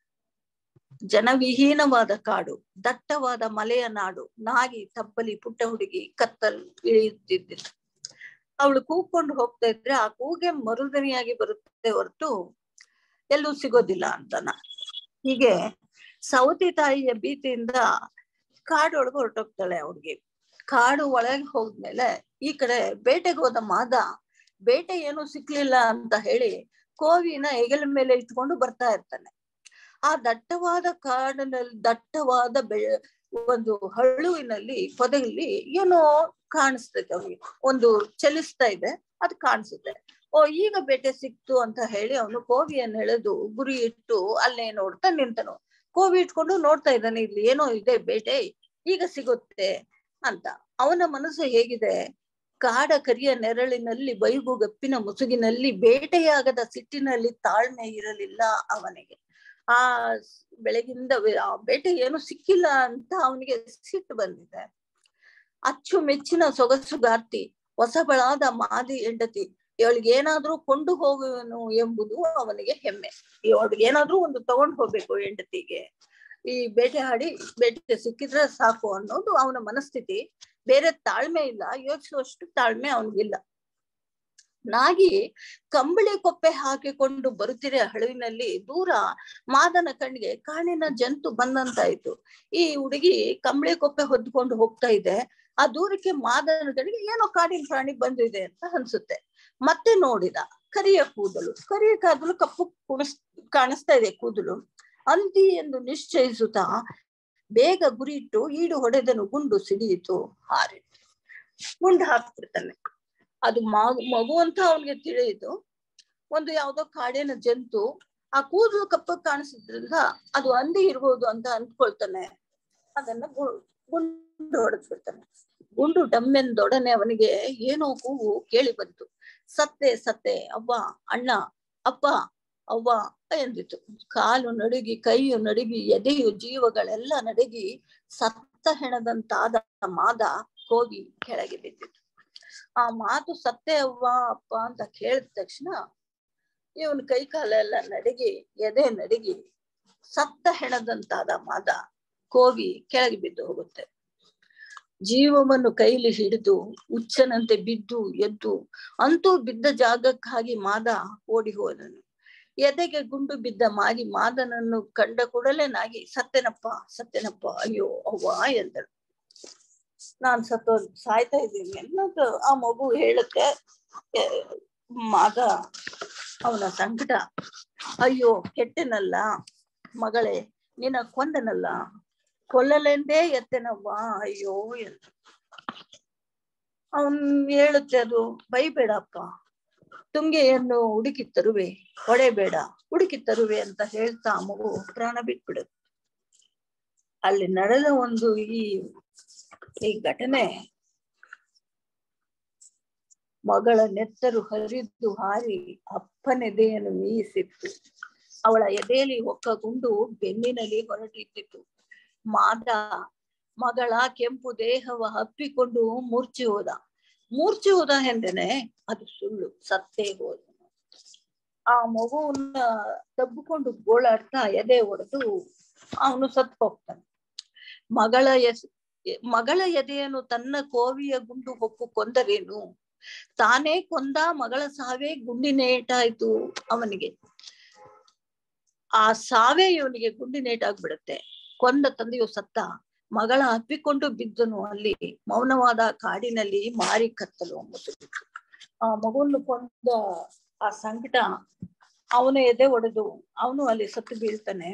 Speaker 7: ಜನವಿಹೀನವಾದ ಕಾಡು ದಟ್ಟವಾದ ಮಲೆಯ ನಾಡು ನಾಗಿ ತಬ್ಬಲಿ ಪುಟ್ಟ ಹುಡುಗಿ ಕತ್ತಲ್ ಇಳಿಯುತ್ತಿದ್ದಿತ್ತು ಅವಳು ಕೂಗ್ಕೊಂಡು ಹೋಗ್ತಾ ಇದ್ರೆ ಆ ಕೂಗೆ ಮರುದನಿಯಾಗಿ ಬರುತ್ತೆ ಹೊರತು ಎಲ್ಲೂ ಸಿಗೋದಿಲ್ಲ ಅಂತನ ಹೀಗೆ ಸವತಿ ತಾಯಿಯ ಭೀತಿಯಿಂದ ಕಾಡೊಳಗೆ ಹೊರಟೋಗ್ತಾಳೆ ಅವ್ರಿಗೆ ಕಾಡು ಒಳಗೆ ಹೋದ್ಮೇಲೆ ಈ ಕಡೆ ಬೇಟೆಗೆ ಹೋದ ಮಾದ ಬೇಟೆ ಏನು ಸಿಕ್ಲಿಲ್ಲ ಅಂತ ಹೇಳಿ ಕೋವಿನ ಹೆಗಲ ಮೇಲೆ ಇಟ್ಕೊಂಡು ಬರ್ತಾ ಇರ್ತಾನೆ ಆ ದಟ್ಟವಾದ ಕಾಡಿನಲ್ಲಿ ದಟ್ಟವಾದ ಬೆ ಒಂದು ಹಳ್ಳುವಿನಲ್ಲಿ ಪೊದೆಯಲ್ಲಿ ಏನೋ ಕಾಣಿಸ್ತೈತೆ ಅವನಿಗೆ ಒಂದು ಚಲಿಸ್ತಾ ಇದೆ ಅದು ಕಾಣಿಸುತ್ತೆ ಓ ಈಗ ಬೇಟೆ ಸಿಕ್ತು ಅಂತ ಹೇಳಿ ಅವನು ಕೋವಿಯನ್ನು ಎಳೆದು ಗುರಿ ಇಟ್ಟು ಅಲ್ಲೇ ನೋಡ್ತಾ ನಿಂತನು ಕೋವಿ ಇಟ್ಕೊಂಡು ನೋಡ್ತಾ ಇದ್ದಾನೆ ಇಲ್ಲಿ ಏನೋ ಇದೆ ಬೇಟೆ ಈಗ ಸಿಗುತ್ತೆ ಅಂತ ಅವನ ಮನಸ್ಸು ಹೇಗಿದೆ ಕಾಡ ಕರಿಯ ನೆರಳಿನಲ್ಲಿ ಬೈಗು ಗಪ್ಪಿನ ಮುಸುಗಿನಲ್ಲಿ ಬೇಟೆಯಾಗದ ಸಿಟ್ಟಿನಲ್ಲಿ ತಾಳ್ಮೆ ಇರಲಿಲ್ಲ ಅವನಿಗೆ ಆ ಬೆಳಗಿಂದ ಆ ಬೇಟೆ ಏನು ಸಿಕ್ಕಿಲ್ಲ ಅಂತ ಅವನಿಗೆ ಸಿಟ್ಟು ಬಂದಿದೆ ಅಚ್ಚು ಮೆಚ್ಚಿನ ಸೊಗಸುಗಾರ್ತಿ ಹೊಸಬಳಾದ ಮಾದಿ ಹೆಂಡತಿ ಇವಳಿಗೆ ಏನಾದ್ರೂ ಕೊಂಡು ಹೋಗುವನು ಎಂಬುದು ಅವನಿಗೆ ಹೆಮ್ಮೆ ಇವಳಿಗೆ ಏನಾದ್ರೂ ಒಂದು ತಗೊಂಡು ಹೋಗ್ಬೇಕು ಹೆಂಡತಿಗೆ ಈ ಬೇಟೆ ಆಡಿ ಬೇಟೆ ಸಿಕ್ಕಿದ್ರೆ ಸಾಕು ಅನ್ನೋದು ಅವನ ಮನಸ್ಥಿತಿ ಬೇರೆ ತಾಳ್ಮೆ ಇಲ್ಲ ಯೋಚಿಸುವಷ್ಟು ತಾಳ್ಮೆ ಅವನಿಗಿಲ್ಲ ನಾಗಿ ಕಂಬಳಿ ಕೊಪ್ಪೆ ಹಾಕಿಕೊಂಡು ಬರುತ್ತಿರ ಹಳುವಿನಲ್ಲಿ ದೂರ ಮಾದನ ಕಣ್ಣಿಗೆ ಕಾಣಿನ ಜಂತು ಬಂದಂತಾಯ್ತು ಈ ಹುಡುಗಿ ಕಂಬಳಿ ಕೊಪ್ಪೆ ಹೊದ್ಕೊಂಡು ಹೋಗ್ತಾ ಇದೆ ಆ ದೂರಕ್ಕೆ ಮಾದನ ಕಣ್ಣಿಗೆ ಏನೋ ಕಾಡಿನ ಪ್ರಾಣಿ ಬಂದಿದೆ ಅಂತ ಅನ್ಸುತ್ತೆ ಮತ್ತೆ ನೋಡಿದ ಕರಿಯ ಕೂದಲು ಕರಿಯ ಕೂದಲು ಕಪ್ಪು ಕುಣಿಸ್ ಕಾಣಿಸ್ತಾ ಇದೆ ಕೂದಲು ಅಂತಿ ಎಂದು ನಿಶ್ಚಯಿಸುತ್ತಾ ಬೇಗ ಗುರಿ ಇಟ್ಟು ಈಡು ಹೊಡೆದನು ಗುಂಡು ಸಿಡಿಯಿತು ಹಾರಿ ಗುಂಡು ಹಾಕ್ತಿರ್ತಾನೆ ಅದು ಮಗು ಮಗು ಅಂತ ಅವನಿಗೆ ತಿಳಿಯಿತು ಒಂದು ಯಾವ್ದೋ ಕಾಡಿನ ಜಂತು ಆ ಕೂದಲು ಕಪ್ಪ ಕಾಣಿಸಿದ್ರಿಂದ ಅದು ಹಂದಿ ಇರ್ಬೋದು ಅಂತ ಅಂದ್ಕೊಳ್ತಾನೆ ಅದನ್ನ ಗುಂಡು ಹೊಡೆದ್ಬಿಡ್ತಾನೆ ಗುಂಡು ಡಮ್ಮೆಂದೊಡನೆ ಅವನಿಗೆ ಏನೋ ಕೂಗು ಕೇಳಿ ಬಂತು ಸತ್ತೆ ಸತ್ತೆ ಅವ್ವ ಅಣ್ಣ ಅಪ್ಪ ಅವ್ವ ಎಂದಿತು ಕಾಲು ನಡುಗಿ ಕೈಯು ನಡುಗಿ ಎದೆಯು ಜೀವಗಳೆಲ್ಲ ನಡುಗಿ ಸತ್ತ ಹೆಣದಂತಾದ ಮಾದ ಕೋವಿ ಕೆಳಗೆ ಬಿದ್ದಿತು ಆ ಮಾತು ಸತ್ತೆ ಅವ್ವ ಅಪ್ಪ ಅಂತ ಕೇಳಿದ ತಕ್ಷಣ ಇವನ್ ಕೈ ಕಾಲೆಲ್ಲ ನಡುಗಿ ಎದೆ ನಡುಗಿ ಸತ್ತ ಹೆಣದಂತಾದ ಮಾದ ಕೋವಿ ಕೆಳಗೆ ಬಿದ್ದು ಹೋಗುತ್ತೆ ಜೀವವನ್ನು ಕೈಲಿ ಹಿಡಿದು ಹುಚ್ಚನಂತೆ ಬಿದ್ದು ಎದ್ದು ಅಂತೂ ಬಿದ್ದ ಜಾಗಕ್ಕಾಗಿ ಮಾದ ಓಡಿ ಹೋದನು ಎದೆಗೆ ಗುಂಡು ಬಿದ್ದ ಮಾಗಿ ಮಾದನನ್ನು ಕಂಡ ಕೂಡಲೇ ನಾಗಿ ಸತ್ಯನಪ್ಪ ಸತ್ಯನಪ್ಪ ಅಯ್ಯೋ ಅವ್ವ ಎಂದಳು ನಾನ್ ಸತ್ತ ಸಾಯ್ತಾ ಇದ್ದೀನಿ ಅನ್ನೋದು ಆ ಮಗು ಹೇಳುತ್ತೆ ಮಾದ ಅವನ ಸಂಕಟ ಅಯ್ಯೋ ಕೆಟ್ಟನಲ್ಲ ಮಗಳೇ ನಿನ್ನ ಕೊಂದನಲ್ಲ ಕೊಲ್ಲಲೆಂದೇ ಎತ್ತನವ್ವ ಅಯ್ಯೋ ಎಂದು ಅವನ್ ಹೇಳುತ್ತೆ ಅದು ಬೈಬೇಡಪ್ಪ ತುಂಗೆಯನ್ನು ಹುಡುಕಿ ತರುವೆ ಹೊಡೆಬೇಡ ಹುಡುಕಿ ತರುವೆ ಅಂತ ಹೇಳ್ತಾ ಆ ಮಗು ಪ್ರಾಣ ಬಿಟ್ಬಿಡುತ್ತೆ ಅಲ್ಲಿ ನಡೆದ ಒಂದು ಈ ಈ ಘಟನೆ ಮಗಳ ನೆತ್ತರು ಹರಿದು ಹಾರಿ ಅಪ್ಪನೆದೆಯನ್ನು ಮೀಯಿಸಿತ್ತು ಅವಳ ಎದೆಯಲ್ಲಿ ಒಕ್ಕ ಗುಂಡು ಬೆನ್ನಿನಲ್ಲಿ ಹೊರಟಿದ್ದಿತು ಮಾದ ಮಗಳ ಕೆಂಪು ದೇಹವ ಹಪ್ಪಿಕೊಂಡು ಮೂರ್ಛೆ ಹೋದ ಮೂರ್ಛೆ ಹೋದ ಎಂದೇನೆ ಅದು ಸುಳ್ಳು ಸತ್ತೇ ಹೋದ ಆ ಮಗುವನ್ನ ತಬ್ಬಿಕೊಂಡು ಗೋಳಾಡ್ತಾ ಎದೆ ಹೊಡೆದು ಅವನು ಸತ್ತು ಹೋಗ್ತಾನೆ ಮಗಳ ಎಸ್ ಮಗಳ ಎದೆಯನ್ನು ತನ್ನ ಕೋವಿಯ ಗುಂಡು ಹೊಕ್ಕು ಕೊಂದರೇನು ತಾನೇ ಕೊಂದ ಮಗಳ ಸಾವೇ ಗುಂಡಿನೇಟಾಯ್ತು ಅವನಿಗೆ ಆ ಸಾವೇ ಇವನಿಗೆ ಗುಂಡಿನೇಟಾಗ್ಬಿಡುತ್ತೆ ಕೊಂದ ತಂದೆಯು ಸತ್ತ ಮಗಳ ಅಪ್ಪಿಕೊಂಡು ಬಿದ್ದನು ಅಲ್ಲಿ ಮೌನವಾದ ಕಾಡಿನಲ್ಲಿ ಮಾರಿ ಕತ್ತಲು ಮುಸುಗಿತು ಆ ಮಗುವನ್ನು ಕೊಂದ ಆ ಸಂಕಟ ಅವನ ಎದೆ ಒಡೆದು ಅವನು ಅಲ್ಲಿ ಸತ್ತು ಬೀಳ್ತಾನೆ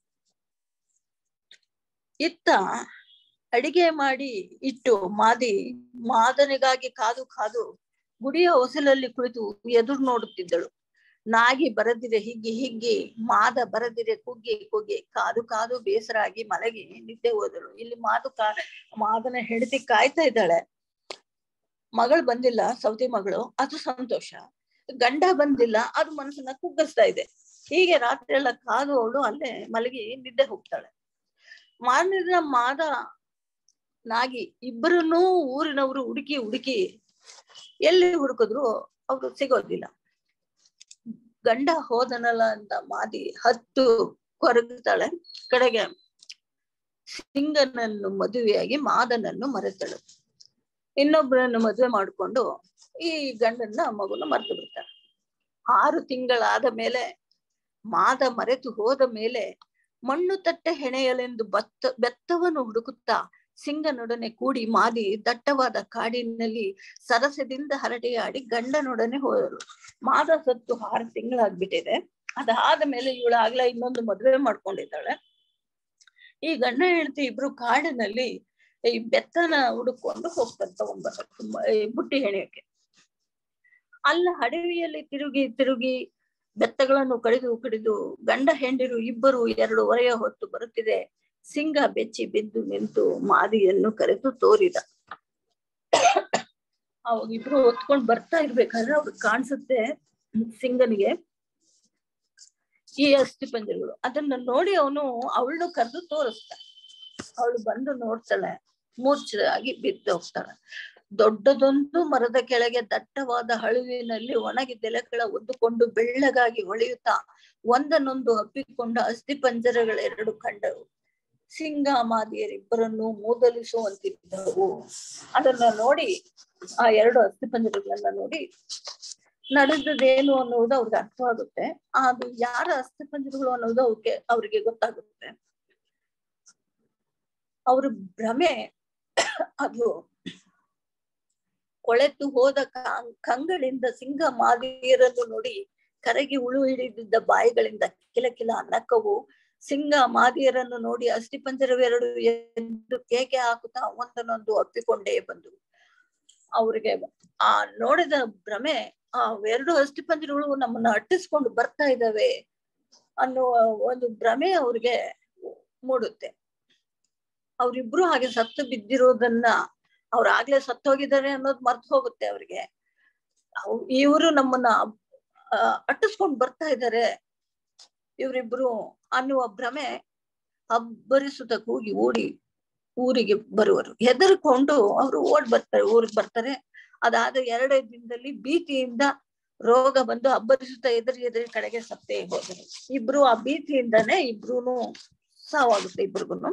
Speaker 7: ಇತ್ತ ಅಡಿಗೆ ಮಾಡಿ ಇಟ್ಟು ಮಾದಿ ಮಾದನಿಗಾಗಿ ಕಾದು ಕಾದು ಗುಡಿಯ ಹೊಸಲಲ್ಲಿ ಕುಳಿತು ಎದುರು ನೋಡುತ್ತಿದ್ದಳು ನಾಗಿ ಬರದಿರೆ ಹಿಗ್ಗಿ ಹಿಗ್ಗಿ ಮಾದ ಬರದಿರೆ ಕುಗ್ಗಿ ಕುಗ್ಗಿ ಕಾದು ಕಾದು ಬೇಸರಾಗಿ ಮಲಗಿ ನಿದ್ದೆ ಹೋದಳು ಇಲ್ಲಿ ಮಾದು ಕಾ ಮಾದನ ಹೆಂಡತಿ ಕಾಯ್ತಾ ಇದ್ದಾಳೆ ಮಗಳು ಬಂದಿಲ್ಲ ಸೌತಿ ಮಗಳು ಅದು ಸಂತೋಷ ಗಂಡ ಬಂದಿಲ್ಲ ಅದು ಮನಸ್ಸನ್ನ ಕುಗ್ಗಿಸ್ತಾ ಇದೆ ಹೀಗೆ ರಾತ್ರಿ ಎಲ್ಲ ಕಾದು ಅವಳು ಅಲ್ಲೇ ಮಲಗಿ ನಿದ್ದೆ ಹೋಗ್ತಾಳೆ ಮಾರನೇ ದಿನ ಮಾದ ನಾಗಿ ಇಬ್ಬರನ್ನೂ ಊರಿನವರು ಹುಡುಕಿ ಹುಡುಕಿ ಎಲ್ಲಿ ಹುಡುಕಿದ್ರು ಅವ್ರು ಸಿಗೋದಿಲ್ಲ ಗಂಡ ಹೋದನಲ್ಲ ಅಂತ ಮಾದಿ ಹತ್ತು ಕೊರಗುತ್ತಾಳೆ ಕಡೆಗೆ ಸಿಂಗನನ್ನು ಮದುವೆಯಾಗಿ ಮಾದನನ್ನು ಮರೆತಳು ಇನ್ನೊಬ್ಬರನ್ನು ಮದುವೆ ಮಾಡಿಕೊಂಡು ಈ ಗಂಡನ್ನ ಮಗುನ ಮರೆತು ಬಿಡ್ತಾಳೆ ಆರು ತಿಂಗಳಾದ ಮೇಲೆ ಮಾದ ಮರೆತು ಹೋದ ಮೇಲೆ ಮಣ್ಣು ತಟ್ಟೆ ಹೆಣೆಯಲೆಂದು ಬತ್ತ ಬೆತ್ತವನ್ನು ಹುಡುಕುತ್ತಾ ಸಿಂಗನೊಡನೆ ಕೂಡಿ ಮಾದಿ ದಟ್ಟವಾದ ಕಾಡಿನಲ್ಲಿ ಸರಸದಿಂದ ಹರಟೆಯಾಡಿ ಗಂಡನೊಡನೆ ಹೋದರು ಮಾದ ಸತ್ತು ಆರು ತಿಂಗಳಾಗ್ಬಿಟ್ಟಿದೆ ಅದಾದ ಮೇಲೆ ಇವಳು ಆಗ್ಲೇ ಇನ್ನೊಂದು ಮದುವೆ ಮಾಡ್ಕೊಂಡಿದ್ದಾಳೆ ಈ ಗಂಡ ಹೆಂಡತಿ ಇಬ್ರು ಕಾಡಿನಲ್ಲಿ ಈ ಬೆತ್ತನ ಹುಡುಕೊಂಡು ಹೋಗ್ತಾರೆ ತಗೊಂಡ್ಬರ್ಬೇಕು ಬುಟ್ಟಿ ಹೆಣೆಯಕ್ಕೆ ಅಲ್ಲ ಅಡವಿಯಲ್ಲಿ ತಿರುಗಿ ತಿರುಗಿ ಬೆತ್ತಗಳನ್ನು ಕಡಿದು ಕಡಿದು ಗಂಡ ಹೆಂಡಿರು ಇಬ್ಬರು ಎರಡು ಒರೆಯ ಹೊತ್ತು ಬರುತ್ತಿದೆ ಸಿಂಗ ಬೆಚ್ಚಿ ಬಿದ್ದು ನಿಂತು ಮಾದಿಯನ್ನು ಕರೆದು ತೋರಿದ ಅವಾಗ ಇಬ್ರು ಹೊತ್ಕೊಂಡ್ ಬರ್ತಾ ಇರ್ಬೇಕಾದ್ರೆ ಅವ್ರಿಗೆ ಕಾಣಿಸುತ್ತೆ ಸಿಂಗನಿಗೆ ಈ ಅಸ್ಥಿ ಪಂಜರಗಳು ಅದನ್ನ ನೋಡಿ ಅವನು ಅವಳನ್ನು ಕರೆದು ತೋರಿಸ್ತಾನೆ ಅವಳು ಬಂದು ನೋಡ್ತಾಳೆ ಮೂರ್ಛೆಯಾಗಿ ಬಿದ್ದು ಹೋಗ್ತಾಳೆ ದೊಡ್ಡದೊಂದು ಮರದ ಕೆಳಗೆ ದಟ್ಟವಾದ ಹಳುವಿನಲ್ಲಿ ಒಣಗಿದ ಎಲೆಗಳ ಒದ್ದುಕೊಂಡು ಬೆಳ್ಳಗಾಗಿ ಹೊಳೆಯುತ್ತಾ ಒಂದನ್ನೊಂದು ಹಪ್ಪಿಕೊಂಡ ಅಸ್ಥಿ ಪಂಜರಗಳೆರಡು ಕಂಡವು ಸಿಂಗ ಮಾದಿಯರಿಬ್ಬರನ್ನು ಮೂದಲಿಸುವಂತಿದ್ದವು ಅದನ್ನ ನೋಡಿ ಆ ಎರಡು ಅಸ್ಥಿ ಪಂಜರಗಳನ್ನ ನೋಡಿ ನಡೆದದೇನು ಅನ್ನುವುದು ಅವ್ರಿಗೆ ಅರ್ಥವಾಗುತ್ತೆ ಅದು ಯಾರ ಅಸ್ಥಿ ಪಂಜರಗಳು ಅನ್ನೋದು ಅವ್ರಿಗೆ ಅವ್ರಿಗೆ ಗೊತ್ತಾಗುತ್ತೆ ಅವ್ರ ಭ್ರಮೆ ಅದು ಕೊಳೆತು ಹೋದ ಕಂಗಳಿಂದ ಸಿಂಗ ಮಾದಿಯರನ್ನು ನೋಡಿ ಕರಗಿ ಉಳು ಹಿಡಿದಿದ್ದ ಬಾಯಿಗಳಿಂದ ಕಿಲಕಿಲ ನಕ್ಕವು ಸಿಂಗ ಮಾದಿಯರನ್ನು ನೋಡಿ ಅಸ್ಥಿಪಂಜರವೆರಡು ಎಂದು ಕೇಕೆ ಹಾಕುತ್ತಾ ಒಂದನ್ನೊಂದು ಅಪ್ಪಿಕೊಂಡೇ ಬಂದು ಅವ್ರಿಗೆ ಆ ನೋಡಿದ ಭ್ರಮೆ ಆ ಎರಡು ಅಸ್ಥಿಪಂಜರಗಳು ನಮ್ಮನ್ನ ಅಟ್ಟಿಸ್ಕೊಂಡು ಬರ್ತಾ ಇದ್ದಾವೆ ಅನ್ನುವ ಒಂದು ಭ್ರಮೆ ಅವ್ರಿಗೆ ಮೂಡುತ್ತೆ ಅವ್ರಿಬ್ರು ಹಾಗೆ ಸತ್ತು ಬಿದ್ದಿರೋದನ್ನ ಅವ್ರ ಆಗ್ಲೇ ಸತ್ತೋಗಿದ್ದಾರೆ ಅನ್ನೋದು ಮರ್ತು ಹೋಗುತ್ತೆ ಅವ್ರಿಗೆ ಇವರು ನಮ್ಮನ್ನ ಅಟ್ಟಿಸ್ಕೊಂಡ್ ಬರ್ತಾ ಇದ್ದಾರೆ ಇವರಿಬ್ರು ಅನ್ನುವ ಭ್ರಮೆ ಅಬ್ಬರಿಸುತ್ತ ಕೂಗಿ ಓಡಿ ಊರಿಗೆ ಬರುವರು ಹೆದರ್ಕೊಂಡು ಅವರು ಓಡ್ ಬರ್ತಾರೆ ಊರಿಗೆ ಬರ್ತಾರೆ ಅದಾದ ಎರಡೇ ದಿನದಲ್ಲಿ ಭೀತಿಯಿಂದ ರೋಗ ಬಂದು ಅಬ್ಬರಿಸುತ್ತಾ ಎದುರಿ ಎದುರಿ ಕಡೆಗೆ ಸತ್ತೇ ಹೋದರು ಇಬ್ರು ಆ ಭೀತಿಯಿಂದಾನೇ ಇಬ್ರುನು ಸಾವಾಗುತ್ತೆ ಇಬ್ರಿಗೂನು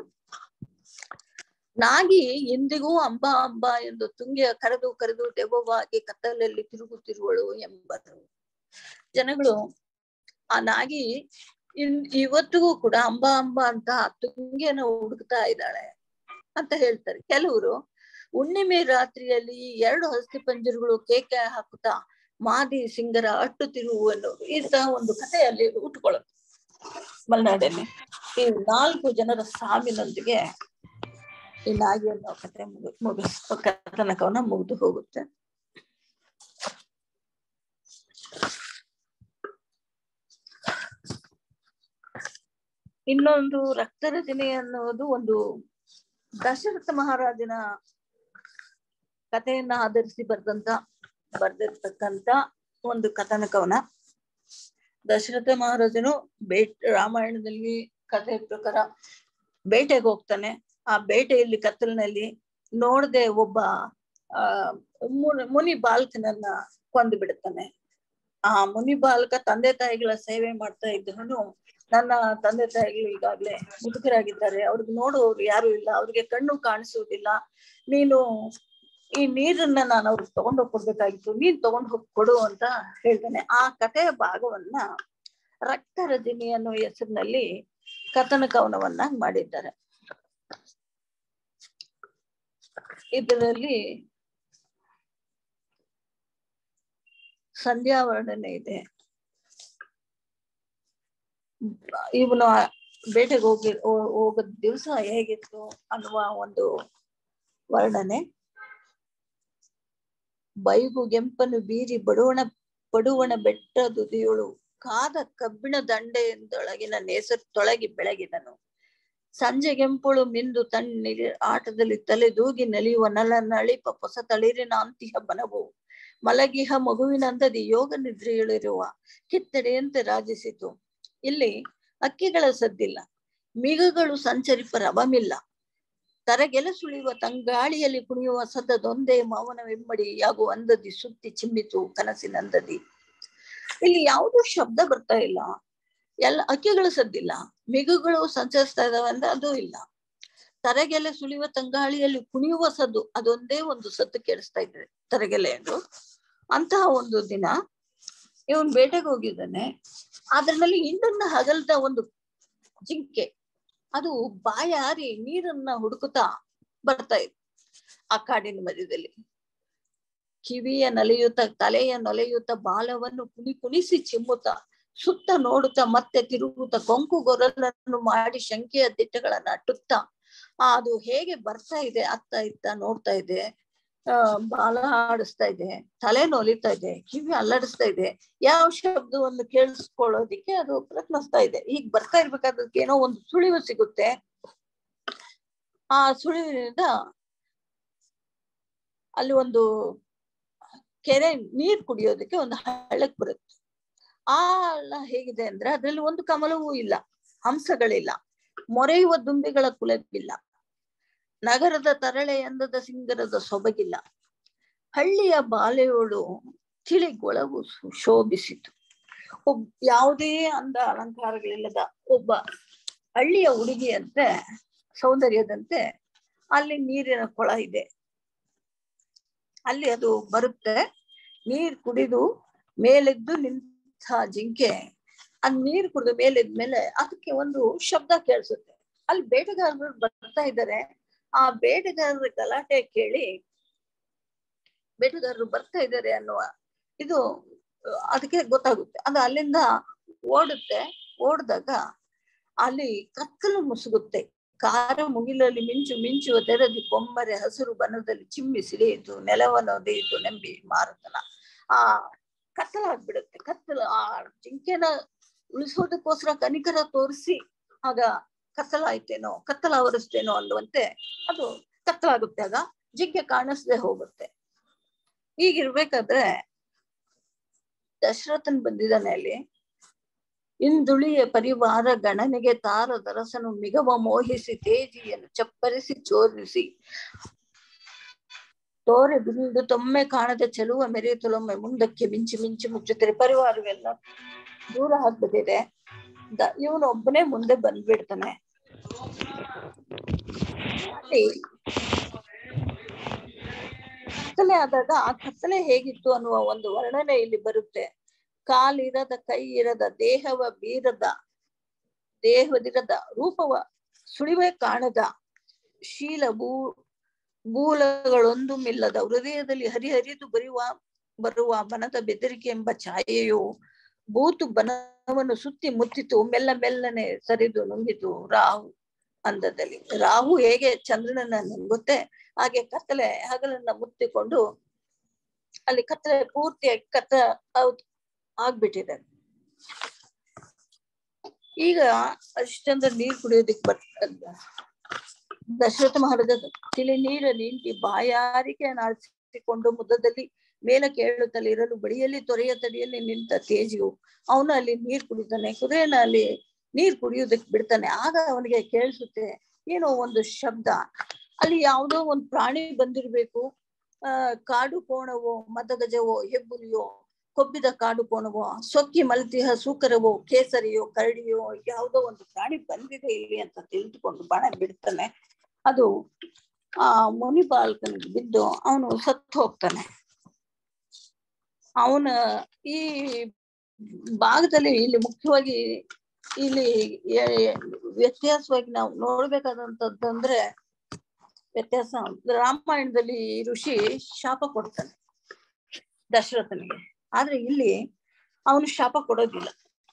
Speaker 7: ನಾಗಿ ಎಂದಿಗೂ ಅಂಬ ಅಂಬ ಎಂದು ತುಂಗಿಯ ಕರೆದು ಕರೆದು ದೆವ್ವವಾಗಿ ಕತ್ತಲಲ್ಲಿ ತಿರುಗುತ್ತಿರುವಳು ಎಂಬರು ಜನಗಳು ಆ ನಾಗಿ ಇನ್ ಇವತ್ತಿಗೂ ಕೂಡ ಅಂಬ ಅಂಬ ಅಂತ ತುಂಗಿಯನ್ನ ಹುಡುಕ್ತಾ ಇದ್ದಾಳೆ ಅಂತ ಹೇಳ್ತಾರೆ ಕೆಲವರು ಹುಣ್ಣಿಮೆ ರಾತ್ರಿಯಲ್ಲಿ ಎರಡು ಹಸ್ತಿ ಪಂಜರಗಳು ಕೇಕೆ ಹಾಕುತ್ತಾ ಮಾದಿ ಸಿಂಗರ ಅಟ್ಟು ತಿರುವನ್ನು ಇಂತಹ ಒಂದು ಕಥೆಯಲ್ಲಿ ಉಟ್ಕೊಳ್ಳುತ್ತೆ ಮಲೆನಾಡಲ್ಲಿ ಈ ನಾಲ್ಕು ಜನರ ಸಾವಿನೊಂದಿಗೆ ಈ ನಾಗಿ ಅನ್ನೋ ಕಥೆ ಮುಗಿ ಮುಗಿಸ್ ಕಥನಕವನ್ನ ಮುಗಿದು ಹೋಗುತ್ತೆ ಇನ್ನೊಂದು ರಕ್ತರಚನೆ ಅನ್ನೋದು ಒಂದು ದಶರಥ ಮಹಾರಾಜನ ಕಥೆಯನ್ನ ಆಧರಿಸಿ ಬರ್ದಂತ ಬರ್ದಿರ್ತಕ್ಕಂತ ಒಂದು ಕಥನ ಕವನ ದಶರಥ ಮಹಾರಾಜನು ಬೇಟ್ ರಾಮಾಯಣದಲ್ಲಿ ಕಥೆ ಪ್ರಕಾರ ಬೇಟೆಗೆ ಹೋಗ್ತಾನೆ ಆ ಬೇಟೆಯಲ್ಲಿ ಕತ್ತಲಿನಲ್ಲಿ ನೋಡದೆ ಒಬ್ಬ ಆ ಮುನಿ- ಮುನಿ ಬಾಲಕನನ್ನ ಕೊಂದು ಬಿಡುತ್ತಾನೆ ಆ ಮುನಿ ಬಾಲಕ ತಂದೆ ತಾಯಿಗಳ ಸೇವೆ ಮಾಡ್ತಾ ಇದ್ರು ನನ್ನ ತಂದೆ ತಾಯಿಗಳು ಈಗಾಗ್ಲೇ ಮುದುಕರಾಗಿದ್ದಾರೆ ಅವ್ರಿಗೆ ನೋಡುವವ್ರು ಯಾರು ಇಲ್ಲ ಅವ್ರಿಗೆ ಕಣ್ಣು ಕಾಣಿಸುವುದಿಲ್ಲ ನೀನು ಈ ನೀರನ್ನ ನಾನು ಅವ್ರಿಗೆ ತಗೊಂಡೋಗ್ ಕೊಡ್ಬೇಕಾಗಿತ್ತು ನೀನ್ ತಗೊಂಡ್ ಹೋಗಿ ಕೊಡು ಅಂತ ಹೇಳ್ತಾನೆ ಆ ಕಥೆಯ ಭಾಗವನ್ನ ರಕ್ತ ರಜನಿ ಅನ್ನೋ ಹೆಸರಿನಲ್ಲಿ ಕಥನ ಕವನವನ್ನ ಮಾಡಿದ್ದಾರೆ ಇದರಲ್ಲಿ ಸಂಧ್ಯಾ ವರ್ಣನೆ ಇದೆ ಇವನು ಆ ಬೇಟೆಗೆ ಹೋಗಿ ಹೋ- ಹೋಗದ್ ದಿವಸ ಹೇಗಿತ್ತು ಅನ್ನುವ ಒಂದು ವರ್ಣನೆ ಬೈಗು ಗೆಂಪನು ಬೀರಿ ಬಡವಣ ಪಡುವಣ ಬೆಟ್ಟದುದಿಯೋಳು ಕಾದ ಕಬ್ಬಿಣ ದಂಡೆಯೊಳಗಿನ ನೇಸರು ತೊಳಗಿ ಬೆಳಗಿದನು ಸಂಜೆ ಕೆಂಪುಳು ಮಿಂದು ತಣ್ಣೀರಿ ಆಟದಲ್ಲಿ ತಲೆದೂಗಿ ನಲಿಯುವ ನಲ ನಳಿಪ ಹೊಸ ತಳಿರಿನ ಅಂತಿಹ ಬನವು ಮಲಗಿಹ ಮಗುವಿನಂದದಿ ಯೋಗ ನಿದ್ರೆಯಲ್ಲಿರುವ ಕಿತ್ತಡೆಯಂತೆ ರಾಜಿಸಿತು ಇಲ್ಲಿ ಅಕ್ಕಿಗಳ ಸದ್ದಿಲ್ಲ ಮಿಗಗಳು ಸಂಚರಿಪ ರವಮಿಲ್ಲ ತರಗೆಲ ಸುಳಿಯುವ ತಂಗಾಳಿಯಲ್ಲಿ ಕುಣಿಯುವ ಸದ್ದದೊಂದೇ ಮೌನ ವೆಂಬಡಿಯಾಗುವ ಅಂದದಿ ಸುತ್ತಿ ಚಿಮ್ಮಿತು ಕನಸಿನಂದದಿ ಇಲ್ಲಿ ಯಾವುದೂ ಶಬ್ದ ಬರ್ತಾ ಇಲ್ಲ ಎಲ್ಲ ಅಕ್ಕಿಗಳು ಸದ್ದಿಲ್ಲ ಮಿಗುಗಳು ಸಂಚರಿಸ್ತಾ ಇದಾವೆ ಅಂದ್ರೆ ಅದು ಇಲ್ಲ ತರಗೆಲೆ ಸುಳಿಯುವ ತಂಗಾಳಿಯಲ್ಲಿ ಕುಣಿಯುವ ಸದ್ದು ಅದೊಂದೇ ಒಂದು ಸದ್ದು ಕೇಳಿಸ್ತಾ ಇದೆ ತರಗೆಲೆ ಎಂದು ಅಂತಹ ಒಂದು ದಿನ ಇವನ್ ಬೇಟೆಗೆ ಹೋಗಿದ್ದಾನೆ ಅದ್ರಲ್ಲಿ ಹಿಂಡನ್ನ ಹಗಲ್ದ ಒಂದು ಜಿಂಕೆ ಅದು ಬಾಯಾರಿ ನೀರನ್ನ ಹುಡುಕುತ್ತಾ ಬರ್ತಾ ಇತ್ತು ಆ ಕಾಡಿನ ಮಧ್ಯದಲ್ಲಿ ಕಿವಿಯ ನಲೆಯುತ್ತ ತಲೆಯ ನೊಲೆಯುತ್ತ ಬಾಲವನ್ನು ಕುಣಿ ಕುಣಿಸಿ ಚಿಮ್ಮುತ್ತಾ ಸುತ್ತ ನೋಡುತ್ತಾ ಮತ್ತೆ ತಿರುಗುತ್ತಾ ಕೊಂಕು ಗೊರಲನ್ನು ಮಾಡಿ ಶಂಕೆಯ ದಿಟ್ಟಗಳನ್ನ ಅಟ್ಟುತ್ತಾ ಆ ಅದು ಹೇಗೆ ಬರ್ತಾ ಇದೆ ಅತ್ತ ಇತ್ತ ನೋಡ್ತಾ ಇದೆ ಆ ಬಾಲ ಆಡಿಸ್ತಾ ಇದೆ ತಲೆ ನೊಲಿತಾ ಇದೆ ಕಿವಿ ಅಲ್ಲಾಡಿಸ್ತಾ ಇದೆ ಯಾವ ಶಬ್ದವನ್ನು ಕೇಳಿಸ್ಕೊಳ್ಳೋದಿಕ್ಕೆ ಅದು ಪ್ರಯತ್ನಿಸ್ತಾ ಇದೆ ಈಗ ಬರ್ತಾ ಇರ್ಬೇಕಾದಕ್ಕೆ ಏನೋ ಒಂದು ಸುಳಿವು ಸಿಗುತ್ತೆ ಆ ಸುಳಿವಿನಿಂದ ಅಲ್ಲಿ ಒಂದು ಕೆರೆ ನೀರ್ ಕುಡಿಯೋದಕ್ಕೆ ಒಂದು ಹಳ್ಳಕ್ ಬರುತ್ತೆ ಆ ಹಳ್ಳ ಹೇಗಿದೆ ಅಂದ್ರೆ ಅದ್ರಲ್ಲಿ ಒಂದು ಕಮಲವೂ ಇಲ್ಲ ಹಂಸಗಳಿಲ್ಲ ಮೊರೆಯುವ ದುಂಬಿಗಳ ಕುಲವಿಲ್ಲ ನಗರದ ತರಳೆ ಎಂದದ ಸಿಂಗರದ ಸೊಬಗಿಲ್ಲ ಹಳ್ಳಿಯ ಬಾಲೆಯೋಳು ತಿಳಿಗೊಳವು ಸು- ಶೋಭಿಸಿತು ಒಬ್ ಯಾವುದೇ ಅಂದ ಅಲಂಕಾರಗಳಿಲ್ಲದ ಒಬ್ಬ ಹಳ್ಳಿಯ ಹುಡುಗಿಯಂತೆ ಸೌಂದರ್ಯದಂತೆ ಅಲ್ಲಿ ನೀರಿನ ಕೊಳ ಇದೆ ಅಲ್ಲಿ ಅದು ಬರುತ್ತೆ ನೀರ್ ಕುಡಿದು ಮೇಲೆದ್ದು ನಿಂತ ಜಿಂಕೆ ಆ ನೀರ್ ಕುಡಿದು ಮೇಲೆದ್ಮೇಲೆ ಅದಕ್ಕೆ ಒಂದು ಶಬ್ದ ಕೇಳಿಸುತ್ತೆ ಅಲ್ಲಿ ಬೇಟೆಗಾರರು ಬರ್ತಾ ಇದ್ದಾರೆ ಆ ಬೇಟೆಗಾರರ ಗಲಾಟೆ ಕೇಳಿ ಬೇಟೆಗಾರರು ಬರ್ತಾ ಇದ್ದಾರೆ ಅನ್ನುವ ಇದು ಅಹ್, ಅದಕ್ಕೆ ಗೊತ್ತಾಗುತ್ತೆ ಅದು ಅಲ್ಲಿಂದ ಓಡುತ್ತೆ ಓಡಿದಾಗ ಅಲ್ಲಿ ಕತ್ತಲು ಮುಸುಗುತ್ತೆ ಕಾರ ಮುಗಿಲಲ್ಲಿ ಮಿಂಚು ಮಿಂಚುವ ತೆರದಿ ಕೊಮ್ಮರೆ ಹಸಿರು ಬನದಲ್ಲಿ ಚಿಮ್ಮಿ ಸಿಡಿಯಿತು ನೆಲವನ್ನು ಒದೆಯಿತು ನೆಂಬಿ ಮಾರುತನ ಆ ಕತ್ತಲಾಗ್ಬಿಡುತ್ತೆ ಕತ್ತಲು ಆ ಜಿಂಕೆನ ಉಳಿಸೋದಕ್ಕೋಸ್ಕರ ಕನಿಕರ ತೋರಿಸಿ ಆಗ ಕತ್ತಲಾಯ್ತೇನೋ ಕತ್ತಲ ಆವರಿಸ್ತೇನೋ ಅನ್ನುವಂತೆ ಅದು ಕತ್ತಲಾಗುತ್ತೆ ಆಗ ಜಿಂಕೆ ಕಾಣಿಸ್ದೆ ಹೋಗುತ್ತೆ ಹೀಗಿರ್ಬೇಕಾದ್ರೆ ದಶರಥನ್ ಬಂದಿದ್ದಾನೆ ಅಲ್ಲಿ ಇಂದುಳಿಯ ಪರಿವಾರ ಗಣನೆಗೆ ತಾರ ದರಸನು ಮಿಗವ ಮೋಹಿಸಿ ತೇಜಿಯನ್ನು ಚಪ್ಪರಿಸಿ ಚೋರಿಸಿ ತೋರೆ ಬಿಂದು ತೊಮ್ಮೆ ಕಾಣದೆ ಚೆಲುವ ಮೆರೆಯುತ್ತಲೊಮ್ಮೆ ಮುಂದಕ್ಕೆ ಮಿಂಚು ಮಿಂಚು ಮುಚ್ಚುತ್ತಾರೆ ಪರಿವಾರವೆಲ್ಲ ದೂರ ಆಗ್ಬಿಟ್ಟಿದೆ ದ ಇವನು ಒಬ್ಬನೇ ಮುಂದೆ ಬಂದ್ಬಿಡ್ತಾನೆ ಅಲ್ಲಿ ಕತ್ತಲೆ ಆದಾಗ ಆ ಕತ್ತಲೆ ಹೇಗಿತ್ತು ಅನ್ನುವ ಒಂದು ವರ್ಣನೆ ಇಲ್ಲಿ ಬರುತ್ತೆ ಕಾಲಿರದ ಕೈ ಇರದ ದೇಹವ ಬೀರದ ದೇಹದಿರದ ರೂಪವ ಸುಳಿವೆ ಕಾಣದ ಶೀಲ ಭೂ ಮೂಲಗಳೊಂದು ಮಿಲ್ಲದ ಹೃದಯದಲ್ಲಿ ಹರಿಹರಿದು ಬರುವ ಬರುವ ಬನದ ಬೆದರಿಕೆ ಎಂಬ ಛಾಯೆಯು ಬೂತು ಬನವನ್ನು ಸುತ್ತಿ ಮುತ್ತಿತು ಮೆಲ್ಲ ಮೆಲ್ಲನೆ ಸರಿದು ನುಂಗಿತು ರಾಹು ಅಂದದಲ್ಲಿ ರಾಹು ಹೇಗೆ ಚಂದ್ರನನ್ನ ನುಂಗುತ್ತೆ ಹಾಗೆ ಕತ್ತಲೆ ಹಗಲನ್ನ ಮುತ್ತಿಕೊಂಡು ಅಲ್ಲಿ ಕತ್ತಲೆ ಪೂರ್ತಿಯಾಗಿ ಕತ್ತ ಹೌದು ಆಗ್ಬಿಟ್ಟಿದೆ ಈಗ ಅಷ್ಟೊಂದ ನೀರ್ ಕುಡಿಯೋದಿಕ್ ಬರ್ ದಶರಥ ಮಹಾರಾಜ ತಿಳಿ ನೀರ ನಿಂತಿ ಬಾಯಾರಿಕೆ ನಾಚಿಕೊಂಡು ಮುದ್ದದಲ್ಲಿ ಮೇಲೆ ಕೇಳುತ್ತಲೇ ಇರಲು ಬಳಿಯಲ್ಲಿ ತೊರೆಯ ತಡಿಯಲ್ಲಿ ನಿಂತ ತೇಜಿಯು ಅವನು ಅಲ್ಲಿ ನೀರ್ ಕುಡಿತಾನೆ ಕುದುರೆನ ಅಲ್ಲಿ ನೀರ್ ಕುಡಿಯೋದಕ್ ಬಿಡ್ತಾನೆ ಆಗ ಅವನಿಗೆ ಕೇಳಿಸುತ್ತೆ ಏನೋ ಒಂದು ಶಬ್ದ ಅಲ್ಲಿ ಯಾವುದೋ ಒಂದು ಪ್ರಾಣಿ ಬಂದಿರ್ಬೇಕು ಆ ಕಾಡು ಕೋಣವೋ ಮದಗಜವೋ ಹೆಬ್ಬುಲಿಯೋ ಕೊಬ್ಬಿದ ಕಾಡು ಕೋಣವೋ ಸೊಕ್ಕಿ ಮಲ್ತಿಹ ಸೂಕರವೋ ಕೇಸರಿಯೋ ಕರಡಿಯೋ ಯಾವುದೋ ಒಂದು ಪ್ರಾಣಿ ಬಂದಿದೆ ಇಲ್ಲಿ ಅಂತ ತಿಳಿದುಕೊಂಡು ಬಾಣ ಬಿಡ್ತಾನೆ ಅದು ಆ ಮುನಿ ಬಾಲ್ಕನಿಗೆ ಬಿದ್ದು ಅವನು ಸತ್ತು ಹೋಗ್ತಾನೆ ಅವನ ಈ ಭಾಗದಲ್ಲಿ ಇಲ್ಲಿ ಮುಖ್ಯವಾಗಿ ಇಲ್ಲಿ ಎ- ವ್ಯತ್ಯಾಸವಾಗಿ ನಾವು ನೋಡ್ಬೇಕಾದಂತಂದ್ರೆ ವ್ಯತ್ಯಾಸ ರಾಮಾಯಣದಲ್ಲಿ ಈ ಋಷಿ ಶಾಪ ಕೊಡ್ತಾನೆ ದಶರಥನಿಗೆ ಆದ್ರೆ ಇಲ್ಲಿ ಅವನು ಶಾಪ ಕೊಡೋದಿಲ್ಲ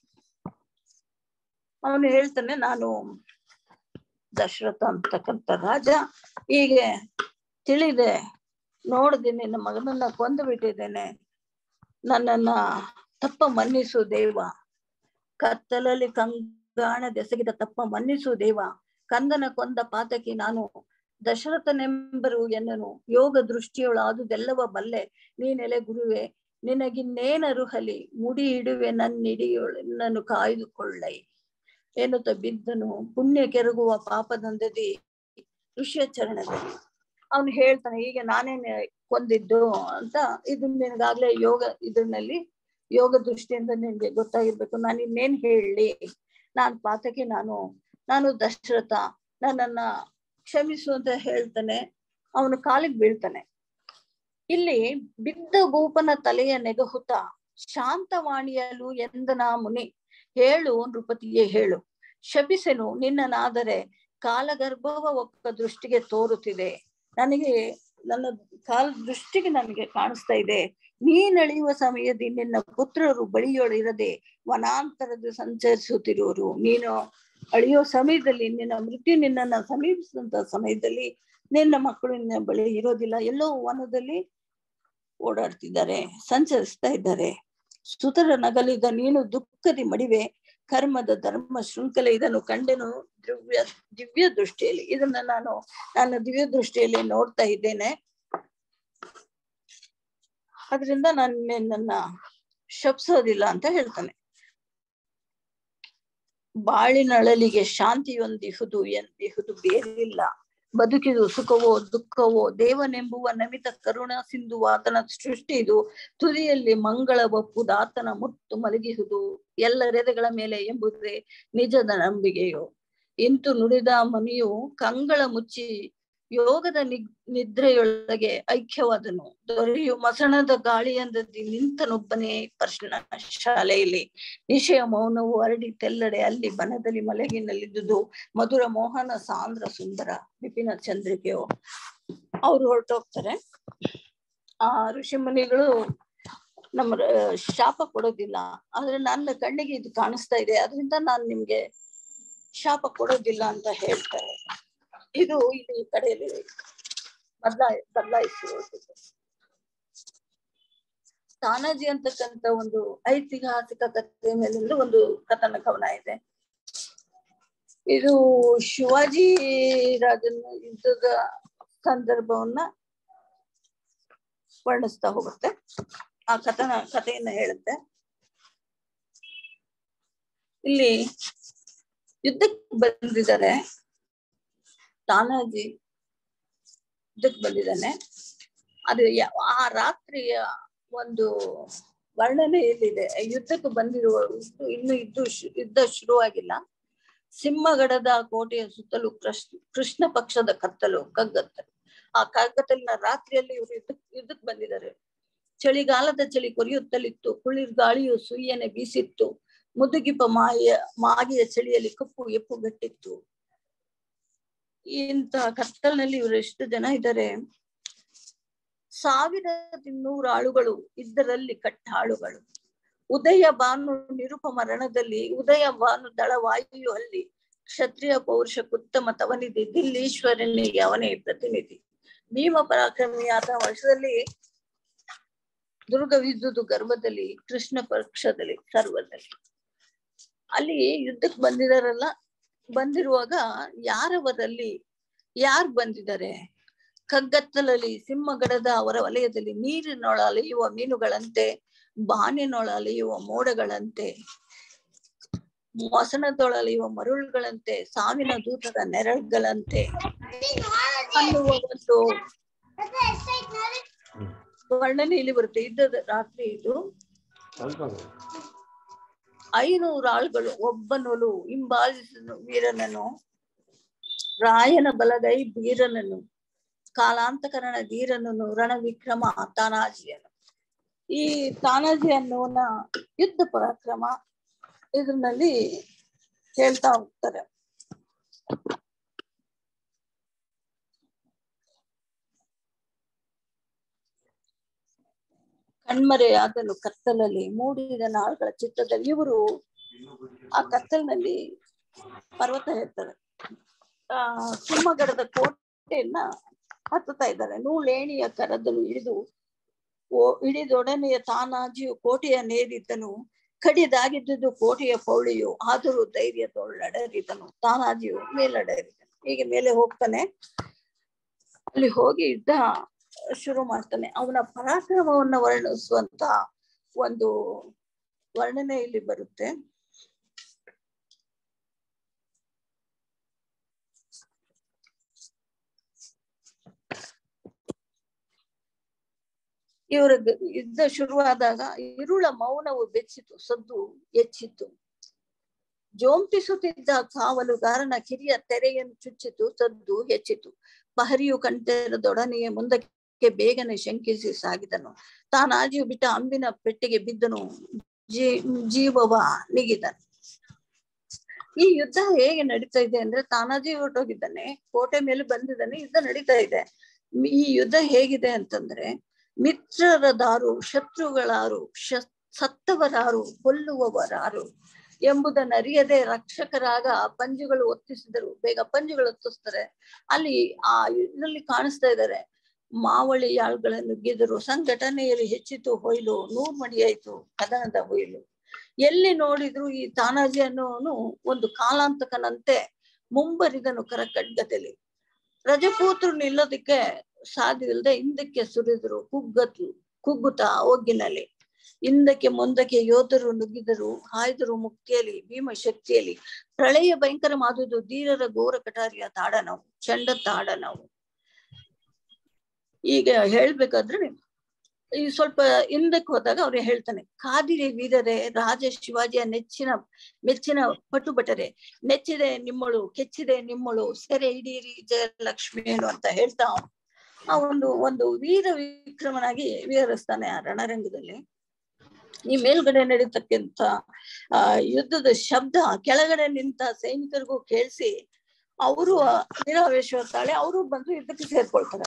Speaker 7: ಅವನು ಹೇಳ್ತಾನೆ ನಾನು ದಶರಥ ಅಂತಕ್ಕಂಥ ರಾಜ ಹೀಗೆ ತಿಳಿದೆ ನೋಡಿದೆ ನಿನ್ನ ಮಗನನ್ನ ಕೊಂದು ಬಿಟ್ಟಿದ್ದೇನೆ ನನ್ನನ್ನ ತಪ್ಪ ಮನ್ನಿಸು ದೇವ ಕತ್ತಲಲ್ಲಿ ಕಂಗಾಣದೆಸಗಿದ ತಪ್ಪ ಮನ್ನಿಸು ದೇವ ಕಂದನ ಕೊಂದ ಪಾತಕಿ ನಾನು ದಶರಥನೆಂಬರು ಎನ್ನನು ಯೋಗ ದೃಷ್ಟಿಯೊಳಾದುದೆಲ್ಲವ ಬಲ್ಲೆ ನೀನೆಲೆ ಗುರುವೆ ನಿನಗಿನ್ನೇನರುಹಲಿ ಮುಡಿ ಇಡುವೆ ನನ್ನಿಡಿಯೊಳ ನನ್ನು ಕಾಯ್ದುಕೊಳ್ಳೈ ಎನ್ನುತ್ತ ಬಿದ್ದನು ಪುಣ್ಯ ಕೆರಗುವ ಪಾಪದಂದದಿ ಋಷಿಯ ಚರಣದಲ್ಲಿ ಅವನು ಹೇಳ್ತಾನೆ ಈಗ ನಾನೇನೆ ಕೊಂದಿದ್ದು ಅಂತ ಇದು ನಿನಗಾಗ್ಲೇ ಯೋಗ ಇದರಲ್ಲಿ ಯೋಗ ದೃಷ್ಟಿಯಿಂದ ನಿನ್ಗೆ ಗೊತ್ತಾಗಿರ್ಬೇಕು ನಾನು ಇನ್ನೇನ್ ಹೇಳಲಿ ನಾನ್ ಪಾತಕ್ಕೆ ನಾನು ನಾನು ದಶರಥ ನನ್ನನ್ನ ಕ್ಷಮಿಸು ಅಂತ ಹೇಳ್ತಾನೆ ಅವನು ಕಾಲಿಗೆ ಬೀಳ್ತಾನೆ ಇಲ್ಲಿ ಬಿದ್ದ ಗೋಪನ ತಲೆಯ ನೆಗಹುತ ಶಾಂತವಾಣಿಯಲು ಎಂದನ ಮುನಿ ಹೇಳು ನೃಪತಿಯೇ ಹೇಳು ಶಪಿಸೆನು ನಿನ್ನನಾದರೆ ಕಾಲಗರ್ಭವ ಒಕ್ಕ ದೃಷ್ಟಿಗೆ ತೋರುತ್ತಿದೆ ನನಗೆ ನನ್ನ ಕಾಲ ದೃಷ್ಟಿಗೆ ನನಗೆ ಕಾಣಿಸ್ತಾ ಇದೆ ನೀನಳಿಯುವ ಸಮಯದಲ್ಲಿ ನಿನ್ನ ಪುತ್ರರು ಬಳಿಯೊಳಿರದೆ ವನಾಂತರದ ಸಂಚರಿಸುತ್ತಿರುವರು ನೀನು ಅಳಿಯೋ ಸಮಯದಲ್ಲಿ ನಿನ್ನ ಮೃತ್ಯು ನಿನ್ನನ್ನ ಸಮೀಪಿಸಿದಂತ ಸಮಯದಲ್ಲಿ ನಿನ್ನ ಮಕ್ಕಳು ನಿನ್ನ ಬಳಿ ಇರೋದಿಲ್ಲ ಎಲ್ಲೋ ವನದಲ್ಲಿ ಓಡಾಡ್ತಿದ್ದಾರೆ ಸಂಚರಿಸ್ತಾ ಇದ್ದಾರೆ ಸುತರ ನಗಲಿದ ನೀನು ದುಃಖದಿ ಮಡಿವೆ ಕರ್ಮದ ಧರ್ಮ ಶೃಂಖಲೆ ಇದನ್ನು ಕಂಡೆನು ದಿವ್ಯ ದಿವ್ಯ ದೃಷ್ಟಿಯಲ್ಲಿ ಇದನ್ನ ನಾನು ನನ್ನ ದಿವ್ಯ ದೃಷ್ಟಿಯಲ್ಲಿ ನೋಡ್ತಾ ಇದ್ದೇನೆ ಅದರಿಂದ ನಾನು ನಿನ್ನನ್ನ ಶಪ್ಸೋದಿಲ್ಲ ಅಂತ ಹೇಳ್ತಾನೆ ಬಾಳಿನಳಲಿಗೆ ಶಾಂತಿಯೊಂದಿಹುದು ಎಂದಿಹುದು ಬೇರಿಲ್ಲ ಬದುಕಿದು ಸುಖವೋ ದುಃಖವೋ ದೇವನೆಂಬುವ ನಮಿತ ಕರುಣ ಸಿಂಧು ಆತನ ಸೃಷ್ಟಿ ಇದು ತುದಿಯಲ್ಲಿ ಮಂಗಳ ಒಪ್ಪುದಾತನ ಮುತ್ತು ಮಲಗಿಹುದು ಎಲ್ಲರೆದೆಗಳ ಮೇಲೆ ಎಂಬುದೇ ನಿಜದ ನಂಬಿಕೆಯು ಇಂತು ನುಡಿದ ಮನಿಯು ಕಂಗಳ ಮುಚ್ಚಿ ಯೋಗದ ನಿ ನಿದ್ರೆಯೊಳಗೆ ಐಕ್ಯವಾದನು ದೊರೆಯು ಮಸಣದ ಗಾಳಿಯಂದದಿ ನಿಂತನೊಬ್ಬನೇ ಪ್ರಶ್ನ ಶಾಲೆಯಲ್ಲಿ ನಿಶಯ ಮೌನವು ಹರಡಿ ತೆಲ್ಲಡೆ ಅಲ್ಲಿ ಬನದಲ್ಲಿ ಮಲಗಿನಲ್ಲಿದ್ದುದು ಮಧುರ ಮೋಹನ ಸಾಂದ್ರ ಸುಂದರ ವಿಪಿನ ಚಂದ್ರಿಕೆಯು ಅವ್ರು ಹೊರಟೋಗ್ತಾರೆ ಆ ಋಷಿ ಮುನಿಗಳು ನಮ್ಮ ರ- ಶಾಪ ಕೊಡೋದಿಲ್ಲ ಆದ್ರೆ ನನ್ನ ಕಣ್ಣಿಗೆ ಇದು ಕಾಣಿಸ್ತಾ ಇದೆ ಅದರಿಂದ ನಾನ್ ನಿಮ್ಗೆ ಶಾಪ ಕೊಡೋದಿಲ್ಲ ಅಂತ ಹೇಳ್ತಾರೆ ಇದು ಇಲ್ಲಿ ಈ ಕಡೆಯಲ್ಲಿ ಬದಲಾಯಿ ಬದಲಾಯಿಸಿರೋದು ತಾನಾಜಿ ಅಂತಕ್ಕಂತ ಒಂದು ಐತಿಹಾಸಿಕ ಕಥೆ ಮೇಲಿಂದ ಒಂದು ಕಥನ ಕವನ ಇದೆ ಇದು ಶಿವಾಜಿ ರಾಜನ ಯುದ್ಧದ ಸಂದರ್ಭವನ್ನ ವರ್ಣಿಸ್ತಾ ಹೋಗುತ್ತೆ ಆ ಕಥನ ಕಥೆಯನ್ನ ಹೇಳುತ್ತೆ ಇಲ್ಲಿ ಯುದ್ಧಕ್ಕೆ ಬಂದಿದ್ದಾರೆ ತಾನಾಜಿ ಯುದ್ಧಕ್ಕೆ ಬಂದಿದ್ದಾನೆ ಅದು ಯಾ- ಆ ರಾತ್ರಿಯ ಒಂದು ವರ್ಣನೆ ಎಲ್ಲಿದೆ ಯುದ್ಧಕ್ಕೆ ಬಂದಿರುವ ಇಷ್ಟು ಇನ್ನು ಇದ್ದು ಶು- ಯುದ್ಧ ಶುರುವಾಗಿಲ್ಲ ಸಿಂಹಗಡದ ಕೋಟೆಯ ಸುತ್ತಲೂ ಕೃಷ್ಣ ಕೃಷ್ಣ ಪಕ್ಷದ ಕತ್ತಲು ಕಗ್ಗತ್ತಲು ಆ ಕಗ್ಗತ್ತಲಿನ ರಾತ್ರಿಯಲ್ಲಿ ಇವರು ಯುದ್ಧ ಯುದ್ಧಕ್ಕೆ ಬಂದಿದ್ದಾರೆ ಚಳಿಗಾಲದ ಚಳಿ ಕೊರಿಯುತ್ತಲಿತ್ತು ಕುಳಿರ್ ಗಾಳಿಯು ಸುಯ್ಯನೆ ಬೀಸಿತ್ತು ಮುದುಗಿಪ ಮಾಯ ಮಾಗಿಯ ಚಳಿಯಲ್ಲಿ ಕಪ್ಪು ಎಪ್ಪು ಗಟ್ಟಿತ್ತು ಇಂತ ಕತ್ತಲಿನಲ್ಲಿ ಇವರು ಎಷ್ಟು ಜನ ಇದ್ದಾರೆ ಸಾವಿರ ಇನ್ನೂರು ಆಳುಗಳು ಇದ್ದರಲ್ಲಿ ಕಟ್ಟಾಳುಗಳು ಉದಯ ಭಾನು ನಿರುಪಮ ರಣದಲ್ಲಿ ಉದಯ ಭಾನು ದಳವಾಯು ಅಲ್ಲಿ ಕ್ಷತ್ರಿಯ ಪೌರುಷ ಕುತ್ತಮ ತವನಿಧಿ ದಿಲ್ಲೀಶ್ವರನಿಗೆ ಅವನೇ ಪ್ರತಿನಿಧಿ ಭೀಮ ಪರಾಕ್ರಮಿ ಆತ ವರ್ಷದಲ್ಲಿ ದುರ್ಗವಿದ್ದುದು ಗರ್ಭದಲ್ಲಿ ಕೃಷ್ಣ ಪಕ್ಷದಲ್ಲಿ ಸರ್ವದಲ್ಲಿ ಅಲ್ಲಿ ಯುದ್ಧಕ್ಕೆ ಬಂದಿದಾರಲ್ಲ ಬಂದಿರುವಾಗ ಯಾರವರಲ್ಲಿ ಯಾರು ಬಂದಿದ್ದಾರೆ ಕಗ್ಗತ್ತಲಲ್ಲಿ ಸಿಂಹಗಡದ ಅವರ ವಲಯದಲ್ಲಿ ನೀರಿನೊಳ ಅಲೆಯುವ ಮೀನುಗಳಂತೆ ಬಾನಿನೊಳ ಅಲೆಯುವ ಮೋಡಗಳಂತೆ ಮೊಸನದೊಳಲೆಯುವ ಮರುಳುಗಳಂತೆ ಸಾವಿನ ದೂತದ ನೆರಳುಗಳಂತೆ ಅನ್ನುವ ಒಂದು ವರ್ಣನೆ ಇಲ್ಲಿ ಬರುತ್ತೆ ಯುದ್ಧದ ರಾತ್ರಿ ಇದು ಐನೂರು ಆಳುಗಳು ಒಬ್ಬನೊಲು ಹಿಂಬಾಲಿಸನು ವೀರನನು ರಾಯನ ಬಲಗೈ ಬೀರನನು ಕಾಲಾಂತಕರಣ ಧೀರನನು ರಣವಿಕ್ರಮ ತಾನಾಜಿಯನು ಈ ತಾನಾಜಿ ಅನ್ನುವನ ಯುದ್ಧ ಪರಾಕ್ರಮ ಇದರಲ್ಲಿ ಹೇಳ್ತಾ ಹೋಗ್ತಾರೆ ಕಣ್ಮರೆಯಾದನು ಕತ್ತಲಲ್ಲಿ ಮೂಡಿದ ನಾಳುಗಳ ಚಿತ್ತದಲ್ಲಿ ಇವರು ಆ ಕತ್ತಲಿನಲ್ಲಿ ಪರ್ವತ ಹೇಳ್ತಾರೆ ಆ ಸಿಂಹಗಡದ ಕೋಟೆಯನ್ನ ಹತ್ತುತ್ತಾ ಇದ್ದಾರೆ ನೂಲೇಣಿಯ ಕರದಲು ಇಳಿದು ಓ ಇಳಿದೊಡನೆಯ ತಾನಾಜಿಯು ಕೋಟೆಯ ನೇರಿದ್ದನು ಕಡಿದಾಗಿದ್ದುದು ಕೋಟೆಯ ಪೌಳಿಯು ಆದರೂ ಧೈರ್ಯದೊಳ್ಳಡರಿದನು ತಾನಾಜಿಯು ಮೇಲಡರಿದನು ಹೀಗೆ ಮೇಲೆ ಹೋಗ್ತಾನೆ ಅಲ್ಲಿ ಹೋಗಿ ಯುದ್ಧ ಶುರು ಮಾಡ್ತಾನೆ ಅವನ ಪರಾಕ್ರಮವನ್ನ ವರ್ಣಿಸುವಂತ ಒಂದು ವರ್ಣನೆ ಇಲ್ಲಿ ಬರುತ್ತೆ ಇವರ ಯುದ್ಧ ಶುರುವಾದಾಗ ಇರುಳ ಮೌನವು ಬೆಚ್ಚಿತು ಸದ್ದು ಹೆಚ್ಚಿತು ಜೋಂಪಿಸುತ್ತಿದ್ದ ಕಾವಲುಗಾರನ ಕಿರಿಯ ತೆರೆಯನ್ನು ಚುಚ್ಚಿತು ಸದ್ದು ಹೆಚ್ಚಿತು ಪಹರಿಯು ಕಣ್ತೆರದೊಡನೆಯೇ ಮುಂದಕ್ಕೆ ಬೇಗನೆ ಶಂಕಿಸಿ ಸಾಗಿದನು ತಾನಾಜಿಯು ಬಿಟ್ಟ ಅಂಬಿನ ಪೆಟ್ಟಿಗೆ ಬಿದ್ದನು ಜೀ ಜೀವವ ನಿಗಿದನು ಈ ಯುದ್ಧ ಹೇಗೆ ನಡೀತಾ ಇದೆ ಅಂದ್ರೆ ತಾನಾಜಿ ಹೊರಟೋಗಿದ್ದಾನೆ ಕೋಟೆ ಮೇಲೆ ಬಂದಿದ್ದಾನೆ ಯುದ್ಧ ನಡೀತಾ ಇದೆ ಈ ಯುದ್ಧ ಹೇಗಿದೆ ಅಂತಂದ್ರೆ ಮಿತ್ರರದಾರು ಶತ್ರುಗಳಾರು ಶ ಸತ್ತವರಾರು ಕೊಲ್ಲುವವರಾರು ಎಂಬುದನ್ನರಿಯದೆ ರಕ್ಷಕರಾಗ ಪಂಜುಗಳು ಒತ್ತಿಸಿದರು ಬೇಗ ಪಂಜುಗಳು ಒತ್ತಿಸ್ತಾರೆ ಅಲ್ಲಿ ಆ ಇದರಲ್ಲಿ ಕಾಣಿಸ್ತಾ ಇದ್ದಾರೆ ಮಾವಳಿ ಯಾಳುಗಳನ್ನು ಗೆದರು ಸಂಘಟನೆಯಲ್ಲಿ ಹೆಚ್ಚಿತು ಹೊಯ್ಲು ನೂರ್ ಮಡಿಯಾಯ್ತು ಕದನದ ಹೊಯ್ಲು ಎಲ್ಲಿ ನೋಡಿದ್ರು ಈ ತಾನಾಜಿ ಅನ್ನೋನು ಒಂದು ಕಾಲಾಂತಕನಂತೆ ಮುಂಬರಿದನು ಕರಕಡ್ಗದಲ್ಲಿ ರಜಪೂತರು ನಿಲ್ಲೋದಿಕ್ಕೆ ಸಾಧ್ಯವಿಲ್ಲದೆ ಹಿಂದಕ್ಕೆ ಸುರಿದ್ರು ಕುಗ್ಗತ್ತು ಕುಗ್ಗುತ್ತಾ ಒಗ್ಗಿನಲ್ಲಿ ಹಿಂದಕ್ಕೆ ಮುಂದಕ್ಕೆ ಯೋಧರು ನುಗ್ಗಿದರು ಹಾಯ್ದರು ಮುಕ್ತಿಯಲ್ಲಿ ಭೀಮ ಶಕ್ತಿಯಲ್ಲಿ ಪ್ರಳಯ ಭಯಂಕರ ಮಾದುದು ಧೀರರ ಘೋರ ಕಟಾರಿಯ ತಾಡನವು ಚಂಡ ತಾಡನವು ಈಗ ಹೇಳ್ಬೇಕಾದ್ರೆ ಈ ಸ್ವಲ್ಪ ಹಿಂದಕ್ಕೆ ಹೋದಾಗ ಅವ್ರು ಹೇಳ್ತಾನೆ ಕಾದಿರೆ ವೀರರೇ ರಾಜ ಶಿವಾಜಿಯ ನೆಚ್ಚಿನ ಮೆಚ್ಚಿನ ಪಟುಬಟರೆ ನೆಚ್ಚಿದೆ ನಿಮ್ಮಳು ಕೆಚ್ಚಿದೆ ನಿಮ್ಮಳು ಸೆರೆ ಹಿಡೀರಿ ಜಯಲಕ್ಷ್ಮಿಯನು ಅಂತ ಹೇಳ್ತಾ ಆ ಒಂದು ಒಂದು ವೀರ ವಿಕ್ರಮನಾಗಿ ವೀರಸ್ತಾನೆ ಆ ರಣರಂಗದಲ್ಲಿ ಈ ಮೇಲ್ಗಡೆ ನಡೀತಕ್ಕಂತ ಆ ಯುದ್ಧದ ಶಬ್ದ ಕೆಳಗಡೆ ನಿಂತ ಸೈನಿಕರಿಗೂ ಕೇಳಿಸಿ ಅವರು ವೀರಾವೇಶ್ವರ ಅವರು ಬಂದು ಯುದ್ಧಕ್ಕೆ ಸೇರ್ಕೊಳ್ತಾರೆ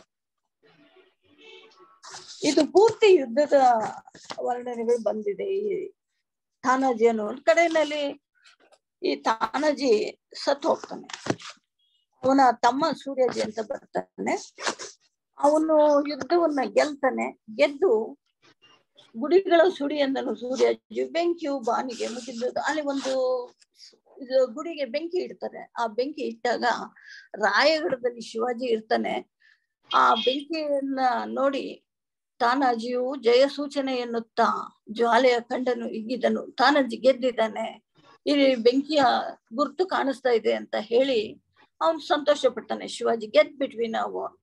Speaker 7: ಇದು ಪೂರ್ತಿ ಯುದ್ಧದ ವರ್ಣನೆಗಳು ಬಂದಿದೆ ಈ ತಾನಾಜಿ ಅನ್ನೋ ಒಂದ್ ಕಡೆಯಲ್ಲಿ ಈ ತಾನಾಜಿ ಸತ್ ಹೋಗ್ತಾನೆ ಅವನ ತಮ್ಮ ಸೂರ್ಯಾಜಿ ಅಂತ ಬರ್ತಾನೆ ಅವನು ಯುದ್ಧವನ್ನ ಗೆಲ್ತಾನೆ ಗೆದ್ದು ಗುಡಿಗಳ ಸುಡಿ ಅಂದನು ಸೂರ್ಯಾಜಿ ಬೆಂಕಿಯು ಬಾನಿಗೆ ಮುಗಿದ್ದು ಅಲ್ಲಿ ಒಂದು ಇದು ಗುಡಿಗೆ ಬೆಂಕಿ ಇಡ್ತಾರೆ ಆ ಬೆಂಕಿ ಇಟ್ಟಾಗ ರಾಯಗಢದಲ್ಲಿ ಶಿವಾಜಿ ಇರ್ತಾನೆ ಆ ಬೆಂಕಿಯನ್ನ ನೋಡಿ ತಾನಾಜಿಯು ಜಯ ಸೂಚನೆ ಎನ್ನುತ್ತಾ ಜ್ವಾಲೆಯ ಕಂಡನು ಇಗ್ಗಿದನು ತಾನಾಜಿ ಗೆದ್ದಿದ್ದಾನೆ ಇಲ್ಲಿ ಬೆಂಕಿಯ ಗುರ್ತು ಕಾಣಿಸ್ತಾ ಇದೆ ಅಂತ ಹೇಳಿ ಅವನು ಸಂತೋಷ ಪಡ್ತಾನೆ ಶಿವಾಜಿ ಗೆದ್ಬಿಟ್ವಿ ನಾವು ಅಂತ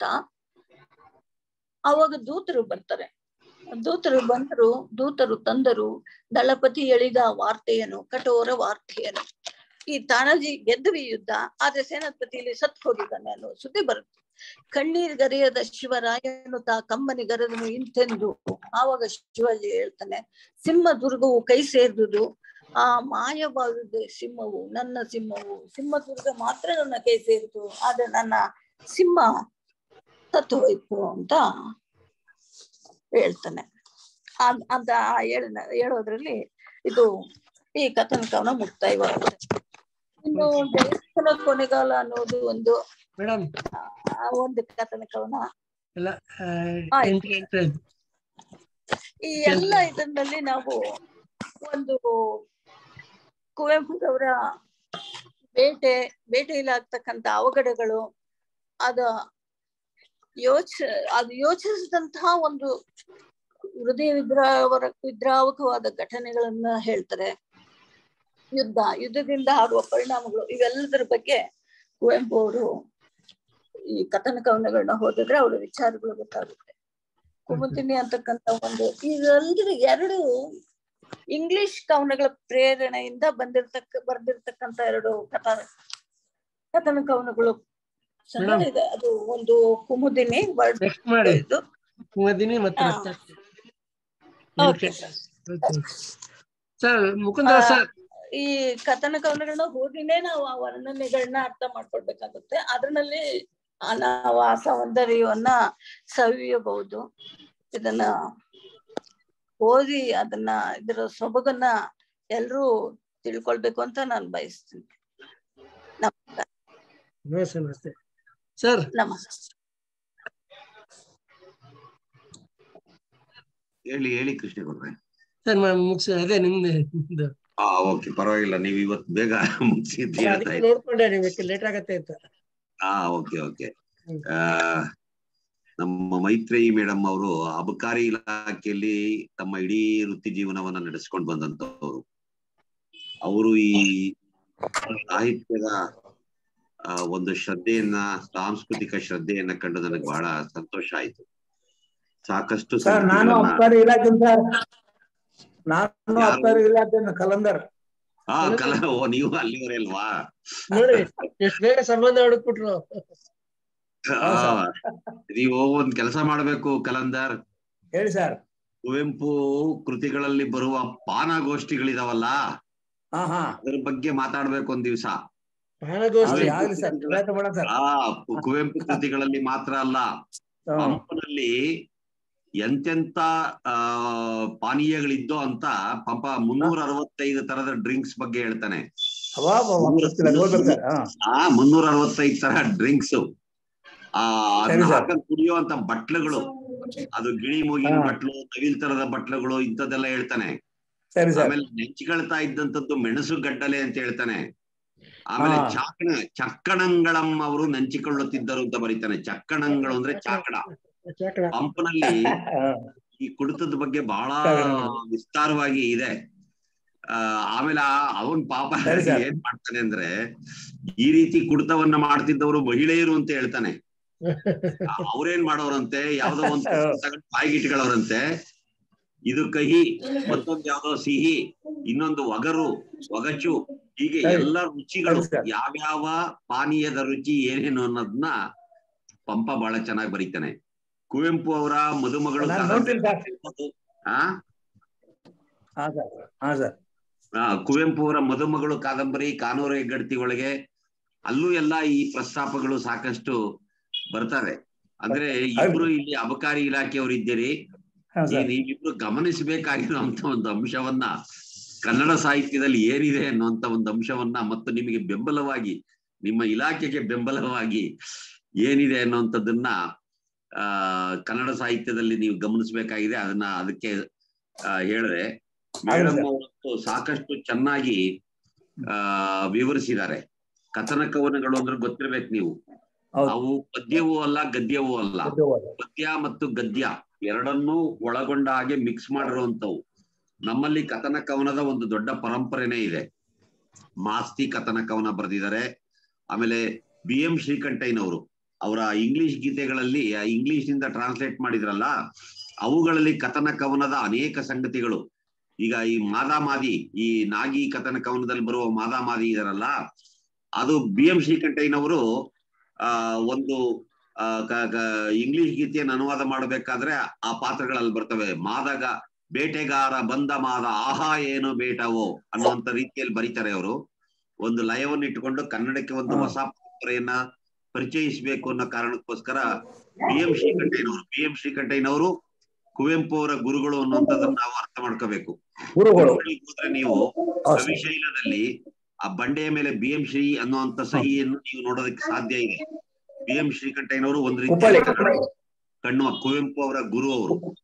Speaker 7: ಅವಾಗ ದೂತರು ಬರ್ತಾರೆ ದೂತರು ಬಂದರು ದೂತರು ತಂದರು ದಳಪತಿ ಎಳಿದ ವಾರ್ತೆಯನ್ನು ಕಠೋರ ವಾರ್ತೆಯನ್ನು ಈ ತಾನಾಜಿ ಗೆದ್ವಿ ಯುದ್ಧ ಆದ್ರೆ ಸೇನಾಪತಿ ಇಲ್ಲಿ ಸತ್ ಹೋಗಿದ್ದಾನೆ ಅನ್ನೋ ಸುದ್ದಿ ಬರುತ್ತೆ ಕಣ್ಣೀರ್ ಗರೆಯದ ಶಿವರಾಯನು ತಾ ಕಮ್ಮನಿ ಗರದನು ಇಂತೆಂದು ಆವಾಗ ಶಿವಾಜಿ ಹೇಳ್ತಾನೆ ಸಿಂಹ ದುರ್ಗವು ಕೈ ಸೇರಿದುದು ಆ ಮಾಯವಾಗಿದೆ ಸಿಂಹವು ನನ್ನ ಸಿಂಹವು ಸಿಂಹ ದುರ್ಗ ಮಾತ್ರ ನನ್ನ ಕೈ ಸೇರಿತು ಆದ್ರೆ ನನ್ನ ಸಿಂಹ ಸತ್ತು ಹೋಯ್ತು ಅಂತ ಹೇಳ್ತಾನೆ ಅದ್- ಅಂತ ಹೇಳ ಹೇಳೋದ್ರಲ್ಲಿ ಇದು ಈ ಕಥನಕವನ ಮುಕ್ತಾಯವಾಗುತ್ತೆ ಇನ್ನು ಜಯಸ್ಥನ ಕೊನೆಗಾಲ ಅನ್ನೋದು ಒಂದು
Speaker 2: ಮೇಡಮ್
Speaker 7: ಆ ಒಂದು ಕಥನಕವನ
Speaker 2: ಎಲ್ಲ ಆ,
Speaker 7: ಆಯ್ತು.
Speaker 2: ಎಂಟು ಗಂಟೆ ಆಯ್ತು.
Speaker 7: ಈ ಎಲ್ಲ ಇದರಲ್ಲಿ ನಾವು ಒಂದು ಕುವೆಂಪುರವರ ಬೇಟೆ ಬೇಟೆಯಲ್ಲಿ ಆಗ್ತಕ್ಕಂತ ಅವಘಡಗಳು ಅದ ಯೋಚ ಅದು ಯೋಚಿಸಿದಂತಹ ಒಂದು ಹೃದಯ ವಿದ್ರಾವರ ವಿದ್ರಾವಕವಾದ ಘಟನೆಗಳನ್ನ ಹೇಳ್ತಾರೆ ಯುದ್ಧ ಯುದ್ಧದಿಂದ ಆಗುವ ಪರಿಣಾಮಗಳು ಇವೆಲ್ಲದರ ಬಗ್ಗೆ ಕುವೆಂಪು ಅವರು ಈ ಕಥನ ಕವನಗಳನ್ನ ಓದಿದ್ರೆ ಅವರ ವಿಚಾರಗಳು ಗೊತ್ತಾಗುತ್ತೆ ಕುಮುದಿನಿ ಅಂತಕ್ಕಂತ ಒಂದು ಇದೆಲ್ಲದ್ರ ಎರಡು ಇಂಗ್ಲಿಷ್ ಕವನಗಳ ಪ್ರೇರಣೆಯಿಂದ ಬಂದಿರ್ತಕ್ಕ ಬರ್ದಿರ್ತಕ್ಕಂತ ಎರಡು ಕಥಾ ಕಥನ ಕವನಗಳು ಚೆನ್ನಾಗಿದೆ ಅದು ಒಂದು ಕುಮುದಿನಿ ವರ್ಡ್
Speaker 2: ನೆಕ್ಸ್ಟ್ ಮಾಡಿ
Speaker 7: ಇದು
Speaker 2: ಕುಮದಿನಿ ಮತ್ತೆ
Speaker 7: ಹಾ.
Speaker 2: ರಕ್ತಾಕ್ಷಿ.
Speaker 7: Okay.
Speaker 2: ಸರ್ ಮುಕುಂದ
Speaker 7: ಆ,
Speaker 2: ಸರ್
Speaker 7: ಈ ಕಥನ ಕವನಗಳನ್ನ ಓದಿನೇ ನಾವು ಆ ವರ್ಣನೆಗಳನ್ನ ಅರ್ಥ ಮಾಡ್ಕೊಳ್ಬೇಕಾಗುತ್ತೆ ಅದರಲ್ಲಿ ಆ ನಾವು ಆ ಸೌಂದರ್ಯವನ್ನ ಸವಿಯಬಹುದು ಇದನ್ನ ಓದಿ ಅದನ್ನ ಇದರ ಸೊಬಗನ್ನ ಎಲ್ರೂ ತಿಳ್ಕೊಳ್ಬೇಕು ಅಂತ ನಾನು ಬಯಸ್ತೀನಿ ನಮಸ್ಕಾರ
Speaker 2: ನಮಸ್ತೆ ನಮಸ್ತೆ ಸರ್
Speaker 7: ನಮಸ್ಕಾರ
Speaker 3: ಹೇಳಿ ಹೇಳಿ ಕೃಷ್ಣೇಗೌಡ್ರೆ
Speaker 2: ಸರ್ ಮುಗಿಸಿ ಅದೇ ನಿಮ್ದು ನಿಮ್ದು.
Speaker 3: ಹಾ ಓಕೆ ಪರವಾಗಿಲ್ಲ ನೀವು ಇವತ್ತು ಬೇಗ ಮುಗಿಸಿ ಅಂತ ಹೇಳ್ತಾ
Speaker 2: ಅದಕ್ಕೆ
Speaker 3: ಇದ್ದೀರಿ.
Speaker 2: ನೋಡ್ಕೊಂಡೆ ನಿಮಗೆ ಲೇಟ್ ಆಗತ್ತೆ ಅಂತ
Speaker 3: ಹಾ ಓಕೆ ಓಕೆ
Speaker 2: ಹ್ಮ್.
Speaker 3: ಆ ನಮ್ಮ ಮೈತ್ರೇಯಿ ಮೇಡಮ್ ಅವರು ಅಬಕಾರಿ ಇಲಾಖೆಯಲ್ಲಿ ತಮ್ಮ ಇಡೀ ವೃತ್ತಿ ಜೀವನವನ್ನ ನಡೆಸ್ಕೊಂಡು ಬಂದಂತವ್ರು ಅವರು ಈ ಸಾಹಿತ್ಯದ ಆ, ಒಂದು ಶ್ರದ್ಧೆಯನ್ನ ಸಾಂಸ್ಕೃತಿಕ ಶ್ರದ್ಧೆಯನ್ನ ಕಂಡು ನನಗೆ ಬಹಳ ಸಂತೋಷ ಆಯ್ತು ಸಾಕಷ್ಟು
Speaker 8: ಸರ್ ನಾನು
Speaker 3: ಸಂಗತಿಗಳನ್ನ-
Speaker 8: ಅಬ್ಕಾರಿ ಇಲಾಖೆ ಸರ್ ನಾನು
Speaker 3: ಯಾರು?
Speaker 8: ಅಬ್ಕಾರಿ ಇಲಾಖೆ ಕಲಂದರ್
Speaker 3: ಹಾ ಕಲ ಓ ನೀವು ಅಲ್ಲಿವರೇ ಅಲ್ವಾ
Speaker 2: ನೋಡಿ ಎಷ್ಟು ಬೇಗ ಸಂಬಂಧ ಹುಡುಕ್ಬಿಟ್ರು
Speaker 3: ಆ, ನೀವು ಒಂದ್ ಕೆಲಸ ಮಾಡ್ಬೇಕು ಕಲಂದರ್
Speaker 8: ಹೇಳಿ ಸರ್
Speaker 3: ಕುವೆಂಪು ಕೃತಿಗಳಲ್ಲಿ ಬರುವ ಪಾನಗೋಷ್ಠಿಗಳಿದಾವಲ್ಲ
Speaker 8: ಹಾ ಹಾ
Speaker 3: ಅದ್ರ ಬಗ್ಗೆ ಮಾತಾಡ್ಬೇಕು ಒಂದ್ ದಿವ್ಸ
Speaker 2: ಪಾನಗೋಷ್ಠಿ
Speaker 8: ಆಗ್ಲಿ ಆಗ್ಲಿ ಸರ್ ಪ್ರಯತ್ನ ಮಾಡೋಣ ಸರ್
Speaker 3: ಆ ಕು- ಕುವೆಂಪು ಕೃತಿಗಳಲ್ಲಿ ಮಾತ್ರ ಅಲ್ಲ
Speaker 8: ಹ್ಮ್.
Speaker 3: ಪಂಪನಲ್ಲಿ ಎಂತೆಂತ ಆ ಪಾನೀಯಗಳಿದ್ದೋ ಅಂತ ಪಂಪ ಮುನ್ನೂರ ಅರವತ್ತೈದು ತರದ ಡ್ರಿಂಕ್ಸ್ ಬಗ್ಗೆ ಹೇಳ್ತಾನೆ
Speaker 8: ಅವಾ ಅವಾ, ಅವಾ, ಗೊತ್ತಿಲ್ಲ ನೋಡ್ಬೇಕು ಸರ್ ಹಾ
Speaker 3: ಆ ಮುನ್ನೂರ ಅರವತ್ತೈದು ತರ ಡ್ರಿಂಕ್ಸ್ ಆ
Speaker 8: ಸರಿ
Speaker 3: ಅದನ್ನ
Speaker 8: ಸರ್.
Speaker 3: ಹಾಕೊಂಡ್ ಕುಡಿಯುವಂತ ಬಟ್ಲುಗಳು ಅದು ಗಿಣಿ ಮೂಗಿನ
Speaker 8: ಹಾ.
Speaker 3: ಬಟ್ಲು ನವಿಲ್ ತರದ ಬಟ್ಲುಗಳು ಇಂಥದ್ದೆಲ್ಲ ಹೇಳ್ತಾನೆ
Speaker 8: ಸರಿ ಸರ್
Speaker 3: ಆಮೇಲೆ ನೆಂಚ್ಕೊಳ್ತಾ ಇದ್ದಂತದ್ದು ಮೆಣಸು ಗಡ್ಡಲೆ ಅಂತ ಹೇಳ್ತಾನೆ ಆಮೇಲೆ
Speaker 8: ಹಾ.
Speaker 3: ಚಾಕಣ ಚಕ್ಕಣಂಗಳಂ ಅವರು ನೆಂಚಿಕೊಳ್ಳುತ್ತಿದ್ದರು ಅಂತ ಬರೀತಾನೆ ಚಕ್ಕಣಂಗಳು ಅಂದ್ರೆ ಚಾಕಣ
Speaker 2: ಚಾಕಣ
Speaker 3: ಪಂಪನಲ್ಲಿ
Speaker 8: ಹಾ.
Speaker 3: ಈ ಕುಡಿತದ ಬಗ್ಗೆ ಬಹಳ
Speaker 8: ಚಾಕಣ.
Speaker 3: ವಿಸ್ತಾರವಾಗಿ ಇದೆ ಆ ಆಮೇಲೆ ಆ- ಅವನ್ ಪಾಪ
Speaker 8: ಸರಿ ಸರ್.
Speaker 3: ಏನ್ ಮಾಡ್ತಾನೆ ಅಂದ್ರೆ ಈ ರೀತಿ ಕುಡಿತವನ್ನ ಮಾಡ್ತಿದ್ದವರು ಮಹಿಳೆಯರು ಅಂತ ಹೇಳ್ತಾನೆ ಅವ್ರೇನ್ ಮಾಡೋರಂತೆ ಯಾವ್ದೋ ಒಂದು ತಗೊಂಡು ಬಾಯಿಗಿಟ್ಕೊಳ್ಳೋರಂತೆ ಇದು ಕಹಿ ಮತ್ತೊಂದು ಯಾವ್ದೋ ಸಿಹಿ ಇನ್ನೊಂದು ಒಗರು ಒಗಚು ಹೀಗೆ
Speaker 8: ಸರಿ.
Speaker 3: ಎಲ್ಲ ರುಚಿಗಳು
Speaker 8: ಸರಿ ಸರ್.
Speaker 3: ಯಾವ್ಯಾವ ಪಾನೀಯದ ರುಚಿ ಏನೇನು ಅನ್ನೋದನ್ನ ಪಂಪ ಬಹಳ ಚೆನ್ನಾಗಿ ಬರೀತಾನೆ ಕುವೆಂಪು ಅವರ ಮದುಮಗಳು
Speaker 8: ನಾನು ನೋಡ್ತೀನಿ ಸರ್
Speaker 3: ಆ
Speaker 8: ಹಾ ಸರ್ ಹಾ ಸರ್
Speaker 3: ಆ, ಕುವೆಂಪು ಅವರ ಮದುಮಗಳು ಕಾದಂಬರಿ ಕಾನೂರು ಹೆಗ್ಗಡ್ತಿ ಒಳಗೆ ಅಲ್ಲೂ ಎಲ್ಲ ಈ ಪ್ರಸ್ತಾಪಗಳು ಸಾಕಷ್ಟು ಬರ್ತವೆ ಅಂದ್ರೆ ಇಬ್ರು ಇಲ್ಲಿ ಅಬಕಾರಿ ಇಲಾಖೆಯವರು ಇದ್ದೀರಿ
Speaker 8: ಹಾ
Speaker 3: ಈ
Speaker 8: ಸರ್
Speaker 3: ನೀವಿಬ್ರು ಗಮನಿಸಬೇಕಾಗಿರುವಂತ ಒಂದು ಅಂಶವನ್ನ ಕನ್ನಡ ಸಾಹಿತ್ಯದಲ್ಲಿ ಏನಿದೆ ಅನ್ನುವಂತ ಒಂದು ಅಂಶವನ್ನ ಮತ್ತು ನಿಮಗೆ ಬೆಂಬಲವಾಗಿ ನಿಮ್ಮ ಇಲಾಖೆಗೆ ಬೆಂಬಲವಾಗಿ ಏನಿದೆ ಅನ್ನುವಂಥದ್ದನ್ನ ಆ ಕನ್ನಡ ಸಾಹಿತ್ಯದಲ್ಲಿ ನೀವು ಗಮನಿಸಬೇಕಾಗಿದೆ ಅದನ್ನ ಅದಕ್ಕೆ ಆ, ಹೇಳಿದ್ರೆ ಮೇಡಮ್ ಅವರಂತೂ ಸಾಕಷ್ಟು ಚೆನ್ನಾಗಿ ಆ ವಿವರಿಸಿದ್ದಾರೆ ಕಥನ ಕವನಗಳು ಅಂದ್ರೆ ಗೊತ್ತಿರ್ಬೇಕು ನೀವು
Speaker 8: ಹೌದು.
Speaker 3: ಅವು ಪದ್ಯವೂ ಅಲ್ಲ ಗದ್ಯವೂ ಅಲ್ಲ
Speaker 8: ಧನ್ಯವಾದ.
Speaker 3: ಪದ್ಯ ಮತ್ತು ಗದ್ಯ ಎರಡನ್ನೂ ಒಳಗೊಂಡ ಹಾಗೆ ಮಿಕ್ಸ್ ಮಾಡಿರುವಂತವು ನಮ್ಮಲ್ಲಿ ಕಥನ ಕವನದ ಒಂದು ದೊಡ್ಡ ಪರಂಪರೆನೇ ಇದೆ ಮಾಸ್ತಿ ಕಥನ ಕವನ ಬರೆದಿದ್ದಾರೆ ಆಮೇಲೆ ಬಿ ಎಂ ಶ್ರೀಕಂಠಯ್ಯನವರು ಅವರ ಇಂಗ್ಲಿಷ್ ಗೀತೆಗಳಲ್ಲಿ ಇಂಗ್ಲಿಷ್ ನಿಂದ ಟ್ರಾನ್ಸ್ಲೇಟ್ ಮಾಡಿದ್ರಲ್ಲ ಅವುಗಳಲ್ಲಿ ಕಥನ ಕವನದ ಅನೇಕ ಸಂಗತಿಗಳು ಈಗ ಈ ಮಾದಾಮಾದಿ ಈ ನಾಗಿ ಕಥನ ಕವನದಲ್ಲಿ ಬರುವ ಮಾದಾಮಾದಿ ಇದರಲ್ಲ ಅದು ಬಿ ಎಂ ಶ್ರೀಕಂಠಯ್ಯನವರು ಆ ಒಂದು ಆ ಕ- ಕ- ಇಂಗ್ಲಿಷ್ ಗೀತೆಯನ್ನು ಅನುವಾದ ಮಾಡಬೇಕಾದ್ರೆ ಆ ಪಾತ್ರಗಳಲ್ಲಿ ಬರ್ತವೆ ಮಾದಗ ಬೇಟೆಗಾರ ಬಂದ ಮಾದ ಆಹಾ ಏನು ಬೇಟವೋ ಅನ್ನುವಂತ ರೀತಿಯಲ್ಲಿ ಬರೀತಾರೆ ಅವರು ಒಂದು ಲಯವನ್ನು ಇಟ್ಟುಕೊಂಡು ಕನ್ನಡಕ್ಕೆ ಒಂದು ಹೊಸ ಪರಂಪರೆಯನ್ನ ಪರಿಚಯಿಸಬೇಕು ಅನ್ನೋ ಕಾರಣಕ್ಕೋಸ್ಕರ ಬಿ ಎಂ ಶ್ರೀಕಂಠಯ್ಯನವರು ಬಿ ಎಂ ಶ್ರೀಕಂಠಯ್ಯನವರು ಕುವೆಂಪು ಅವರ ಗುರುಗಳು ಅನ್ನುವಂಥದ್ದನ್ನ ನಾವು ಅರ್ಥ ಮಾಡ್ಕೋಬೇಕು
Speaker 8: ಗುರುಗಳು
Speaker 3: ಗುರುಗಳಿಗೆ ಹೋದ್ರೆ ನೀವು
Speaker 8: ಹೌದು ಸರ್.
Speaker 3: ಕವಿಶೈಲದಲ್ಲಿ ಆ ಬಂಡೆಯ ಮೇಲೆ ಬಿ ಎಂ ಶ್ರೀ ಅನ್ನುವಂತ ಸಹಿಯನ್ನು ನೀವು ನೋಡೋದಕ್ಕೆ ಸಾಧ್ಯ ಇದೆ ಬಿ ಎಂ ಶ್ರೀಕಂಠಯ್ಯನವರು ಒಂದು ರೀತಿ
Speaker 8: ಉಪ್ಪಳಿ.
Speaker 3: ಕಣ್ಣು ಕುವೆಂಪು ಅವರ ಗುರು ಅವರು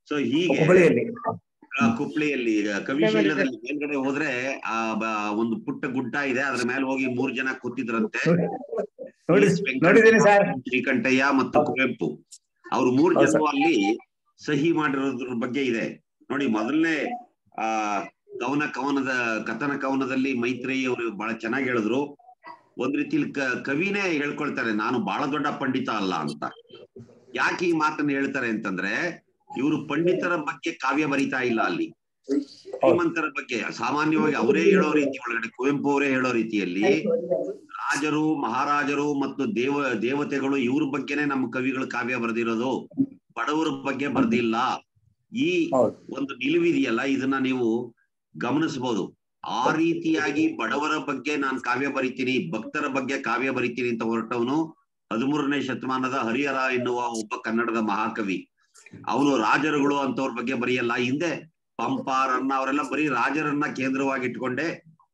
Speaker 3: ಸೊ ಹೀಗೆ
Speaker 8: ಹುಬ್ಬಳ್ಳಿಯಲ್ಲಿ
Speaker 3: ಆ, ಕುಪ್ಳಿಯಲ್ಲಿ ಈಗ ಕವಿಶೈಲದಲ್ಲಿ ಮೇಲ್ಗಡೆ ಹೋದ್ರೆ ಆ ಬ- ಒಂದು ಪುಟ್ಟ ಗುಡ್ಡ ಇದೆ ಅದ್ರ ಮೇಲೆ ಹೋಗಿ ಮೂರ್ ಜನ ಕೂತಿದ್ರಂತೆ
Speaker 8: ನೋಡಿ
Speaker 3: ಎಸ್. ವೆಂಕಟರಮಣ,
Speaker 8: ನೋಡಿದ್ದೀನಿ ಸರ್
Speaker 3: ಶ್ರೀಕಂಠಯ್ಯ ಮತ್ತು ಕುವೆಂಪು ಅವ್ರು ಮೂರ್
Speaker 8: ಹೌದು
Speaker 3: ಜನ ಅಲ್ಲಿ ಸಹಿ ಮಾಡಿರೋದ್ರ ಬಗ್ಗೆ ಇದೆ ನೋಡಿ ಮೊದಲನೇ ಆ ಕವನ ಕವನದ ಕಥನ ಕವನದಲ್ಲಿ ಮೈತ್ರೇಯಿ ಅವರು ಬಹಳ ಚೆನ್ನಾಗಿ ಹೇಳಿದ್ರು ಒಂದ್ ರೀತಿಲಿ ಕ- ಕವಿನೇ ಹೇಳ್ಕೊಳ್ತಾರೆ ನಾನು ಬಹಳ ದೊಡ್ಡ ಪಂಡಿತ ಅಲ್ಲ ಅಂತ ಯಾಕೆ ಈ ಮಾತನ್ನ ಹೇಳ್ತಾರೆ ಅಂತಂದ್ರೆ ಇವರು ಪಂಡಿತರ ಬಗ್ಗೆ ಕಾವ್ಯ ಬರಿತಾ ಇಲ್ಲ ಅಲ್ಲಿ ಶ್ರೀಮಂತರ ಬಗ್ಗೆ ಸಾಮಾನ್ಯವಾಗಿ ಅವರೇ ಹೇಳೋ ರೀತಿ ಒಳಗಡೆ ಕುವೆಂಪು ಅವರೇ ಹೇಳೋ ರೀತಿಯಲ್ಲಿ ರಾಜರು ಮಹಾರಾಜರು ಮತ್ತು ದೇವ ದೇವತೆಗಳು ಇವ್ರ ಬಗ್ಗೆನೆ ನಮ್ಮ ಕವಿಗಳು ಕಾವ್ಯ ಬರೆದಿರೋದು ಬಡವರ ಬಗ್ಗೆ ಬರ್ದಿಲ್ಲ ಈ
Speaker 8: ಹೌದು
Speaker 3: ಒಂದು ನಿಲುವಿದೆಯಲ್ಲ ಇದನ್ನ ನೀವು ಗಮನಿಸಬಹುದು ಆ ರೀತಿಯಾಗಿ ಬಡವರ ಬಗ್ಗೆ ನಾನು ಕಾವ್ಯ ಬರಿತೀನಿ ಭಕ್ತರ ಬಗ್ಗೆ ಕಾವ್ಯ ಬರಿತೀನಿ ಅಂತ ಹೊರಟವನು ಹದಿಮೂರನೇ ಶತಮಾನದ ಹರಿಹರ ಎನ್ನುವ ಒಬ್ಬ ಕನ್ನಡದ ಮಹಾಕವಿ ಅವನು ರಾಜರುಗಳು ಅಂತವ್ರ ಬಗ್ಗೆ ಬರೆಯಲ್ಲ ಹಿಂದೆ ಪಂಪ ರನ್ನ ಅವರೆಲ್ಲ ಬರೀ ರಾಜರನ್ನ ಕೇಂದ್ರವಾಗಿ ಇಟ್ಕೊಂಡೆ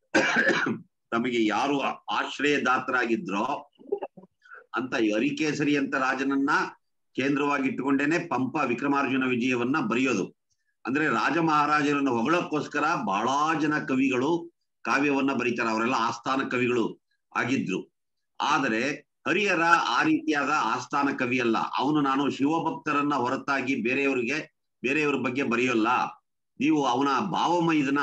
Speaker 3: ತಮಗೆ ಯಾರು ಆಶ್ರಯದಾತರಾಗಿದ್ರೋ ಅಂತ ಹರಿಕೇಸರಿ ಅಂತ ರಾಜನನ್ನ ಕೇಂದ್ರವಾಗಿ ಇಟ್ಟುಕೊಂಡೇನೆ ಪಂಪ ವಿಕ್ರಮಾರ್ಜುನ ವಿಜಯವನ್ನ ಬರೆಯೋದು ಅಂದ್ರೆ ರಾಜ ಮಹಾರಾಜರನ್ನ ಹೊಗಳಕ್ಕೋಸ್ಕರ ಬಹಳ ಜನ ಕವಿಗಳು ಕಾವ್ಯವನ್ನ ಬರೀತಾರೆ ಅವರೆಲ್ಲ ಆಸ್ಥಾನ ಕವಿಗಳು ಆಗಿದ್ರು ಆದರೆ ಹರಿಹರ ಆ ರೀತಿಯಾದ ಆಸ್ಥಾನ ಕವಿ ಅಲ್ಲ ಅವನು ನಾನು ಶಿವಭಕ್ತರನ್ನ ಹೊರತಾಗಿ ಬೇರೆಯವರಿಗೆ ಬೇರೆಯವ್ರ ಬಗ್ಗೆ ಬರೆಯೋಲ್ಲ ನೀವು ಅವನ ಭಾವಮೈದನ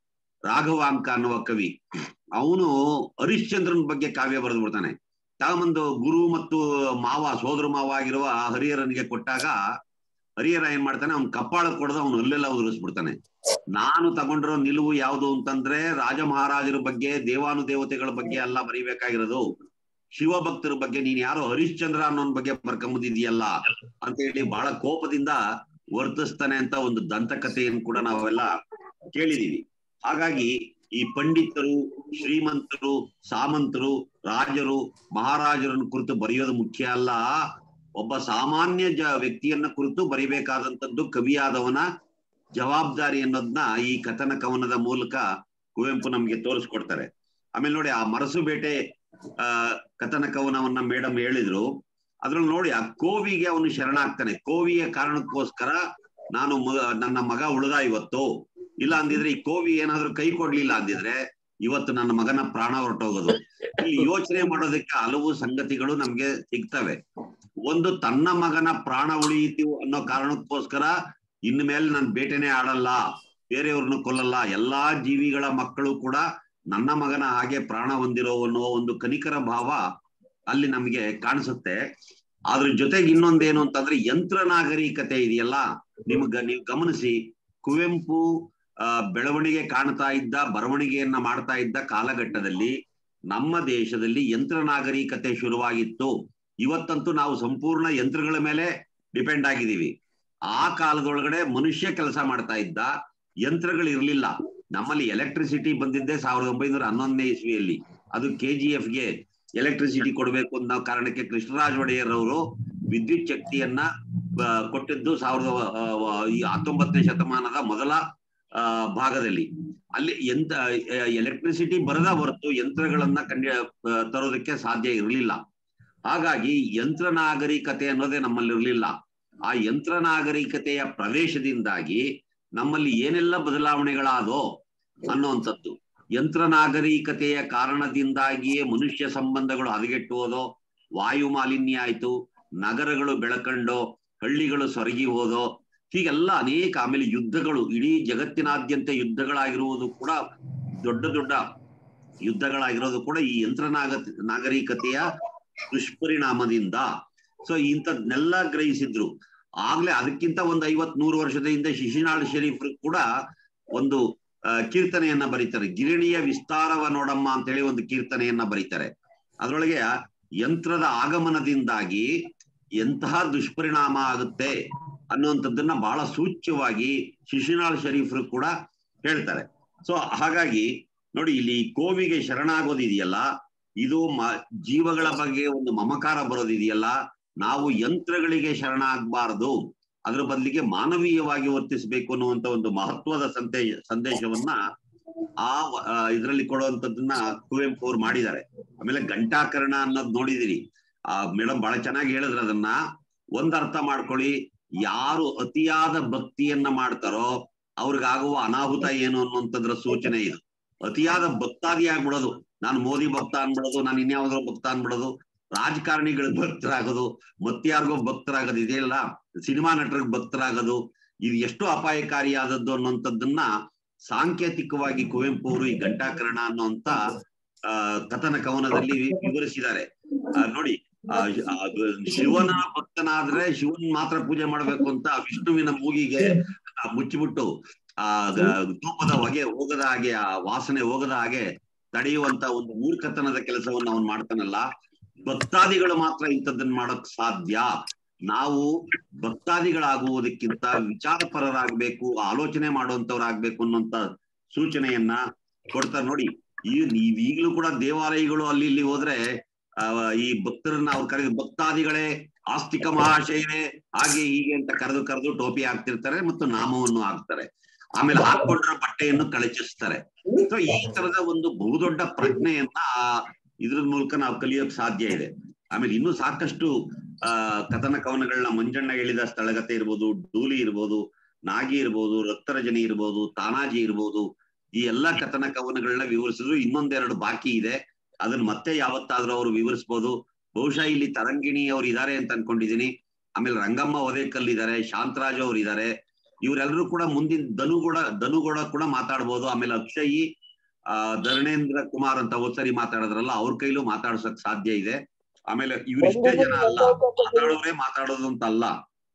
Speaker 3: ರಾಘವಾಂಕ ಅನ್ನುವ ಕವಿ ಅವನು ಹರಿಶ್ಚಂದ್ರನ್ ಬಗ್ಗೆ ಕಾವ್ಯ ಬರೆದು ಬಿಡ್ತಾನೆ ತಗೊಂಬಂದು ಗುರು ಮತ್ತು ಮಾವ ಸೋದರ ಮಾವ ಆಗಿರುವ ಹರಿಹರನಿಗೆ ಕೊಟ್ಟಾಗ ಹರಿಹರ ಏನ್ ಮಾಡ್ತಾನೆ ಅವ್ನ್ ಕಪ್ಪಾಳ ಕೊಡದ ಅವ್ನು ಅಲ್ಲೆಲ್ಲ ಉದುರಿಸ್ಬಿಡ್ತಾನೆ ನಾನು ತಗೊಂಡಿರೋ ನಿಲುವು ಯಾವುದು ಅಂತಂದ್ರೆ ರಾಜ ಮಹಾರಾಜರ ಬಗ್ಗೆ ದೇವಾನುದೇವತೆಗಳ ಬಗ್ಗೆ ಎಲ್ಲ ಬರೀಬೇಕಾಗಿರೋದು ಶಿವಭಕ್ತರ ಬಗ್ಗೆ ನೀನ್ ಯಾರೋ ಹರಿಶ್ಚಂದ್ರ ಅನ್ನೋನ್ ಬಗ್ಗೆ ಬರ್ಕೊಂಬಂದಿದೀಯಲ್ಲ ಅಂತ ಹೇಳಿ ಬಹಳ ಕೋಪದಿಂದ ವರ್ತಿಸ್ತಾನೆ ಅಂತ ಒಂದು ದಂತಕಥೆಯನ್ನು ಕೂಡ ನಾವೆಲ್ಲ ಕೇಳಿದೀವಿ ಹಾಗಾಗಿ ಈ ಪಂಡಿತರು ಶ್ರೀಮಂತರು ಸಾಮಂತರು ರಾಜರು ಮಹಾರಾಜರನ್ನು ಕುರಿತು ಬರೆಯೋದು ಮುಖ್ಯ ಅಲ್ಲ ಒಬ್ಬ ಸಾಮಾನ್ಯ ಜ ವ್ಯಕ್ತಿಯನ್ನ ಕುರಿತು ಬರಿಬೇಕಾದಂತದ್ದು ಕವಿಯಾದವನ ಜವಾಬ್ದಾರಿ ಅನ್ನೋದನ್ನ ಈ ಕಥನ ಕವನದ ಮೂಲಕ ಕುವೆಂಪು ನಮ್ಗೆ ತೋರಿಸ್ಕೊಡ್ತಾರೆ ಆಮೇಲೆ ನೋಡಿ ಆ ಮರಸು ಬೇಟೆ ಆ ಕಥನ ಕವನವನ್ನ ಮೇಡಮ್ ಹೇಳಿದ್ರು ಅದ್ರಲ್ಲಿ ನೋಡಿ ಆ ಕೋವಿಗೆ ಅವನು ಶರಣಾಗ್ತಾನೆ ಕೋವಿಯ ಕಾರಣಕ್ಕೋಸ್ಕರ ನಾನು ಮ- ನನ್ನ ಮಗ ಉಳಿದ ಇವತ್ತು ಇಲ್ಲ ಅಂದಿದ್ರೆ ಈ ಕೋವಿ ಏನಾದ್ರೂ ಕೈ ಕೊಡ್ಲಿಲ್ಲ ಅಂದಿದ್ರೆ ಇವತ್ತು ನನ್ನ ಮಗನ ಪ್ರಾಣ ಹೊರಟೋಗೋದು ಇಲ್ಲಿ ಯೋಚನೆ ಮಾಡೋದಕ್ಕೆ ಹಲವು ಸಂಗತಿಗಳು ನಮ್ಗೆ ಸಿಗ್ತವೆ ಒಂದು ತನ್ನ ಮಗನ ಪ್ರಾಣ ಉಳಿಯಿತು ಅನ್ನೋ ಕಾರಣಕ್ಕೋಸ್ಕರ ಇನ್ನು ಮೇಲೆ ನಾನು ಬೇಟೆನೆ ಆಡಲ್ಲ ಬೇರೆಯವ್ರನ್ನ ಕೊಲ್ಲಲ್ಲ ಎಲ್ಲಾ ಜೀವಿಗಳ ಮಕ್ಕಳು ಕೂಡ ನನ್ನ ಮಗನ ಹಾಗೆ ಪ್ರಾಣ ಹೊಂದಿರೋ ಅನ್ನುವ ಒಂದು ಕನಿಕರ ಭಾವ ಅಲ್ಲಿ ನಮಗೆ ಕಾಣಿಸುತ್ತೆ ಅದ್ರ ಜೊತೆಗೆ ಇನ್ನೊಂದೇನು ಅಂತಂದ್ರೆ ಯಂತ್ರ ನಾಗರಿಕತೆ ಇದೆಯಲ್ಲ ನಿಮ್ಗ ನೀವು ಗಮನಿಸಿ ಕುವೆಂಪು ಆ ಬೆಳವಣಿಗೆ ಕಾಣ್ತಾ ಇದ್ದ ಬರವಣಿಗೆಯನ್ನ ಮಾಡ್ತಾ ಇದ್ದ ಕಾಲಘಟ್ಟದಲ್ಲಿ ನಮ್ಮ ದೇಶದಲ್ಲಿ ಯಂತ್ರ ನಾಗರಿಕತೆ ಶುರುವಾಗಿತ್ತು ಇವತ್ತಂತೂ ನಾವು ಸಂಪೂರ್ಣ ಯಂತ್ರಗಳ ಮೇಲೆ ಡಿಪೆಂಡ್ ಆಗಿದ್ದೀವಿ ಆ ಕಾಲದೊಳಗಡೆ ಮನುಷ್ಯ ಕೆಲಸ ಮಾಡ್ತಾ ಇದ್ದ ಯಂತ್ರಗಳು ಇರ್ಲಿಲ್ಲ ನಮ್ಮಲ್ಲಿ ಎಲೆಕ್ಟ್ರಿಸಿಟಿ ಬಂದಿದ್ದೆ ಸಾವಿರದ ಒಂಬೈನೂರ ಹನ್ನೊಂದನೇ ಇಸ್ವಿಯಲ್ಲಿ ಅದು ಕೆ ಜಿ ಗೆ ಎಲೆಕ್ಟ್ರಿಸಿಟಿ ಕೊಡಬೇಕು ಅನ್ನೋ ಕಾರಣಕ್ಕೆ ಕೃಷ್ಣರಾಜ ಒಡೆಯರ್ ಅವರು ವಿದ್ಯುತ್ ಶಕ್ತಿಯನ್ನ ಆ, ಕೊಟ್ಟಿದ್ದು ಸಾವಿರದ ಆ, ಆ, ಈ ಹತ್ತೊಂಬತ್ತನೇ ಶತಮಾನದ ಮೊದಲ ಆ, ಭಾಗದಲ್ಲಿ ಅಲ್ಲಿ ಯಂತ್ರ ಎಲೆಕ್ಟ್ರಿಸಿಟಿ ಬರದ ಹೊರತು ಯಂತ್ರಗಳನ್ನ ಕಂಡು ಆ, ತರೋದಕ್ಕೆ ಸಾಧ್ಯ ಇರಲಿಲ್ಲ ಹಾಗಾಗಿ ಯಂತ್ರ ನಾಗರಿಕತೆ ಅನ್ನೋದೇ ನಮ್ಮಲ್ಲಿ ಇರಲಿಲ್ಲ ಆ ಯಂತ್ರ ನಾಗರಿಕತೆಯ ಪ್ರವೇಶದಿಂದಾಗಿ ನಮ್ಮಲ್ಲಿ ಏನೆಲ್ಲ ಬದಲಾವಣೆಗಳಾದೋ ಅನ್ನುವಂಥದ್ದು ಯಂತ್ರ ನಾಗರಿಕತೆಯ ಕಾರಣದಿಂದಾಗಿಯೇ ಮನುಷ್ಯ ಸಂಬಂಧಗಳು ಹದಗೆಟ್ಟುವುದೋ ವಾಯು ಮಾಲಿನ್ಯ ಆಯ್ತು ನಗರಗಳು ಬೆಳಕಂಡೋ ಹಳ್ಳಿಗಳು ಸೊರಗಿ ಹೋದೋ ಹೀಗೆಲ್ಲ ಅನೇಕ ಆಮೇಲೆ ಯುದ್ಧಗಳು ಇಡೀ ಜಗತ್ತಿನಾದ್ಯಂತ ಯುದ್ಧಗಳಾಗಿರುವುದು ಕೂಡ ದೊಡ್ಡ ದೊಡ್ಡ ಯುದ್ಧಗಳಾಗಿರೋದು ಕೂಡ ಈ ಯಂತ್ರ ನಾಗ ನಾಗರಿಕತೆಯ ದುಷ್ಪರಿಣಾಮದಿಂದ ಸೊ ಇಂಥದ್ನೆಲ್ಲ ಗ್ರಹಿಸಿದ್ರು ಆಗ್ಲೇ ಅದಕ್ಕಿಂತ ಒಂದು ಐವತ್ ನೂರು ವರ್ಷದ ಹಿಂದೆ ಶಿಶಿನಾಳ್ ಶರೀಫ್ರು ಕೂಡ ಒಂದು ಆ, ಕೀರ್ತನೆಯನ್ನ ಬರೀತಾರೆ ಗಿರಣಿಯ ವಿಸ್ತಾರವ ನೋಡಮ್ಮ ಅಂತೇಳಿ ಒಂದು ಕೀರ್ತನೆಯನ್ನ ಬರೀತಾರೆ ಅದ್ರೊಳಗೆ ಯಂತ್ರದ ಆಗಮನದಿಂದಾಗಿ ಎಂತಹ ದುಷ್ಪರಿಣಾಮ ಆಗುತ್ತೆ ಅನ್ನುವಂಥದ್ದನ್ನ ಬಹಳ ಸೂಚ್ಯವಾಗಿ ಶಿಶಿನಾಳ್ ಶರೀಫ್ರು ಕೂಡ ಹೇಳ್ತಾರೆ ಸೊ ಹಾಗಾಗಿ ನೋಡಿ ಇಲ್ಲಿ ಕೋವಿಗೆ ಶರಣಾಗೋದಿದೆಯಲ್ಲ ಇದು ಮ ಜೀವಗಳ ಬಗ್ಗೆ ಒಂದು ಮಮಕಾರ ಬರೋದಿದೆಯಲ್ಲ ನಾವು ಯಂತ್ರಗಳಿಗೆ ಶರಣಾಗಬಾರದು ಅದ್ರ ಬದಲಿಗೆ ಮಾನವೀಯವಾಗಿ ವರ್ತಿಸಬೇಕು ಅನ್ನುವಂತ ಒಂದು ಮಹತ್ವದ ಸಂದೇಶ ಸಂದೇಶವನ್ನ ಆ ಇದರಲ್ಲಿ ಕೊಡುವಂತದ್ದನ್ನ ಕುವೆಂಪು ಅವ್ರು ಮಾಡಿದ್ದಾರೆ ಆಮೇಲೆ ಘಂಟಾಕರ್ಣ ಅನ್ನೋದು ನೋಡಿದಿರಿ ಆ ಮೇಡಮ್ ಬಹಳ ಚೆನ್ನಾಗಿ ಹೇಳಿದ್ರು ಅದನ್ನ ಒಂದ್ ಅರ್ಥ ಮಾಡ್ಕೊಳ್ಳಿ ಯಾರು ಅತಿಯಾದ ಭಕ್ತಿಯನ್ನ ಮಾಡ್ತಾರೋ ಅವ್ರಿಗಾಗುವ ಅನಾಹುತ ಏನು ಅನ್ನುವಂಥದ್ರ ಸೂಚನೆ ಇದು ಅತಿಯಾದ ಭಕ್ತಾದಿ ಆಗ್ಬಿಡೋದು ನಾನು ಮೋದಿ ಭಕ್ತ ಅನ್ಬಿಡೋದು ನಾನು ಇನ್ಯಾವುದೋ ಭಕ್ತ ಅನ್ಬಿಡೋದು ರಾಜಕಾರಣಿಗಳ ಭಕ್ತರಾಗೋದು ಮತ್ಯಾರಿಗೋ ಭಕ್ತರಾಗೋದು ಇದೆಯಲ್ಲ ಸಿನಿಮಾ ನಟರಿಗೆ ಭಕ್ತರಾಗೋದು ಇದು ಎಷ್ಟು ಅಪಾಯಕಾರಿಯಾದದ್ದು ಅನ್ನುವಂಥದ್ದನ್ನ ಸಾಂಕೇತಿಕವಾಗಿ ಕುವೆಂಪು ಅವರು ಈ ಘಂಟಾಕರಣ ಅನ್ನುವಂತ ಆ ಕಥನ ಕವನದಲ್ಲಿ ವಿವರಿಸಿದ್ದಾರೆ ಆ, ನೋಡಿ ಆ, ಆ, ಶಿವನ ಭಕ್ತನಾದ್ರೆ ಶಿವನ್ ಮಾತ್ರ ಪೂಜೆ ಮಾಡ್ಬೇಕು ಅಂತ ವಿಷ್ಣುವಿನ ಮೂಗಿಗೆ ಆ, ಮುಚ್ಚಿಬಿಟ್ಟು ಆ ಗ- ಧೂಪದ ಹೊಗೆ ಹೋಗದ ಹಾಗೆ ಆ ವಾಸನೆ ಹೋಗದ ಹಾಗೆ ತಡೆಯುವಂತ ಒಂದು ಮೂರ್ಖತನದ ಕೆಲಸವನ್ನು ಅವನ್ ಮಾಡ್ತಾನಲ್ಲ ಭಕ್ತಾದಿಗಳು ಮಾತ್ರ ಇಂಥದ್ದನ್ನ ಮಾಡೋಕ್ ಸಾಧ್ಯ ನಾವು ಭಕ್ತಾದಿಗಳಾಗುವುದಕ್ಕಿಂತ ವಿಚಾರಪರರಾಗಬೇಕು ಆಲೋಚನೆ ಮಾಡುವಂತವ್ರಾಗ್ಬೇಕು ಅನ್ನುವಂತ ಸೂಚನೆಯನ್ನ ಕೊಡ್ತಾರೆ ನೋಡಿ ಈ ನೀವ್ ಈಗಲೂ ಕೂಡ ದೇವಾಲಯಗಳು ಅಲ್ಲಿ ಇಲ್ಲಿ ಹೋದ್ರೆ ಆ, ಈ ಭಕ್ತರನ್ನ ಅವ್ರು ಕರೆದು ಭಕ್ತಾದಿಗಳೇ ಆಸ್ತಿಕ ಮಹಾಶಯರೇ ಹಾಗೆ ಹೀಗೆ ಅಂತ ಕರೆದು ಕರೆದು ಟೋಪಿ ಹಾಕ್ತಿರ್ತಾರೆ ಮತ್ತು ನಾಮವನ್ನು ಹಾಕ್ತಾರೆ ಆಮೇಲೆ ಹಾಕೊಂಡಿರೋ ಬಟ್ಟೆಯನ್ನು ಕಳಚಿಸ್ತಾರೆ ಸೊ ಈ ತರದ ಒಂದು ಬಹುದೊಡ್ಡ ಪ್ರಜ್ಞೆಯನ್ನ ಆ ಇದ್ರ ಮೂಲಕ ನಾವು ಕಲಿಯೋಕ್ ಸಾಧ್ಯ ಇದೆ ಆಮೇಲೆ ಇನ್ನೂ ಸಾಕಷ್ಟು ಆ ಕಥನ ಕವನಗಳನ್ನ ಮಂಜಣ್ಣ ಹೇಳಿದ ಸ್ಥಳಗತೆ ಇರ್ಬೋದು ಡೂಲಿ ಇರ್ಬೋದು ನಾಗಿ ಇರ್ಬೋದು ರಕ್ತರಜನಿ ಇರ್ಬೋದು ತಾನಾಜಿ ಇರ್ಬೋದು ಈ ಎಲ್ಲಾ ಕಥನ ಕವನಗಳನ್ನ ವಿವರಿಸಿದ್ರು ಇನ್ನೊಂದೆರಡು ಬಾಕಿ ಇದೆ ಅದನ್ನ ಮತ್ತೆ ಯಾವತ್ತಾದ್ರೂ ಅವರು ವಿವರಿಸ್ಬೋದು ಬಹುಶಃ ಇಲ್ಲಿ ತರಂಗಿಣಿ ಅವ್ರು ಇದಾರೆ ಅಂತ ಅನ್ಕೊಂಡಿದೀನಿ ಆಮೇಲೆ ರಂಗಮ್ಮ ಒದೇಕಲ್ ಇದಾರೆ ಶಾಂತರಾಜ್ ಅವ್ರು ಇದಾರೆ ಇವರೆಲ್ಲರೂ ಕೂಡ ಮುಂದಿನ ಧನುಗೂಡ ಧನುಗೂಡ ಕೂಡ ಮಾತಾಡ್ಬೋದು ಆಮೇಲೆ ಅಕ್ಷಯಿ ಆ ಧರ್ಣೇಂದ್ರ ಕುಮಾರ್ ಅಂತ ಹೋದ್ಸರಿ ಮಾತಾಡಿದ್ರಲ್ಲ ಅವ್ರ ಕೈಲೂ ಮಾತಾಡ್ಸಕ್ ಸಾಧ್ಯ ಇದೆ ಆಮೇಲೆ ಇವ್ರಿಷ್ಟೇ ಜನ ಅಲ್ಲ ಮಾತಾಡೋರೇ ಮಾತಾಡೋದು ಅಂತ ಅಲ್ಲ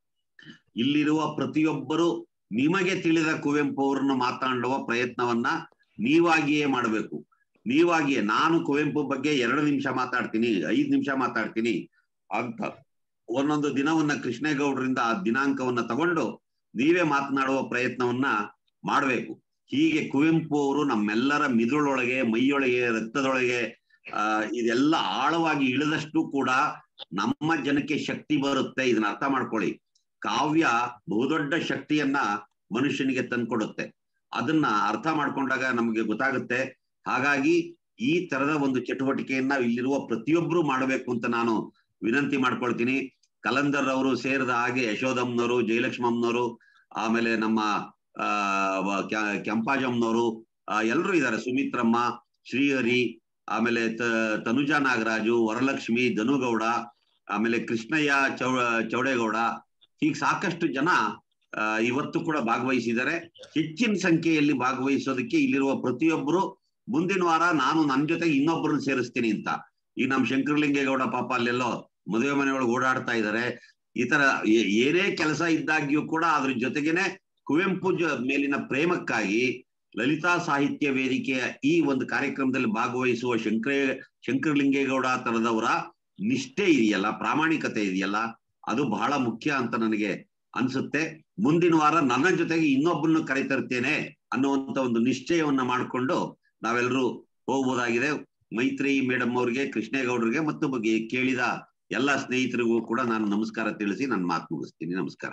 Speaker 3: ಇಲ್ಲಿರುವ ಪ್ರತಿಯೊಬ್ಬರು ನಿಮಗೆ ತಿಳಿದ ಕುವೆಂಪು ಅವರನ್ನು ಮಾತಾಡುವ ಪ್ರಯತ್ನವನ್ನ ನೀವಾಗಿಯೇ ಮಾಡಬೇಕು ನೀವಾಗಿಯೇ ನಾನು ಕುವೆಂಪು ಬಗ್ಗೆ ಎರಡು ನಿಮಿಷ ಮಾತಾಡ್ತೀನಿ ಐದ್ ನಿಮಿಷ ಮಾತಾಡ್ತೀನಿ ಅಂತ ಒಂದೊಂದು ದಿನವನ್ನ ಕೃಷ್ಣೇಗೌಡರಿಂದ ಆ ದಿನಾಂಕವನ್ನ ತಗೊಂಡು ನೀವೇ ಮಾತನಾಡುವ ಪ್ರಯತ್ನವನ್ನ ಮಾಡ್ಬೇಕು ಹೀಗೆ ಕುವೆಂಪು ಅವರು ನಮ್ಮೆಲ್ಲರ ಮಿದುಳೊಳಗೆ ಮೈಯೊಳಗೆ ರಕ್ತದೊಳಗೆ ಆ ಇದೆಲ್ಲ ಆಳವಾಗಿ ಇಳಿದಷ್ಟು ಕೂಡ ನಮ್ಮ ಜನಕ್ಕೆ ಶಕ್ತಿ ಬರುತ್ತೆ ಇದನ್ನ ಅರ್ಥ ಮಾಡ್ಕೊಳ್ಳಿ ಕಾವ್ಯ ಬಹುದೊಡ್ಡ ಶಕ್ತಿಯನ್ನ ಮನುಷ್ಯನಿಗೆ ತಂದ್ಕೊಡುತ್ತೆ ಅದನ್ನ ಅರ್ಥ ಮಾಡ್ಕೊಂಡಾಗ ನಮಗೆ ಗೊತ್ತಾಗುತ್ತೆ ಹಾಗಾಗಿ ಈ ತರದ ಒಂದು ಚಟುವಟಿಕೆಯನ್ನ ಇಲ್ಲಿರುವ ಪ್ರತಿಯೊಬ್ರು ಮಾಡಬೇಕು ಅಂತ ನಾನು ವಿನಂತಿ ಮಾಡ್ಕೊಳ್ತೀನಿ ಕಲಂದರ್ ಅವರು ಸೇರಿದ ಹಾಗೆ ಯಶೋದಮ್ಮನವರು ಜಯಲಕ್ಷ್ಮಮ್ಮನವರು ಆಮೇಲೆ ನಮ್ಮ ಆ ಕ್ಯಾ- ಕೆಂಪಾಜಮ್ಮನವರು ಎಲ್ಲರೂ ಇದ್ದಾರೆ ಸುಮಿತ್ರಮ್ಮ ಶ್ರೀಹರಿ ಆಮೇಲೆ ತ- ತನುಜಾ ನಾಗರಾಜು ವರಲಕ್ಷ್ಮಿ ಧನುಗೌಡ ಆಮೇಲೆ ಕೃಷ್ಣಯ್ಯ ಚೌ ಚೌಡೇಗೌಡ ಹೀಗೆ ಸಾಕಷ್ಟು ಜನ ಆ, ಇವತ್ತು ಕೂಡ ಭಾಗವಹಿಸಿದ್ದಾರೆ ಹೆಚ್ಚಿನ ಸಂಖ್ಯೆಯಲ್ಲಿ ಭಾಗವಹಿಸೋದಕ್ಕೆ ಇಲ್ಲಿರುವ ಪ್ರತಿಯೊಬ್ಬರು ಮುಂದಿನ ವಾರ ನಾನು ನನ್ನ ಜೊತೆಗೆ ಇನ್ನೊಬ್ಬರನ್ನ ಸೇರಿಸ್ತೀನಿ ಅಂತ ಈ ನಮ್ ಶಂಕರಲಿಂಗೇಗೌಡ ಪಾಪ ಅಲ್ಲೆಲ್ಲೋ ಮದುವೆ ಮನೆಯೊಳಗೆ ಓಡಾಡ್ತಾ ಇದ್ದಾರೆ ಈ ತರ ಏ- ಏನೇ ಕೆಲಸ ಇದ್ದಾಗ್ಯೂ ಕೂಡ ಅದ್ರ ಜೊತೆಗೇನೆ ಕುವೆಂಪು ಜ- ಮೇಲಿನ ಪ್ರೇಮಕ್ಕಾಗಿ ಲಲಿತಾ ಸಾಹಿತ್ಯ ವೇದಿಕೆಯ ಈ ಒಂದು ಕಾರ್ಯಕ್ರಮದಲ್ಲಿ ಭಾಗವಹಿಸುವ ಶಂಕರ ಶಂಕರಲಿಂಗೇಗೌಡ ತರದವರ ನಿಷ್ಠೆ ಇದೆಯಲ್ಲ ಪ್ರಾಮಾಣಿಕತೆ ಇದೆಯಲ್ಲ ಅದು ಬಹಳ ಮುಖ್ಯ ಅಂತ ನನಗೆ ಅನ್ಸುತ್ತೆ ಮುಂದಿನ ವಾರ ನನ್ನ ಜೊತೆಗೆ ಇನ್ನೊಬ್ಬರನ್ನು ಕರೆತರ್ತೇನೆ ಅನ್ನುವಂತ ಒಂದು ನಿಶ್ಚಯವನ್ನ ಮಾಡಿಕೊಂಡು ನಾವೆಲ್ಲರೂ ಹೋಗ್ಬೋದಾಗಿದೆ ಮೈತ್ರಿ ಮೇಡಮ್ ಅವ್ರಿಗೆ ಕೃಷ್ಣೇಗೌಡರಿಗೆ ಮತ್ತು ಬಗ್ಗೆ ಕೇಳಿದ ಎಲ್ಲಾ ಸ್ನೇಹಿತರಿಗೂ ಕೂಡ ನಾನು ನಮಸ್ಕಾರ ತಿಳಿಸಿ ನನ್ನ ಮಾತು ಮುಗಿಸ್ತೀನಿ ನಮಸ್ಕಾರ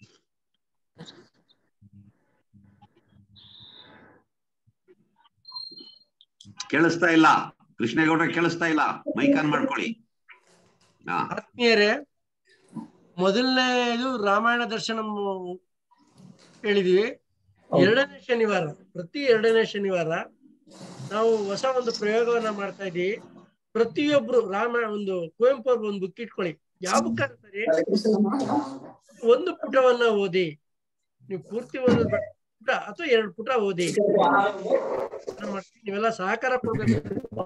Speaker 3: ಕೇಳಿಸ್ತಾ ಇಲ್ಲ ಕೃಷ್ಣೇಗೌಡ ಕೇಳಿಸ್ತಾ ಇಲ್ಲ ಮೈಕ್ ಆನ್ ಮಾಡ್ಕೊಳ್ಳಿ ಹಾ
Speaker 2: ಆತ್ಮೀಯರೇ ಮೊದಲನೇದು ರಾಮಾಯಣ ದರ್ಶನ ಹೇಳಿದೀವಿ ಎರಡನೇ ಶನಿವಾರ ಪ್ರತಿ ಎರಡನೇ ಶನಿವಾರ ನಾವು ಹೊಸ ಒಂದು ಪ್ರಯೋಗವನ್ನ ಮಾಡ್ತಾ ಇದೀವಿ ಪ್ರತಿಯೊಬ್ರು ರಾಮಾಯಣ ಒಂದು ಕುವೆಂಪು ಅವ್ರ ಒಂದು ಬುಕ್ ಇಟ್ಕೊಳ್ಳಿ ಯಾವ ಬುಕ್ ಸರಿ ಒಂದು ಪುಟವನ್ನ ಓದಿ ನೀವು ಪೂರ್ತಿ ಒಂದು ಪುಟ ಅಥವಾ ಎರಡು ಪುಟ ಓದಿ ನಾನ್ ಮಾಡ್ತೀನಿ. ನೀವೆಲ್ಲ ಸಹಕಾರ ಕೊಡ್ಬೇಕು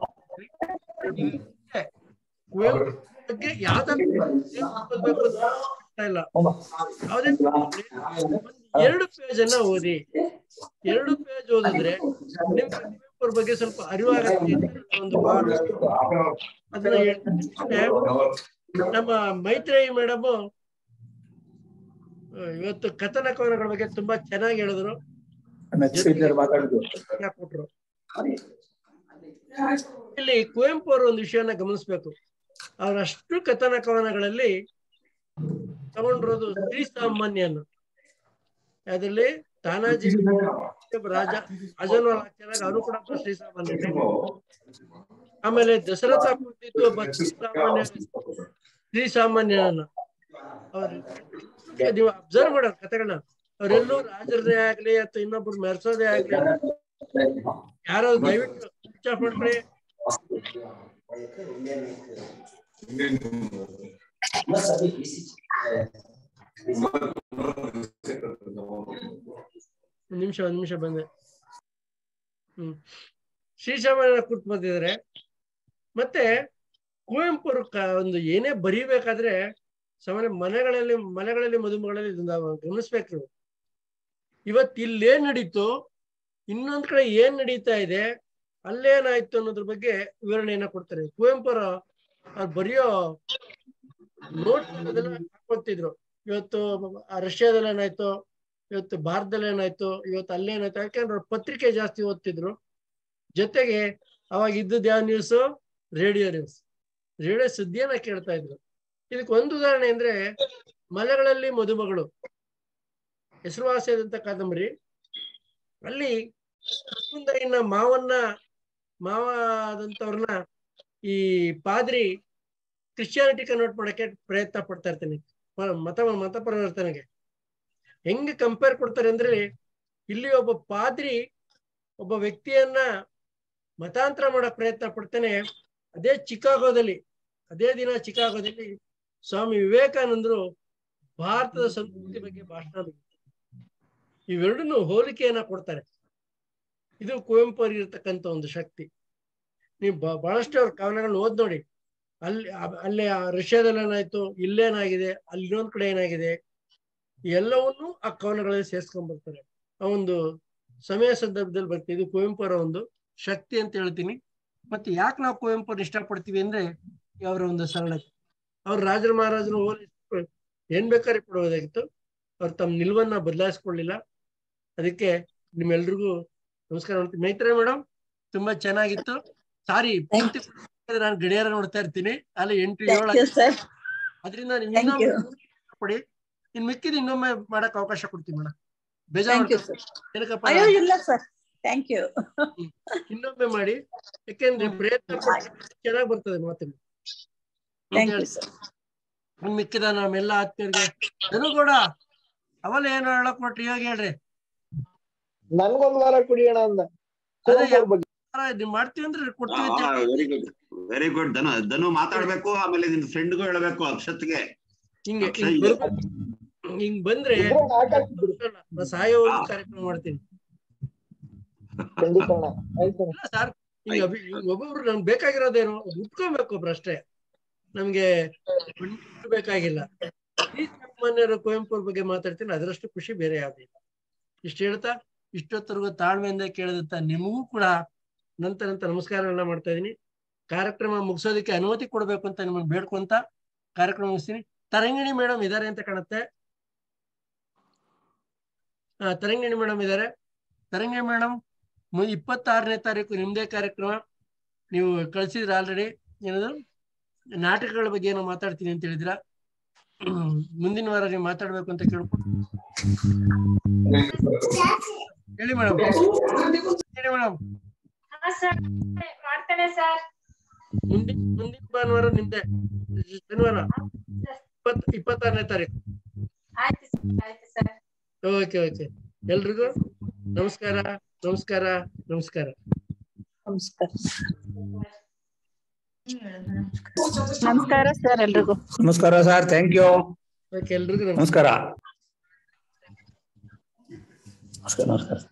Speaker 2: ಕುವೆಂಪು ಬಗ್ಗೆ ಯಾವ್ದಾದ್ರು ಓದ್ಬೇಕು ಅಂತ ಆಗ್ತಾ ಇಲ್ಲ ಯಾವುದೇ ಒಂದ್ ಎರಡು ಪೇಜ್ ಅನ್ನ ಓದಿ ಎರಡು ಪೇಜ್ ಓದಿದ್ರೆ ನಿಮ್ಗೆ ಕುವೆಂಪು ಅವ್ರ ಬಗ್ಗೆ ಸ್ವಲ್ಪ ಅರಿವಾಗತ್ತೆ ಅಂತ ನನ್ನ ಒಂದು ಭಾವನೆ ಅದನ್ನ ಹೇಳ್ತೀನಿ. ಮತ್ತೆ ನಮ್ಮ ಮೈತ್ರೇಯಿ ಮೇಡಮ್ ಇವತ್ತು ಕಥನ ಕವನಗಳ ಬಗ್ಗೆ ತುಂಬಾ ಚೆನ್ನಾಗಿ ಹೇಳಿದ್ರು
Speaker 8: ಮೆಚ್ಚಿದ್ದಾರೆ ಮಾತಾಡುದು
Speaker 2: ಕೊಟ್ರು ಇಲ್ಲಿ ಕುವೆಂಪು ಅವರು ಒಂದು ವಿಷಯನ ಗಮನಿಸ್ಬೇಕು ಅವರಷ್ಟು ಕಥನ ಕವನಗಳಲ್ಲಿ ತಗೊಂಡಿರೋದು ಶ್ರೀ ಸಾಮಾನ್ಯನ ಅದರಲ್ಲಿ ತಾನಾಜಿ ರಾಜ ರಾಜನ ಚೆನ್ನಾಗಿ ಅವರು ಕೂಡ ಒಬ್ಬ ಶ್ರೀ ಸಾಮಾನ್ಯ ಆಮೇಲೆ ದಶರಥ ಪಂಡಿತ್ ಒಬ್ಬ ಶ್ರೀ ಸಾಮಾನ್ಯ ಶ್ರೀ ಸಾಮಾನ್ಯನ ಅವರು ಅದಕ್ಕೆ ನೀವು ಅಬ್ಸರ್ವ್ ಮಾಡೋರು ಕತೆಗಳನ್ನ ಅವರೆಲ್ಲೂ ರಾಜರದೇ ಆಗ್ಲಿ ಅಥವಾ ಇನ್ನೊಬ್ರು ಮೆರ್ಸೋದೇ ಆಗ್ಲಿ ಯಾರೋ ದಯವಿಟ್ಟು ಸ್ವಿಚ್ ಆಫ್ ಮಾಡ್ಕೊಳ್ಳಿ ಒಂದ್ ನಿಮಿಷ ಒಂದ್ ನಿಮಿಷ ಬಂದೆ ಹ್ಮ್ ಶ್ರೀಶಾಮಣ್ಣ ಕೂತ್ ಬಂದಿದ್ದಾರೆ ಮತ್ತೆ ಕುವೆಂಪು ಅವ್ರು ಕ- ಒಂದು ಏನೇ ಬರೀಬೇಕಾದ್ರೆ ಸಾಮಾನ್ಯ ಮನೆಗಳಲ್ಲಿ ಮನೆಗಳಲ್ಲಿ ಮದುಮಗಳಲ್ಲಿ ಇದನ್ನ ಗಮನಿಸ್ಬೇಕು ನೀವು. ಇವತ್ ಇಲ್ಲೇನ್ ನಡೀತು ಇನ್ನೊಂದ್ ಕಡೆ ಏನ್ ನಡೀತಾ ಇದೆ ಅಲ್ಲೇನಾಯ್ತು ಅನ್ನೋದ್ರ ಬಗ್ಗೆ ವಿವರಣೆಯನ್ನ ಕೊಡ್ತಾರೆ ಕುವೆಂಪು ಅವರ ಅವ್ರು ಬರೆಯೋ ನೋಟ್ ಅದೆಲ್ಲ ಹಾಕೊಳ್ತಿದ್ರು ಇವತ್ತು ಆ ರಷ್ಯಾದಲ್ಲಿ ಏನಾಯ್ತು ಇವತ್ತು ಭಾರತದಲ್ಲಿ ಏನಾಯ್ತು ಇವತ್ತು ಅಲ್ಲೇನಾಯ್ತು ಯಾಕೆಂದ್ರೆ ಅವ್ರು ಪತ್ರಿಕೆ ಜಾಸ್ತಿ ಓದ್ತಿದ್ರು ಜೊತೆಗೆ ಅವಾಗ ಇದ್ದದ್ದು ಯಾವ ನ್ಯೂಸ್ ರೇಡಿಯೋ ನ್ಯೂಸ್ ರೇಡಿಯೋ ಸುದ್ದಿಯನ್ನ ಕೇಳ್ತಾ ಇದ್ರು ಇದಕ್ಕೆ ಒಂದು ಉದಾಹರಣೆ ಅಂದ್ರೆ ಮಲೆಗಳಲ್ಲಿ ಮದುಮಗಳು ಹೆಸರುವಾಸಿಯಾದಂತ ಕಾದಂಬರಿ ಅಲ್ಲಿ ಮುಕುಂದಯ್ಯನ ಮಾವನ್ನ ಮಾವ ಆದಂತವ್ರನ್ನ ಈ ಪಾದ್ರಿ ಕ್ರಿಶ್ಚಿಯಾನಿಟಿ ಕನ್ವರ್ಟ್ ಮಾಡಕ್ಕೆ ಪ್ರಯತ್ನ ಪಡ್ತಾ ಇರ್ತಾನೆ ಮ- ಮತ ಮತ ಪರಿವರ್ತನೆಗೆ ಹೆಂಗೆ ಕಂಪೇರ್ ಕೊಡ್ತಾರೆ ಅಂದ್ರೆ ಇಲ್ಲಿ ಒಬ್ಬ ಪಾದ್ರಿ ಒಬ್ಬ ವ್ಯಕ್ತಿಯನ್ನ ಮತಾಂತರ ಮಾಡಕ್ ಪ್ರಯತ್ನ ಪಡ್ತಾನೆ ಅದೇ ಚಿಕಾಗೋದಲ್ಲಿ ಅದೇ ದಿನ ಚಿಕಾಗೋದಲ್ಲಿ ಸ್ವಾಮಿ ವಿವೇಕಾನಂದರು ಭಾರತದ ಸಂಸ್ಕೃತಿ ಬಗ್ಗೆ ಭಾಷಣ ಮಾಡಿದ್ರು. ಇವೆರಡನ್ನು ಹೋಲಿಕೆಯನ್ನ ಕೊಡ್ತಾರೆ ಇದು ಕುವೆಂಪು ಅವ್ರಿಗೆ ಇರ್ತಕ್ಕಂಥ ಒಂದು ಶಕ್ತಿ ನೀವು ಬ- ಬಹಳಷ್ಟು ಅವ್ರ ಕವನಗಳನ್ನ ಓದ್ ನೋಡಿ ಅಲ್ಲಿ ಆ- ಅಲ್ಲಿ ಆ ರಷ್ಯಾದಲ್ಲಿ ಏನಾಯ್ತು ಇಲ್ಲೇನಾಗಿದೆ ಅಲ್ಲಿ ಇನ್ನೊಂದ್ ಕಡೆ ಏನಾಗಿದೆ ಎಲ್ಲವನ್ನೂ ಆ ಕವನಗಳಲ್ಲಿ ಸೇರ್ಸ್ಕೊಂಡ್ ಬರ್ತಾರೆ ಆ ಒಂದು ಸಮಯ ಸಂದರ್ಭದಲ್ಲಿ ಬರ್ತೀವಿ ಇದು ಕುವೆಂಪು ಅವರ ಒಂದು ಶಕ್ತಿ ಅಂತ ಹೇಳ್ತೀನಿ ಮತ್ತೆ ಯಾಕೆ ನಾವು ಕುವೆಂಪು ಅವ್ರನ್ನ ಇಷ್ಟಪಡ್ತೀವಿ ಅಂದ್ರೆ ಅವರ ಒಂದು ಸರಳತೆ ಅವ್ರು ರಾಜರ ಮಹಾರಾಜರು ಹೋಲಿಸಿ ಏನ್ ಬೇಕಾದ್ರೆ ಕೊಡೋದಾಗಿತ್ತು ಅವ್ರು ತಮ್ಮ ನಿಲುವನ್ನ ಬದಲಾಯಿಸ್ಕೊಳ್ಳಿಲ್ಲ ಅದಕ್ಕೆ ನಿಮ್ಮೆಲ್ರಿಗೂ ನಮಸ್ಕಾರ ಮಾಡ್ತೀನಿ ಮೈತ್ರಿ ಮೇಡಮ್ ತುಂಬಾ ಚೆನ್ನಾಗಿತ್ತು ಸಾರಿ ಪೂರ್ತಿ ನಾನು ಗಡಿಯಾರ ನೋಡ್ತಾ ಇರ್ತೀನಿ ಅಲ್ಲಿ ಎಂಟು ಏಳು
Speaker 7: ಥ್ಯಾಂಕ್ ಯು ಸರ್
Speaker 2: ಅದರಿಂದ ನೀವು
Speaker 7: Thank you.
Speaker 2: ಇನ್ನೊಮ್ಮೆ ಕೊಡಿ ಇನ್ ಮಿಕ್ಕಿದ ಇನ್ನೊಮ್ಮೆ ಮಾಡಕ್ ಅವಕಾಶ ಕೊಡ್ತೀನಿ ಮೇಡಮ್ ಬೇಜಾರ್
Speaker 7: ಥ್ಯಾಂಕ್ ಯು ಸರ್
Speaker 2: ಏನಕ್ಕಪ್ಪ
Speaker 7: ಅಯ್ಯೋ ಇಲ್ಲ ಸರ್ ಥ್ಯಾಂಕ್ ಯು
Speaker 2: ಇನ್ನೊಮ್ಮೆ ಮಾಡಿ ಯಾಕೆಂದ್ರೆ ಪ್ರಯತ್ನ ಚೆನ್ನಾಗಿ ಬರ್ತದೆ ಮಾತಿನ
Speaker 7: ಥ್ಯಾಂಕ್ ಯು ಸರ್
Speaker 2: ಇನ್ ಮಿಕ್ಕಿದ ನಮ್ಮೆಲ್ಲ ಆತ್ಮೀಯರಿಗೆ ಕೂಡ ಅವಲ್ಲ ಏನು ಹೇಳಕ್ ಕೊಟ್ರಿ ಇವಾಗ ಹೇಳ್ರಿ
Speaker 4: ನನ್ಗೊಂದ್ ವಾರ ಕುಡಿಯೋಣ ಅಂದ
Speaker 2: ಅದೇ
Speaker 4: ಕುವೆಂಪು ಅವ್ರ ಬಗ್ಗೆ
Speaker 2: ಯಾರ ನೀವ್ ಮಾಡ್ತೀವಿ ಅಂದ್ರೆ ಕೊಡ್ತೀವಿ ಅಂತ ಹೇಳಿ.
Speaker 3: Very good very good Dhanu Dhanu ಮಾತಾಡ್ಬೇಕು ಆಮೇಲೆ ನಿನ್ ಫ್ರೆಂಡ್ಗೂ ಹೇಳ್ಬೇಕು ಅಕ್ಷತ್ಗೆ
Speaker 2: ಹಿಂಗೆ
Speaker 3: ಅಕ್ಷಯ್
Speaker 2: ಹಿಂಗ್
Speaker 3: ಇದೆ.
Speaker 2: ಬರ್ಬೇಕು. ಹಿಂಗ್ ಬಂದ್ರೆ
Speaker 4: ಇದ್ರೆ ನಾಲ್ಕಾಕ್ಬಿಡು.
Speaker 2: ನಾ ಸಾಯೋವರೆಗೂ ಕಾರ್ಯಕ್ರಮ ಮಾಡ್ತೀನಿ
Speaker 4: ಖಂಡಿತ ಅಣ್ಣ ಆಯ್ತು ಅಣ್ಣ.
Speaker 2: ಇಲ್ಲ ಸರ್ ಹಿಂಗ ಅಭಿ ಹಿಂಗ್ ಒಬ್ಬೊಬ್ರು ನಮ್ಗೆ ಬೇಕಾಗಿರೋದೇನು ಉಟ್ಕೊಬೇಕು ಒಬ್ರು ಅಷ್ಟೇ ನಮ್ಗೆ ಪಂಡಿತರು ಬೇಕಾಗಿಲ್ಲ ಈ ಸಾಮಾನ್ಯರು ಕುವೆಂಪು ಅವ್ರ ಬಗ್ಗೆ ಮಾತಾಡ್ತೀನಿ ಅದರಷ್ಟು ಖುಷಿ ಬೇರೆ ಯಾವ್ದಿಲ್ಲ ಇಷ್ಟು ಹೇಳ್ತಾ ಇಷ್ಟೊತ್ತರೆಗೂ ತಾಳ್ಮೆಯಿಂದ ಕೇಳಿದಂತ ನಿಮಗೂ ಕೂಡ ನಂತರ ನಂತರ ನಮಸ್ಕಾರಗಳನ್ನ ಮಾಡ್ತಾ ಇದೀನಿ ಕಾರ್ಯಕ್ರಮ ಮುಗಿಸೋದಕ್ಕೆ ಅನುಮತಿ ಕೊಡ್ಬೇಕು ಅಂತ ನಿಮಗೆ ಬೇಡ್ಕೊಂತ ಕಾರ್ಯಕ್ರಮ ಮುಗಿಸ್ತೀನಿ ತರಂಗಿಣಿ ಮೇಡಮ್ ಇದಾರೆ ಅಂತ ಕಾಣುತ್ತೆ ಹಾ ತರಂಗಿಣಿ ಮೇಡಮ್ ಇದಾರೆ ತರಂಗಿಣಿ ಮೇಡಮ್ ಇಪ್ಪತ್ತಾರನೇ ತಾರೀಕು ನಿಮ್ದೇ ಕಾರ್ಯಕ್ರಮ ನೀವು ಕಳ್ಸಿದ್ರ ಆಲ್ರೆಡಿ ಏನದು ನಾಟಕಗಳ ಬಗ್ಗೆ ಏನೋ ಮಾತಾಡ್ತೀನಿ ಅಂತ ಹೇಳಿದ್ರ ಮುಂದಿನ ವಾರ ನೀವು ಮಾತಾಡ್ಬೇಕು ಅಂತ ಕೇಳ್ಕೊಂಡು ಹೇಳಿ ಮೇಡಮ್ ಹೇಳಿ ಮೇಡಮ್
Speaker 6: ಹಾ ಸರ್ ಮಾಡ್ತೇನೆ ಸರ್
Speaker 2: ಮುಂದಿನ ಮುಂದಿನ ಭಾನುವಾರ ನಿಮ್ದೆ ಶನಿವಾರ ಇಪ್ಪತ್ ಇಪ್ಪತ್ತಾರನೇ ತಾರೀಕು
Speaker 6: ಆಯ್ತು ಸರ್ ಆಯ್ತು ಸರ್
Speaker 2: ಓಕೆ ಓಕೆ ಎಲ್ರಿಗೂ ನಮಸ್ಕಾರ ನಮಸ್ಕಾರ ನಮಸ್ಕಾರ
Speaker 7: ನಮಸ್ಕಾರ ನಮಸ್ಕಾರ ಸರ್ ಎಲ್ರಿಗೂ
Speaker 8: ನಮಸ್ಕಾರ ಸರ್ ಥ್ಯಾಂಕ್ ಯು
Speaker 2: ಓಕೆ ಎಲ್ರಿಗೂ ನಮಸ್ಕಾರ
Speaker 8: ನಮಸ್ಕಾರ ನಮಸ್ಕಾರ ನಮಸ್ಕಾರ